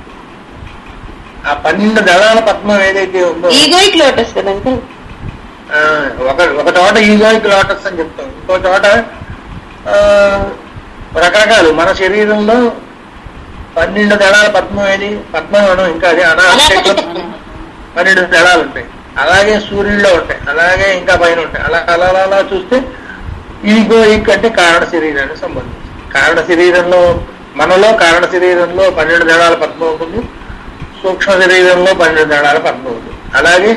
ఆ పన్నెండు దళాల పద్మం ఏదైతే ఉందో ఈగోయిక్ లోటస్ కదా అంకుల్ ఆ, ఒక ఒక చోట ఈగోయిక్ లోటస్ అని చెప్తాం ఇంకో చోట ఆ, రకరకాలు మన శరీరంలో పన్నెండు దళాల పద్మం ఏది పద్మం మనం ఇంకా అదే అనాహత పన్నెండు దళాలు ఉంటాయి అలాగే సూర్యుల్లో ఉంటాయి అలాగే ఇంకా పైన ఉంటాయి అలా అలా అలా అలా చూస్తే ఈగోయిక్ అంటే కారణ శరీరానికి సంబంధించి కారణ శరీరంలో మనలో కారణ శరీరంలో పన్నెండు దళాల పద్మం ఉంటుంది సూక్ష్మ శరీరంలో పన్నెండు దళాల పద్మం ఉంది అలాగే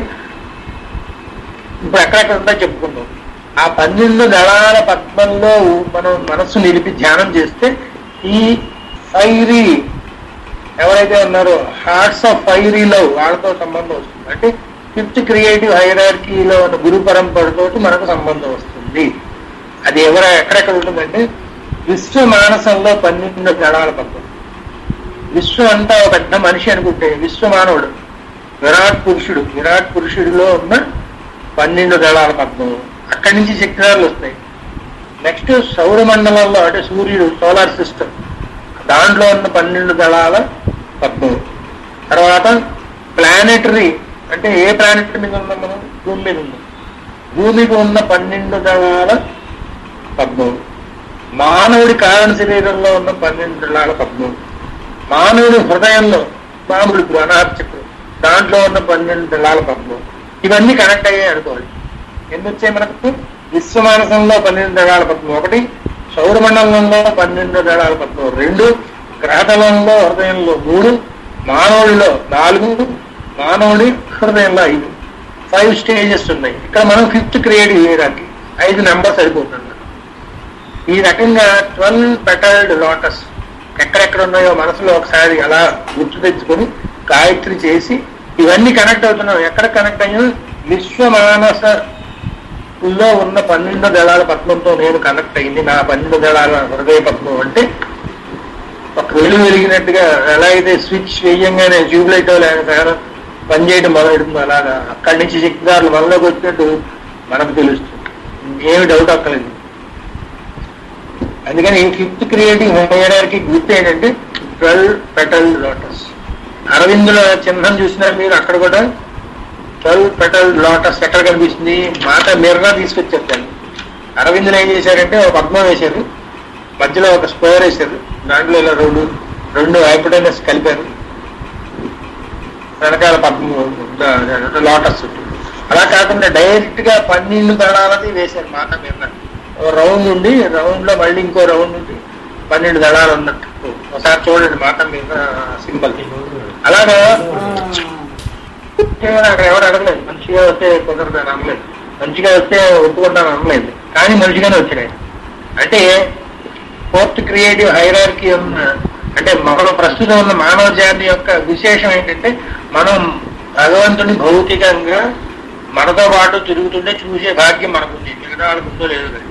ఇప్పుడు ఎక్కడెక్కడ ఉందో చెప్పుకుందాం ఆ పన్నెండు దళాల పద్మంలో మనం మనస్సు నిలిపి ధ్యానం చేస్తే ఈ ఫైరీ ఎవరైతే ఉన్నారో హార్ట్స్ ఆఫ్ ఫైరీ లవ్ వాళ్ళతో సంబంధం వస్తుంది అంటే ఫిఫ్త్ క్రియేటివ్ హైరార్కీలో ఉన్న గురు పరంపరతోటి మనకు సంబంధం వస్తుంది అది ఎవర ఎక్కడెక్కడ ఉంటుందంటే విశ్వ మానసంలో పన్నెండు దళాల పద్మం విశ్వం అంతా ఒక పెద్ద మనిషి అనుకుంటే విశ్వ మానవుడు విరాట్ పురుషుడు విరాట్ పురుషుడిలో ఉన్న పన్నెండు దళాల పద్మం అక్కడి నుంచి శక్తిదారులు వస్తాయి నెక్స్ట్ సౌరమండలంలో అంటే సూర్యుడు సోలార్ సిస్టమ్ దాంట్లో ఉన్న పన్నెండు దళాల పద్మం తర్వాత ప్లానెటరీ అంటే ఏ ప్లానెట్ మీద ఉన్నాం మనం భూమి మీద ఉన్నాం భూమికి ఉన్న పన్నెండు దళాల పద్మం మానవుడి కారణ శరీరంలో ఉన్న పన్నెండు దళాల పద్మం మానవుడి హృదయంలో మామూలు ఇప్పుడు అనాథ చక్రం దాంట్లో ఉన్న పన్నెండు దళాల పద్మం ఇవన్నీ కనెక్ట్ అయ్యాయి అనుకోవాలి ఎన్ని వచ్చాయి మనకు విశ్వమానసంలో పన్నెండు దళాల పద్మం ఒకటి సౌరమండలంలో పన్నెండు దళాల పద్మం రెండు గ్రహతలంలో హృదయంలో మూడు మానవుడిలో నాలుగు మానవుడి హృదయంలో ఐదు ఫైవ్ స్టేజెస్ ఉన్నాయి ఇక్కడ మనం ఫిఫ్త్ క్రియేట్ చేయడానికి ఐదు నెంబర్ సరిపోతుంది ఈ రకంగా ట్వెల్వ్ పెటల్డ్ లోటస్ ఎక్కడెక్కడ ఉన్నాయో మనసులో ఒకసారి అలా గుర్తు తెచ్చుకొని గాయత్రి చేసి ఇవన్నీ కనెక్ట్ అవుతున్నాం ఎక్కడ కనెక్ట్ అయ్యో విశ్వమానస లో ఉన్న పన్నెండు దళాల పద్మంతో నేను కనెక్ట్ అయింది నా పన్నెండు దళాల హృదయ పద్మం అంటే ఒక వెలుగు వెలిగినట్టుగా ఎలా అయితే స్విచ్ వేయంగానే ట్యూబ్లైట్ పనిచేయడం మొదలెడుతుందో అలాగా అక్కడి నుంచి శక్తిదారులు మనలోకి వచ్చినట్టు మనకు తెలుస్తుంది ఏమి డౌట్ అక్కలేదు అందుకని ఫిఫ్త్ క్రియేటివ్ హైరార్కి గుర్తు ఏంటంటే ట్వెల్వ్ పెటల్ లోటస్ అరవిందుల చిహ్నం చూసినా మీరు అక్కడ కూడా ట్వెల్వ్ పెటల్ లోటస్ ఎక్కడ కనిపిస్తుంది మాట మిర్రా తీసుకొచ్చారు దాన్ని అరవిందులు ఏం చేశారంటే ఒక పద్మం వేశారు మధ్యలో ఒక స్క్వేర్ వేశారు దాంట్లో ఇలా రెండు రెండు హైపోటైనస్ కలిపారు వెనకాల పద్మం లోటస్ అలా కాకుండా డైరెక్ట్ గా పన్నెండు దళాలది వేశారు మాట మీద రౌండ్ ఉండి రౌండ్ లో మళ్ళీ ఇంకో రౌండ్ ఉండి పన్నెండు దళాలు ఉన్నట్టు ఒకసారి చూడండి మాట మీద సింబల్ అలాగా అంటే అక్కడ ఎవరు అడగలేదు మంచిగా వస్తే కుదరదు అని అనలేదు మంచిగా వస్తే ఒప్పుకుంటాను అనలేదు కానీ మంచిగానే వచ్చాడు ఆయన. అంటే ఫోర్త్ క్రియేటివ్ హైరార్కీ ఉన్న అంటే మన ప్రస్తుతం ఉన్న మానవ జాతి యొక్క విశేషం ఏంటంటే మనం భగవంతుని భౌతికంగా మనతో పాటు తిరుగుతుంటే చూసే భాగ్యం మనకుంది మిగతా వాళ్ళకు ఉందో లేదో తెలియదు.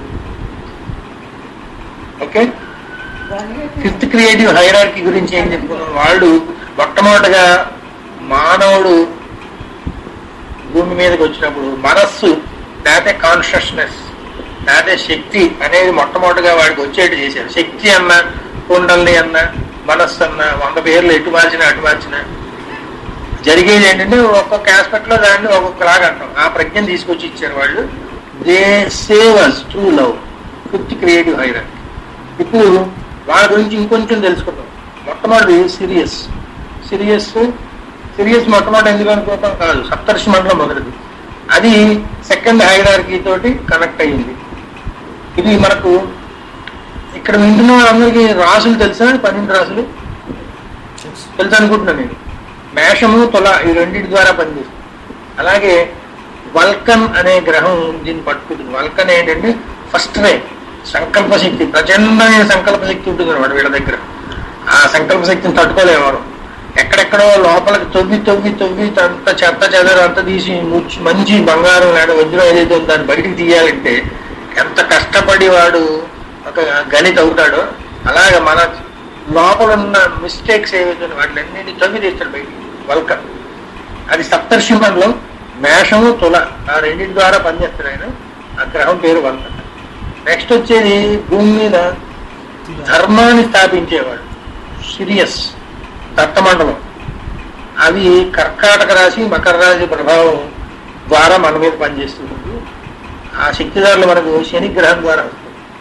ఓకే ఫిఫ్త్ క్రియేటివ్ హైరార్కీ గురించి ఏం చెప్పుకున్నాం వాళ్ళు మొట్టమొదటిగా మానవుడు భూమి మీదకి వచ్చినప్పుడు మనస్సు లేకపోతే కాన్షియస్నెస్ లేకపోతే శక్తి అనేది మొట్టమొదటిగా వాడికి వచ్చేట్టు చేశారు శక్తి అన్న కుండల్ని అన్న మనస్సు అన్న వంద పేర్లు ఎటు మార్చినా అటు మార్చినా జరిగేది ఏంటంటే ఒక్కొక్క ఆస్పెక్ట్ లో దాన్ని ఒక్కొక్కలాగా అంటాం ఆ ప్రజ్ఞను తీసుకొచ్చి ఇచ్చారు వాళ్ళు they save us through love fifth creative hierarchy ఇప్పుడు వాళ్ళ గురించి ఇంకొంచెం తెలుసుకుందాం మొట్టమొదటి సిరియస్ సిరియస్ సిరియస్ మొట్టమొదటి ఎందుకు అనుకోవటం కాదు సప్తర్షి మండలం మొదటిది అది సెకండ్ హైరార్కీ తోటి కనెక్ట్ అయ్యింది ఇది మనకు ఇక్కడ వింటున్న వాళ్ళందరికీ రాసులు తెలుసా పన్నెండు రాసులు తెలుసు అనుకుంటున్నాను నేను మేషము తుల ఈ రెండింటి ద్వారా పనిచేస్తుంది అలాగే వల్కన్ అనే గ్రహం దీన్ని పట్టుకుంటుంది వల్కన్ ఏంటంటే ఫస్ట్ రే సంకల్ప శక్తి ప్రచండమైన సంకల్ప శక్తి ఉంటుంది అనమాట వీళ్ళ దగ్గర ఆ సంకల్ప శక్తిని తట్టుకోలేవారు ఎక్కడెక్కడో లోపలికి తవ్వి తవ్వి తవ్వి అంత చెత్త చెదరు అంత తీసి ముచ్చి మంచి బంగారం లేదా వజ్రం ఏదైతే ఉందో దాన్ని బయటికి తీయాలంటే ఎంత కష్టపడి వాడు ఒక గని తవ్వుతాడో అలాగ మన లోపల ఉన్న మిస్టేక్స్ ఏవైతే ఉన్నాయో వాటిలన్నింటినీ తవ్వి తీస్తాడు బయటికి వల్క అది సప్తర్షి మండలం మేషము తుల ఆ రెండింటి ద్వారా పనిచేస్తాడు ఆయన ఆ గ్రహం పేరు వల్క నెక్స్ట్ వచ్చేది భూమి మీద ధర్మాన్ని స్థాపించేవాడు సిరియస్ దత్తమండలం అవి కర్కాటక రాశి మకర రాశి ప్రభావం ద్వారా మన మీద పనిచేస్తుంది ఆ శక్తిదారులు మనకు శని గ్రహం ద్వారా వస్తుంది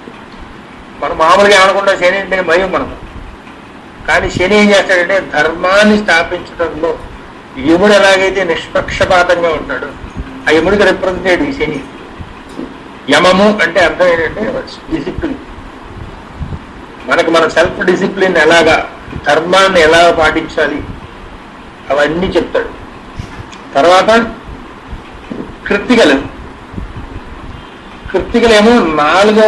మనం మామూలుగా ఏమనుకుంటా శని అంటే భయం మనకు కానీ శని ఏం చేస్తాడంటే ధర్మాన్ని స్థాపించడంలో యముడు ఎలాగైతే నిష్పక్షపాతంగా ఉంటాడు ఆ యముడికి రిప్రజెంటేటివ్ ఈ శని యమము అంటే అర్థం ఏంటంటే డిసిప్లిన్ మనకు మన సెల్ఫ్ డిసిప్లిన్ ఎలాగా ధర్మాన్ని ఎలా పాటించాలి అవన్నీ చెప్తాడు తర్వాత కృత్తికలు కృత్తికలేమో నాలుగవ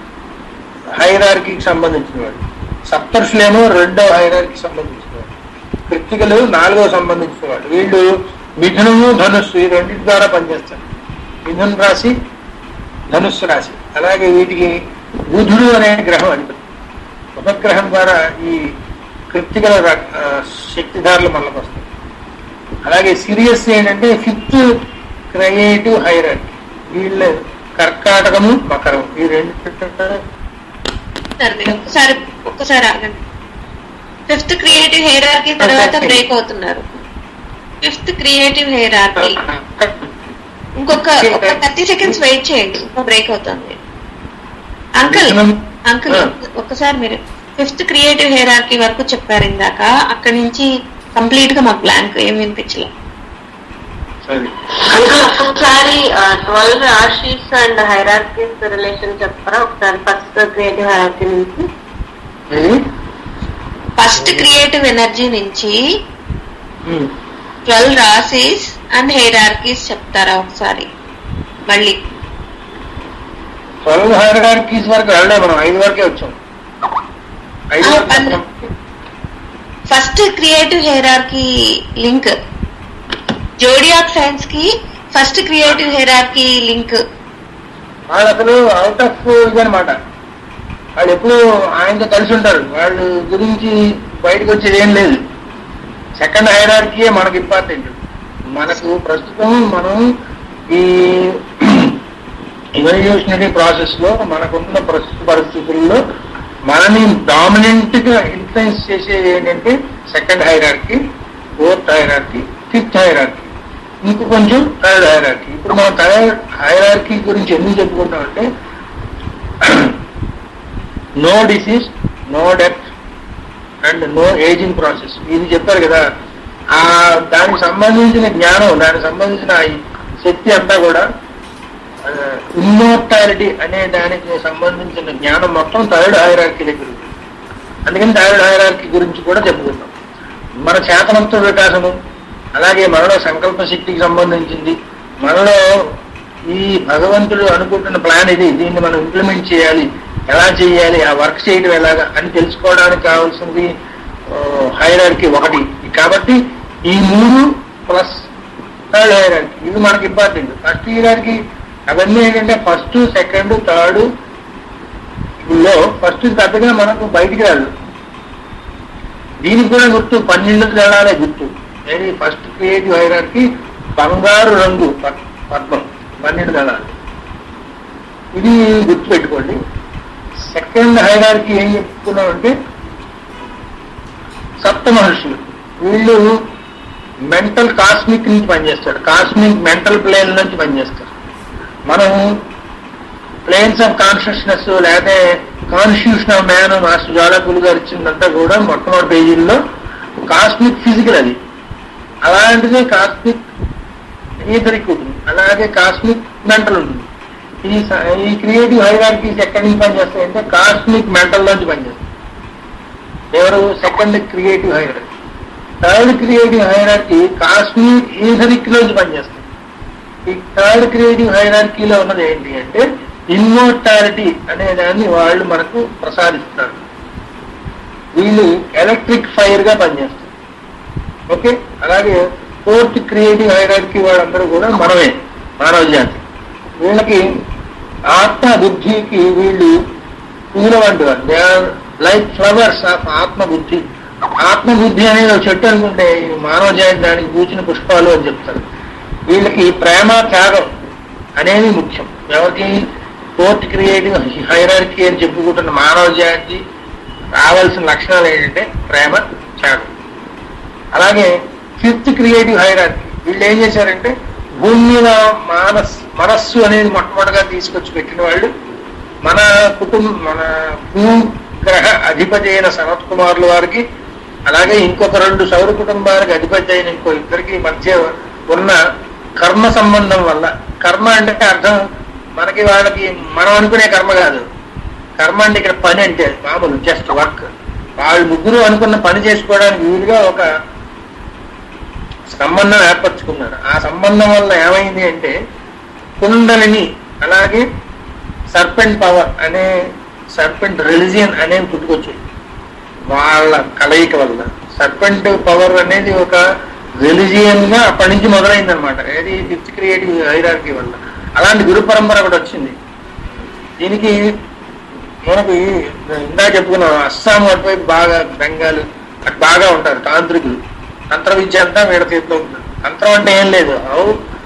హైరార్కీకి సంబంధించిన వాడు సప్తర్షులేమో రెండవ హైరార్కి సంబంధించిన వాడు కృత్తికలు నాలుగవ సంబంధించిన వాడు వీళ్ళు మిథునము ధనుస్సు ఈ రెండింటి ద్వారా పనిచేస్తారు మిథున్ రాశి ధనుస్సు రాశి అలాగే వీటికి బుధుడు అనే గ్రహం అధిపతి ఉపగ్రహం ద్వారా ఈ కృత్తికల ర- ఆ, శక్తిధారులు మనకు వస్తాయి అలాగే సీరియస్ ఏంటంటే ఫిఫ్త్ క్రియేటివ్ హైరార్కీ వీళ్ళ కర్కాటకము మకరం ఈ రెండు సార్ మీరు ఒక్కసారి ఒక్కసారి ఆగండి ఫిఫ్త్ క్రియేటివ్ హెయిరార్కీ తర్వాత బ్రేక్ అవుతున్నారు ఫిఫ్త్ క్రియేటివ్ హెయిరార్కీ ఇంకొక ఒక థర్టీ సెకండ్స్ వెయిట్ చేయండి ఇంకో బ్రేక్ అవుతుంది అంకుల్ అంకుల్ ఒక్కసారి మీరు ఫిఫ్త్ క్రియేటివ్ హెయిరార్కీ వరకు చెప్పారు ఇందాక అక్కడి నుంచి కంప్లీట్ గా మాకు బ్లాంక్ ఏం వినిపించలే సరే అంకుల్ ఒకసారి ట్వెల్వ్ రాశీస్ అండ్ హైరార్కీస్ రిలేషన్ చెప్తారా ఒకసారి ఫస్ట్ క్రియేటివ్ హైరార్కీ నుంచి ఇది ఫస్ట్ క్రియేటివ్ ఎనర్జీ నుంచి ఉమ్. ట్వెల్వ్ రాసీస్ అండ్ హెయిరార్కీస్ చెప్తారా ఒకసారి మళ్ళీ ట్వెల్వ్ హైరార్కీస్ వరకు వెళ్ళలే మనం ఐదు వరకే వచ్చాం ఐదు ఆ, వరకు పన్ను. చెప్పడం. First creative hierarchy link zodiac signs కి ఫస్ట్ క్రియేటివ్ హెయిరార్కీ లింక్ వాళ్ళు అసలు అవుట్ ఆఫ్ ఇదనమాట వాళ్ళు ఎప్పుడు ఆయనతో కలిసి ఉంటారు వాళ్ళు గురించి బయటకు వచ్చేది ఏం లేదు సెకండ్ హైరార్కీయే మనకి ఇంపార్టెంట్ మనకు ప్రస్తుతం మనం ఈ ఇవల్యూషనరీ ప్రాసెస్ లో మనకున్న ప్రస్తుత పరిస్థితుల్లో మనని డామినెంట్ గా ఇన్ఫ్లుయెన్స్ చేసేది ఏంటంటే second hierarchy fourth hierarchy fifth hierarchy ఇంకో కొంచెం థర్డ్ హైరార్కీ ఇప్పుడు మనం థర్డ్ హైరార్కీ గురించి ఎందుకు చెప్పుకుంటామంటే no disease no death and no ageing process ఇది చెప్పారు కదా ఆ దానికి సంబంధించిన జ్ఞానం దానికి సంబంధించిన ఈ శక్తి అంతా కూడా ఇమ్మోర్టాలిటీ అనే దానికి సంబంధించిన జ్ఞానం మొత్తం థర్డ్ హైరార్కీ దగ్గర ఉంది అందుకని థర్డ్ హైరార్కీ గురించి కూడా చెప్పుకుందాం మన చేతనత్వ వికాసము అలాగే మనలో సంకల్ప శక్తికి సంబంధించింది మనలో ఈ భగవంతుడు అనుకుంటున్న ప్లాన్ ఇది దీన్ని మనం ఇంప్లిమెంట్ చేయాలి ఎలా చేయాలి ఆ వర్క్ చేయడం ఎలాగా అని తెలుసుకోవడానికి కావాల్సింది హైరార్కీ ఒకటి కాబట్టి ఈ మూడు ప్లస్ థర్డ్ హైరార్కీ ఇవి మనకి ఇంపార్టెంట్ ఫస్ట్ హైరార్కీ అవన్నీ ఏంటంటే ఫస్ట్ సెకండ్ థర్డ్ లో ఫస్ట్ పెద్దగా మనకు బయటికి రాదు దీనికి కూడా గుర్తు పన్నెండు దళాలే గుర్తు ఏది ఫస్ట్ క్రియేటివ్ హైరార్కీ బంగారు రంగు పద్- పద్మం పన్నెండు దళాలు ఇది గుర్తు పెట్టుకోండి సెకండ్ హైరార్కీ ఏం చెప్పుకున్నామంటే సప్త మహర్షులు వీళ్ళు మెంటల్ కాస్మిక్ నుంచి పనిచేస్తాడు కాస్మిక్ మెంటల్ ప్లేన్ నుంచి పనిచేస్తారు మనం ప్లేన్స్ ఆఫ్ కాన్షియస్నెస్ లేదా కాన్స్టిట్యూషన్ ఆఫ్ మ్యాన్ మాస్టర్ జ్వాలకులు గారు ఇచ్చిందంతా కూడా మొట్టమొదటి పేజీల్లో కాస్మిక్ ఫిజికల్ అది అలాంటిదే కాస్మిక్ ఈథరిక్ ఉంటుంది అలాగే కాస్మిక్ మెంటల్ ఉంటుంది ఈ స- ఈ క్రియేటివ్ హైరార్కీస్ ఎక్కడి నుంచి పనిచేస్తాయంటే కాస్మిక్ మెంటల్ నుంచి పనిచేస్తాయి ఎవరు second creative hierarchy third creative hierarchy cosmic etheric నుంచి పనిచేస్తాయి ఈ థర్డ్ క్రియేటివ్ హైరార్కీలో ఉన్నది ఏంటి అంటే ఇమ్మోర్టాలిటీ అనే దాన్ని వాళ్ళు మనకు ప్రసాదిస్తారు వీళ్ళు ఎలక్ట్రిక్ ఫైర్ గా పనిచేస్తారు ఓకే అలాగే ఫోర్త్ క్రియేటివ్ హైరార్కీ వాళ్ళందరూ కూడా మనమే మానవ జాతి వీళ్ళకి ఆత్మ బుద్ధికి వీళ్ళు పూల వంటి వారు they are like flowers of ఆత్మ బుద్ధి ఆత్మ బుద్ధి అనేది ఒక చెట్టు అనుకుంటే ఈ మానవ జాతి దానికి పూచిన పుష్పాలు అని చెప్తారు వీళ్ళకి ప్రేమ త్యాగం అనేది ముఖ్యం ఎవరికి ఫోర్త్ క్రియేటివ్ హైరార్కీ అని చెప్పుకుంటున్న మానవ జాతి రావాల్సిన లక్షణాలు ఏంటంటే ప్రేమ త్యాగం అలాగే ఫిఫ్త్ క్రియేటివ్ హైరార్కీ వీళ్ళు ఏం చేశారంటే భూమి మీద మానస్ మనస్సు అనేది మొట్టమొదటిగా తీసుకొచ్చి పెట్టిన వాళ్ళు మన కుటుంబం మన భూగ్రహ అధిపతి అయిన సనత్ కుమారుల వారికి అలాగే ఇంకొక రెండు సౌర కుటుంబాలకు అధిపతి అయిన ఇంకో ఇద్దరికి మధ్య ఉన్న కర్మ సంబంధం వల్ల కర్మ అంటే అర్థం మనకి వాళ్ళకి మనం అనుకునే కర్మ కాదు కర్మ అంటే ఇక్కడ పని అంటే మామూలు జస్ట్ వర్క్ వాళ్ళు ముగ్గురు అనుకున్న పని చేసుకోవడానికి వీలుగా ఒక సంబంధం ఏర్పరచుకున్నారు ఆ సంబంధం వల్ల ఏమైంది అంటే కుండలిని అలాగే సర్పెంట్ పవర్ అనే సర్పెంట్ రిలిజియన్ అనేవి పుట్టుకొచ్చాయి వాళ్ళ కలయిక వల్ల సర్పెంట్ పవర్ అనేది ఒక రిలిజియన్ గా అప్పటి నుంచి మొదలైంది అనమాట ఏది ఫిఫ్త్ క్రియేటివ్ హైరార్కీ వల్ల అలాంటి గురు పరంపర ఒకటి వచ్చింది దీనికి మనకి ఇందా చెప్పుకున్నాం అస్సాం అటువైపు బాగా బెంగాల్ అటు బాగా ఉంటారు తాంత్రికులు తంత్ర విద్య అంతా వీళ్ళ చేతిలో ఉంటుంది తంత్రం అంటే ఏం లేదు how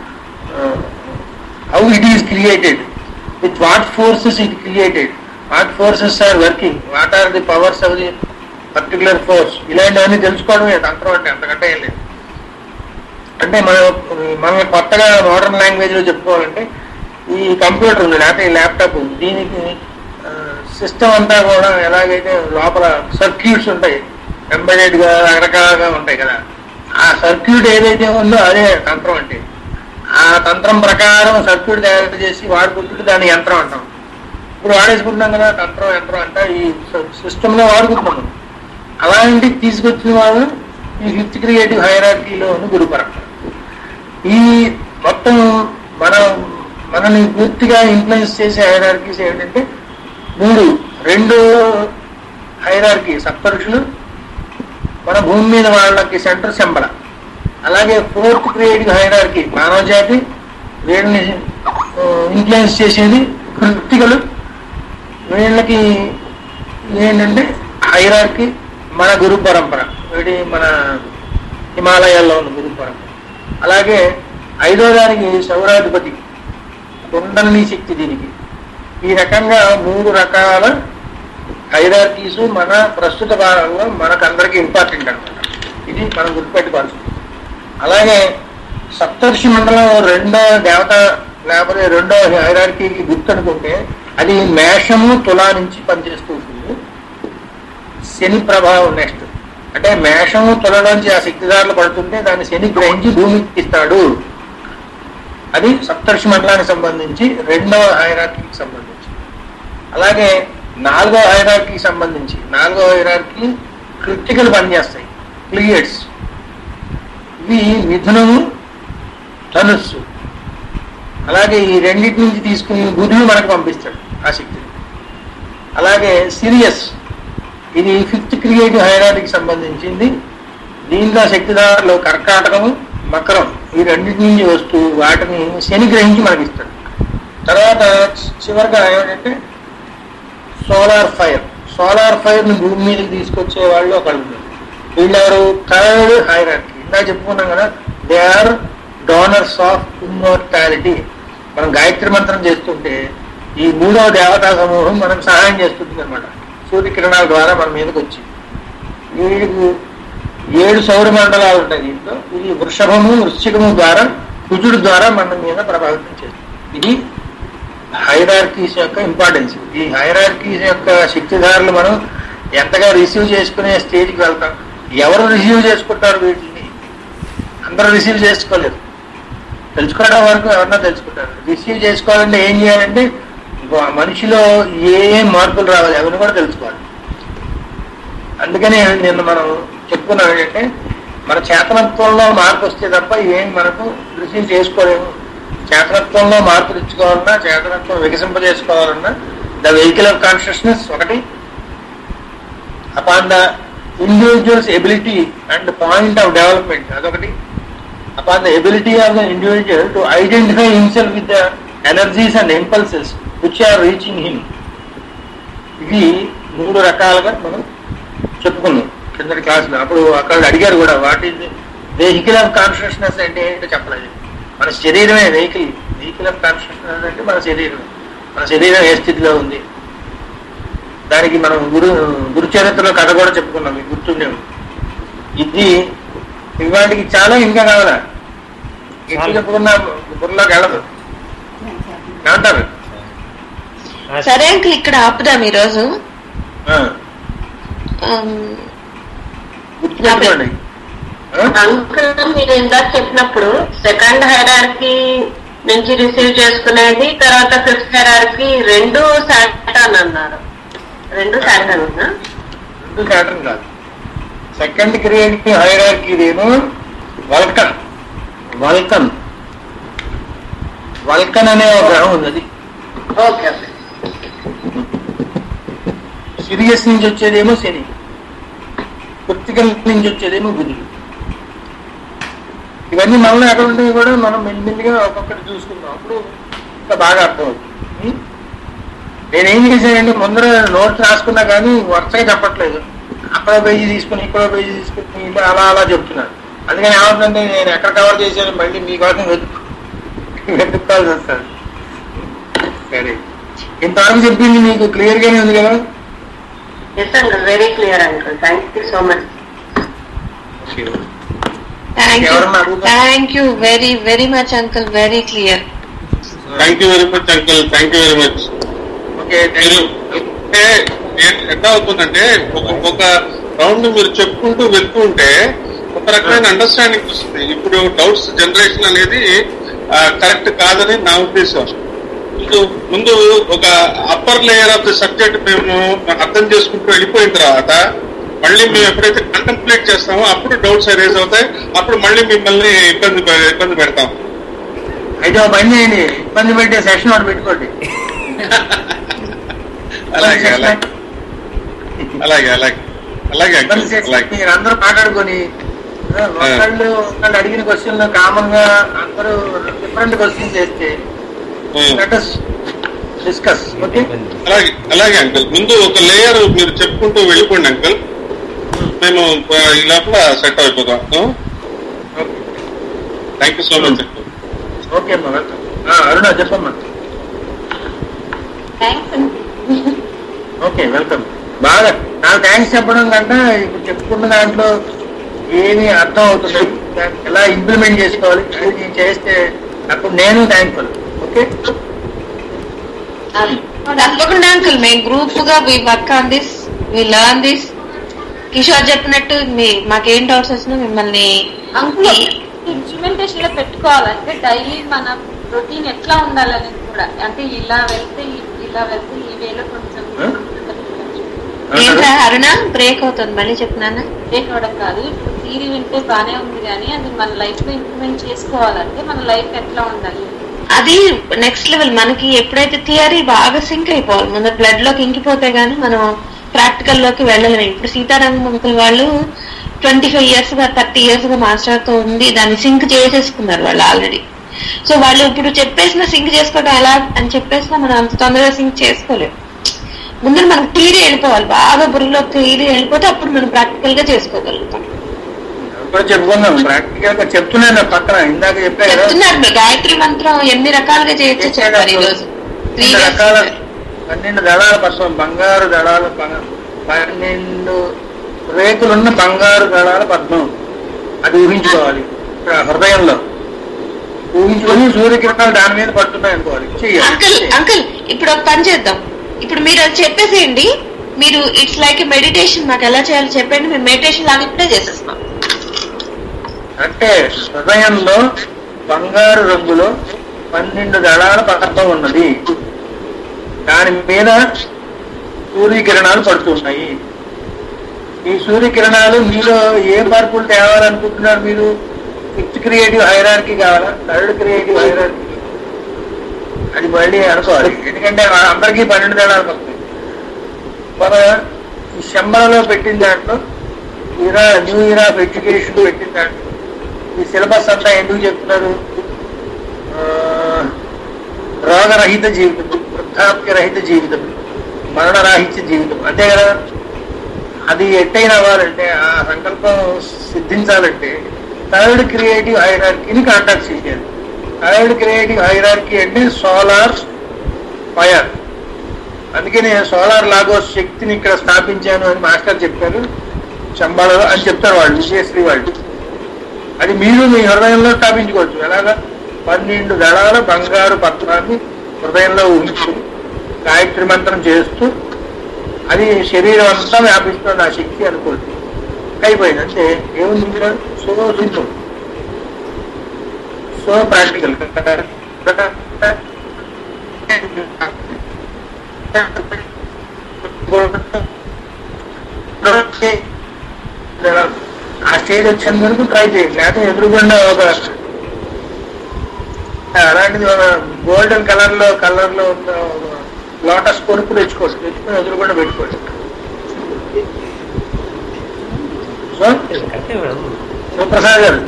how it is created with what forces it created what forces are working what are the powers of the particular force ఇలాంటివన్నీ తెలుసుకోవడమే తంత్రం అంటే అంతకంటే ఏం లేదు అంటే మన మనల్ని కొత్తగా మోడర్న్ లాంగ్వేజ్ లో చెప్పుకోవాలంటే ఈ కంప్యూటర్ ఉంది లేకపోతే ఈ ల్యాప్టాప్ ఉంది దీనికి సిస్టమ్ అంతా కూడా ఎలాగైతే లోపల సర్క్యూట్స్ ఉంటాయి ఎంబెడెడ్ గా రకరకాలుగా ఉంటాయి కదా ఆ సర్క్యూట్ ఏదైతే ఉందో అదే తంత్రం అంటే ఆ తంత్రం ప్రకారం సర్క్యూట్ తయారు చేసి వాడుకుంటుంటే దాన్ని యంత్రం అంటాం ఇప్పుడు వాడేసుకుంటున్నాం కదా తంత్రం యంత్రం అంటే ఈ సిస్టమ్ లో వాడుకుంటున్నాం అలాంటి తీసుకొచ్చిన వాళ్ళు ఈ ఫిఫ్త్ క్రియేటివ్ హైరార్కీలో ఉన్న గురు పరంపర ఈ మొత్తం మన మనని పూర్తిగా ఇన్ఫ్లుయెన్స్ చేసే హైరార్కీస్ ఏంటంటే మూడు రెండు హైరార్కీ సప్తరుషులు మన భూమి మీద వాళ్ళకి సెంటర్ శంబల అలాగే ఫోర్త్ క్రియేటివ్ హైరార్కీ మానవ జాతి వీళ్ళని ఇన్ఫ్లుయెన్స్ చేసేది కృతికలు వీళ్ళకి ఏంటంటే హైరార్కీ మన గురు పరంపర వీడి మన హిమాలయాల్లో ఉన్న గురు పరంపర అలాగే ఐదో దానికి సౌరాధిపతి కుండలిని శక్తి దీనికి ఈ రకంగా మూడు రకాల హైరార్కీస్ మన ప్రస్తుత కాలంలో మనకందరికీ ఇంపార్టెంట్ అనమాట ఇది మనం గుర్తుపెట్టుకోవాల్సింది అలాగే సప్తర్షి మండలం రెండో దేవత లేకపోతే రెండో హైరార్కీకి గుర్తు అనుకుంటే అది మేషము తులా నుంచి పనిచేస్తూ ఉంటుంది శని ప్రభావం నెక్స్ట్ అంటే మేషము తులలోంచి ఆ శక్తిదారులు పడుతుంటే దాన్ని శని గ్రహించి భూమికి ఇస్తాడు అది సప్తర్షి మండలానికి సంబంధించి రెండవ హైరార్కీకి సంబంధించి అలాగే నాలుగో హైరార్కీకి సంబంధించి నాలుగో హైరార్కీ కృత్తికలు పనిచేస్తాయి క్లియర్స్ ఇవి మిథునము ధనుస్సు అలాగే ఈ రెండింటి నుంచి తీసుకుని బుధుడు మనకు పంపిస్తాడు ఆ శక్తిని అలాగే సిరియస్ ఇది ఫిఫ్త్ క్రియేటివ్ హైరాటికి సంబంధించింది దీంట్లో శక్తిదారులు కర్కాటకము మకరం ఈ రెండింటి నుంచి వస్తూ వాటిని శని గ్రహించి మనకి ఇస్తాడు తర్వాత చివరిగా ఏమిటంటే సోలార్ ఫైర్ సోలార్ ఫైర్ ని భూమి మీదకి తీసుకొచ్చే వాళ్ళు ఒకళ్ళు ఉన్నారు వీళ్ళెవరు థర్డ్ హైరార్కీ ఇందా చెప్పుకున్నాం కదా they are donors of immortality మనం గాయత్రి మంత్రం చేస్తుంటే ఈ మూడవ దేవతా సమూహం మనకు సహాయం చేస్తుంది అనమాట సూర్యకిరణాల ద్వారా మన మీదకి వచ్చి వీడికి ఏడు సౌర మండలాలు ఉంటాయి దీంట్లో ఇది వృషభము వృశ్చికము ద్వారా కుజుడు ద్వారా మన మీద ప్రభావితం చేస్తుంది ఇది హైరార్కీస్ యొక్క ఇంపార్టెన్స్ ఈ హైరార్కీస్ యొక్క శక్తిధారులు మనం ఎంతగా రిసీవ్ చేసుకునే స్టేజ్కి వెళ్తాం ఎవరు రిసీవ్ చేసుకుంటారు వీటిని అందరూ రిసీవ్ చేసుకోలేరు తెలుసుకోవడం వరకు ఎవరన్నా తెలుసుకుంటారు రిసీవ్ చేసుకోవాలంటే ఏం చేయాలంటే ఆ మనిషిలో ఏ ఏ మార్పులు రావాలి అవన్నీ కూడా తెలుసుకోవాలి అందుకనే నిన్న మనం చెప్పుకున్నాం ఏంటంటే మన చేతనత్వంలో మార్పు వస్తే తప్ప ఏం మనకు రిసీవ్ చేసుకోలేము చేతనత్వంలో మార్పు తెచ్చుకోవాలన్నా చేతనత్వం వికసింపజేసుకోవాలన్నా ద వెహికల్ ఆఫ్ కాన్షియస్నెస్ ఒకటి upon the individuals ability and point of development అదొకటి upon the ability of the individual to identify himself with the energies and impulses which are reaching him ఇవి మూడు రకాలుగా మనం చెప్పుకున్నాం కిందటి క్లాసులో అప్పుడు అక్కడ అడిగారు కూడా what is vehicle of consciousness అంటే ఏంటో చెప్పలేదు మన శరీరమే వెహికల్ వెహికల్ ఆఫ్ కాన్షియస్నెస్ అంటే మన శరీరం మన శరీరం ఏ స్థితిలో ఉంది దానికి మనం గురు గురు చరిత్రలో కథ కూడా చెప్పుకున్నాం మీకు గుర్తుండే ఉంది. ఇది ఇవాటికి చాలా ఇంకా కావాలా ఎక్కువ చెప్పుకున్నా బుర్రలోకి వెళ్ళదు ఏమంటారు సరే అంకుల్ ఇక్కడ ఆపుదాం ఈరోజు ఆ, ఆమ్, గుర్తు పెట్టుకోండి ఆ? అంకుల్ మీరు ఇందాక చెప్పినప్పుడు సెకండ్ హెరార్కి నుంచి రిసీవ్ చేసుకునేది తర్వాత ఫిఫ్త్ హెరార్కి రెండు సాటాన్ అన్నారు రెండు సాటాన్ రెండు ప్యాటర్న్ కాదు సెకండ్ క్రియేట్ హైరార్కీ ఇదేమో వల్కన్ వల్కన్ వల్కన్ అనే ఒక గ్రహం ఉంది అది ఓకే ఓకే సిరియస్ నుంచి వచ్చేదేమో శని కృతికల్ నుంచి వచ్చేదేమో బుధుడు ఇవన్నీ మనలో ఎక్కడ ఉంటాయి కూడా మనం మెల్లిమెల్లిగా ఒక్కొక్కటి చూసుకుందాం అప్పుడు ఇంకా బాగా అర్థమవుతుంది ఉం? నేనేం చేశానంటే ముందర నోట్స్ రాసుకున్నా కానీ వరుసగా చెప్పట్లేదు అక్కడ పేజీ తీసుకుని ఇక్కడ పేజీ తీసుకుని ఇలా అలా అలా చెప్తున్నాను అందుకని ఏమవుతుందంటే నేను ఎక్కడ కవర్ చేశాను మళ్ళీ మీకోసం వెతుకు వెతుక్కోవాల్సి వస్తుంది సరే ఇంతవరకు చెప్పింది మీకు క్లియర్ గానే ఉంది కదా yes uncle very clear uncle thank you so much thank you ఎవరన్నా అడుగుతారా? Thank you very very much uncle very clear thank you very much uncle thank you very much okay మీరు అంటే ఏ- ఎట్లా అవుతుందంటే ఒక ఒక రౌండ్ మీరు చెప్పుకుంటూ వెళ్తూ ఉంటే ఒక రకమైన అండర్స్టాండింగ్ వస్తుంది ఇప్పుడు డౌట్స్ జనరేషన్ అనేది కరెక్ట్ కాదని నా ఉద్దేశం ముందు ముందు ఒక upper layer of the subject మేము అర్థం చేసుకుంటూ వెళ్ళిపోయిన తర్వాత మళ్ళీ మేము ఎప్పుడైతే కంటెంప్లేట్ చేస్తామో అప్పుడు డౌట్స్ అరేజ్ అవుతాయి అప్పుడు మళ్ళీ మిమ్మల్ని ఇబ్బంది పె- ఇబ్బంది పెడతాం అయితే ఒక పని చేయండి ఇబ్బంది పెట్టే సెషన్ ఒకటి పెట్టుకోండి అలాగే అలాగే అలాగే అలాగే అలాగే ఇబ్బంది అంకుల్ సెషన్ అలాగే మీరు అందరూ మాట్లాడుకొని ఆ, ఒకళ్ళు ఒకళ్ళు అడిగిన క్వశ్చన్ కామన్ గా అందరూ డిఫరెంట్ క్వశ్చన్ చేస్తే ఉం. డిస్కస్ ఓకే అలాగే అలాగే అంకుల్ ముందు ఒక లేయర్ మీరు చెప్పుకుంటూ వెళ్ళిపోండి అంకుల్ మేము ఆ, ఈ లోపల సెట్ అయిపోతాం thank you so much uncle okay అమ్మా వెల్కమ్ అరుణ చెప్పమ్మా థ్యాంక్స్ ఓకే వెల్కమ్ బాగా నాకు థ్యాంక్స్ చెప్పడం కంటే ఇప్పుడు చెప్పుకున్న దాంట్లో ఏమి అర్థం అవుతుంది దాన్ని ఎలా ఇంప్లిమెంట్ చేసుకోవాలి అది నేను చేస్తే అప్పుడు నేను థ్యాంక్ఫుల్ ఓకే తప్పకుండా అంకుల్ మేము గ్రూప్ గా we work on this we learn this Kishore చెప్పినట్టు మీ మాకేం డౌట్స్ వచ్చినా మిమ్మల్ని అంకుల్ ఇంప్లిమెంటేషన్ లో పెట్టుకోవాలంటే డైలీ మన రొటీన్ ఎట్లా ఉండాలనేది కూడా అంటే ఇలా వెళ్తే ఈ- ఇలా వెళ్తే ఈ వేలో కొంచెం Huh? ఏంట్రా అరుణ బ్రేక్ అవుతుంది మళ్ళీ చెప్తున్నాను బ్రేక్ అవడం కాదు ఇప్పుడు థీరీ వింటే బానే ఉంది కానీ అది మన లైఫ్ లో ఇంప్లిమెంట్ చేసుకోవాలంటే మన లైఫ్ ఎట్లా ఉండాలి అది నెక్స్ట్ లెవెల్ మనకి ఎప్పుడైతే థియరీ బాగా సింక్ అయిపోవాలి మన బ్లడ్ లోకి ఇంకిపోతే గానీ మనం ప్రాక్టికల్ లోకి వెళ్ళలేము ఇప్పుడు సీతారామ అంకుల్ వాళ్ళు ట్వంటీ ఫైవ్ ఇయర్స్ గా థర్టీ ఇయర్స్ గా మాస్టర్ తో ఉంది దాన్ని సింక్ చేసేసుకున్నారు వాళ్ళు ఆల్రెడీ సో వాళ్ళు ఇప్పుడు చెప్పేసిన సింక్ చేసుకోవడం ఎలా అని చెప్పేసినా మనం అంత తొందరగా సింక్ చేసుకోలేము ముందు మనకు థియరీ వెళ్ళిపోవాలి బాగా బుర్రలో థియరీ వెళ్ళిపోతే అప్పుడు మనం ప్రాక్టికల్ గా చేసుకోగలుగుతాం ఇప్పుడు చెప్పుకుందాం ప్రాక్టికల్ గా చెప్తున్నాను పక్కన ఇందాక చెప్పా కదా చెప్తున్నారు మీరు గాయత్రి మంత్రం ఎన్ని రకాలుగా చేయొచ్చో చెప్పారు ఈ రోజు త్రీ పన్నెండు రకాల పన్నెండు దళాల పద్మం బంగారు దళాల ప- పన్నెండు రేకులున్న బంగారు దళాల పద్మం అది ఊహించుకోవాలి ఇక్కడ హృదయంలో ఊహించుకొని సూర్యకిరణాలు దాని మీద పడుతున్నాయి అనుకోవాలి చెయ్యాలి అంకుల్ అంకుల్ ఇప్పుడు ఒక పని చేద్దాం ఇప్పుడు మీరు అది చెప్పేసేయండి మీరు ఇట్స్ లైక్ మెడిటేషన్ మాకు ఎలా చేయాలో చెప్పండి మేము మెడిటేషన్ లాగా ఇప్పుడే చేసేస్తున్నాం అంటే హృదయంలో బంగారు రంగులో పన్నెండు దళాల పదార్థం ఉన్నది దాని మీద సూర్యకిరణాలు పడుతున్నాయి ఈ సూర్యకిరణాలు మీలో ఏ మార్పులు తేవాలనుకుంటున్నారు మీరు ఫిఫ్త్ క్రియేటివ్ హైరార్కీ కావాలా థర్డ్ క్రియేటివ్ హైరార్కీ అది మళ్ళీ అనుకోవాలి ఎందుకంటే అందరికీ పన్నెండు తేడాలు వస్తాయి మన ఈ శంబలలో పెట్టిన దాంట్లో era new era of education పెట్టిన దాంట్లో ఈ సిలబస్ అంతా ఎందుకు చెప్తున్నారు ఆ, రోగరహిత జీవితం వృద్ధాప్య రహిత జీవితం మరణరాహిత్య జీవితం అంతే కదా అది ఎట్టయిన అవ్వాలంటే ఆ సంకల్పం సిద్ధించాలంటే థర్డ్ క్రియేటివ్ హైరార్కీని కాంటాక్ట్ చేయాలి థర్డ్ క్రియేటివ్ హైరార్కీ అంటే సోలార్ ఫైర్ అందుకే నేను సోలార్ లాగోస్ శక్తిని ఇక్కడ స్థాపించాను అని మాస్టర్ చెప్పారు చంబాలలో అని చెప్తారు వాళ్ళు విజయశ్రీ వాళ్ళు అది మీరు మీ హృదయంలో స్థాపించుకోవచ్చు ఎలాగా పన్నెండు దళాల బంగారు పత్రాన్ని హృదయంలో ఉంచు గాయత్రి మంత్రం చేస్తూ అది శరీరం అంతా వ్యాపిస్తుంది ఆ శక్తి అనుకోండి అయిపోయింది అంటే ఏముంది ఇక్కడ సో సింపుల్ సో ప్రాక్టికల్ ఆ స్టేజ్ వచ్చేంత వరకు ట్రై చేయండి లేకపోతే ఎదురుగుండా ఒక అలాంటిది ఒక గోల్డెన్ కలర్ లో కలర్ లో ఉన్న లోటస్ కొనుక్కు తెచ్చుకోండి తెచ్చుకొని ఎదురుగుండా పెట్టుకోండి సో సుప్రసాద్ గారు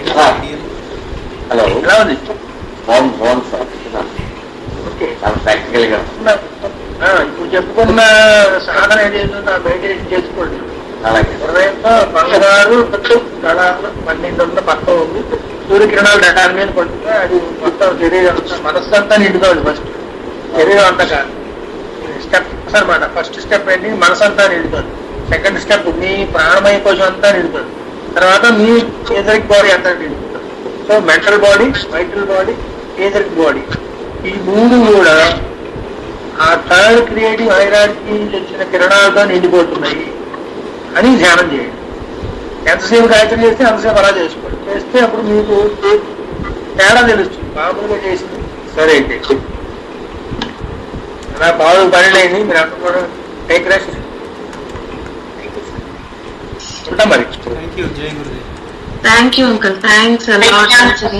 హలో ఎలా ఉంది బాగుంది బాగుంది సార్ ఓకే చాలా ప్రాక్టికల్ గా ఆ, ఇప్పుడు చెప్పుకున్న సాధన ఏదైతుందో ఆ మెడిటేషన్ చేసుకోండి అలాగే హృదయంతో బంగారు దళాలు పన్నెండు వందల పక్క ఉంది సూర్యకిరణాలు డటాల మీద పడుతుంది అది మొత్తం శరీరం అంతా మనస్సు అంతా నిండుతుంది ఫస్ట్ శరీరం అంతా కాదు స్టెప్స్ అనమాట ఫస్ట్ స్టెప్ ఏంటి మనసు అంతా నిండుతుంది సెకండ్ స్టెప్ మీ ప్రాణమయ కోశం అంతా నిండుతుంది తర్వాత మీ ఏదరిక్ బాడీ అంతా నిండుతుంది so mental body vital body etheric body ఈ మూడు కూడా ఆ థర్డ్ క్రియేటివ్ హైరార్కి తెచ్చిన కిరణాలతో నిండిపోతున్నాయి అని ధ్యానం చేయండి ఎంతసేపు గాయత్రి చేస్తే అంతసేపు అలా చేసుకోండి చేస్తే అప్పుడు మీకు తేడా తెలుస్తుంది మామూలుగా చేసింది సరే అయితే అలా బాగు పని లేని మీరు అందరూ కూడా టేక్ రెస్ట్ ఉంటాం మరి థ్యాంక్ యూ జై Gurudev thank you uncle thanks మంచిది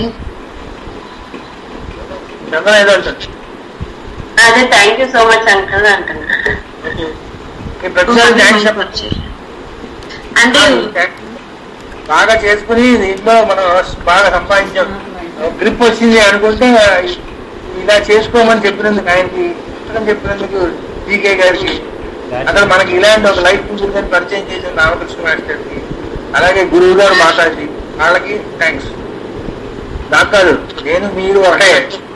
చంద్ర ఏదో అంటారు అదే thank you so much uncle అంటున్నా ఈ ప్రతిసారి థ్యాంక్స్ చెప్పండి అంటే బాగా చేసుకుని దీంట్లో మనం బాగా సంపాదించాం గ్రిప్ వచ్చింది అనుకుంటే ఇలా చేసుకోమని చెప్పినందుకు ఆయనకి పుస్తకం చెప్పినందుకు డీకే గారికి అక్కడ మనకి ఇలాంటి ఒక లైఫ్ ఉంటుందని పరిచయం చేసిన రామకృష్ణ మాస్టర్కి అలాగే గురువు గారు మాతాజీ వాళ్ళకి థ్యాంక్స్ నాకు కాదు నేను మీరు ఒకటే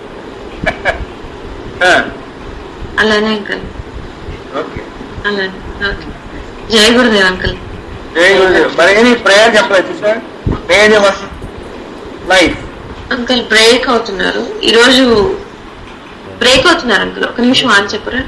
ఆ, అలానే అంకుల్ ఓకే అలానే ఓకే జై గురుదేవ్ అంకుల్ జై గురుదేవ్ మరి ఏమి ప్రేయర్ చెప్పలేదు sir prayer life uncle break అవుతున్నారు ఈరోజు బ్రేక్ అవుతున్నారు అంకుల్ ఒక నిమిషం ఆన్ చెప్పరా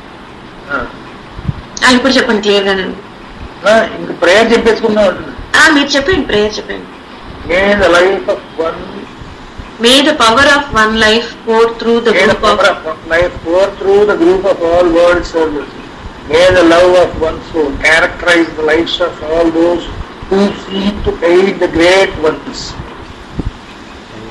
ఆ, ఇప్పుడు చెప్పండి క్లియర్ గా నేను ఇంక ప్రేయర్ చెప్పేసుకుందాం ఉంటుంది ఆ, మీరు చెప్పండి ప్రేయర్ చెప్పండి may the life of one may the power of one life pour through the may the group power of of life pour through the group of all world service may the love of one soul characterize the lives of all those who seek to aid the great ones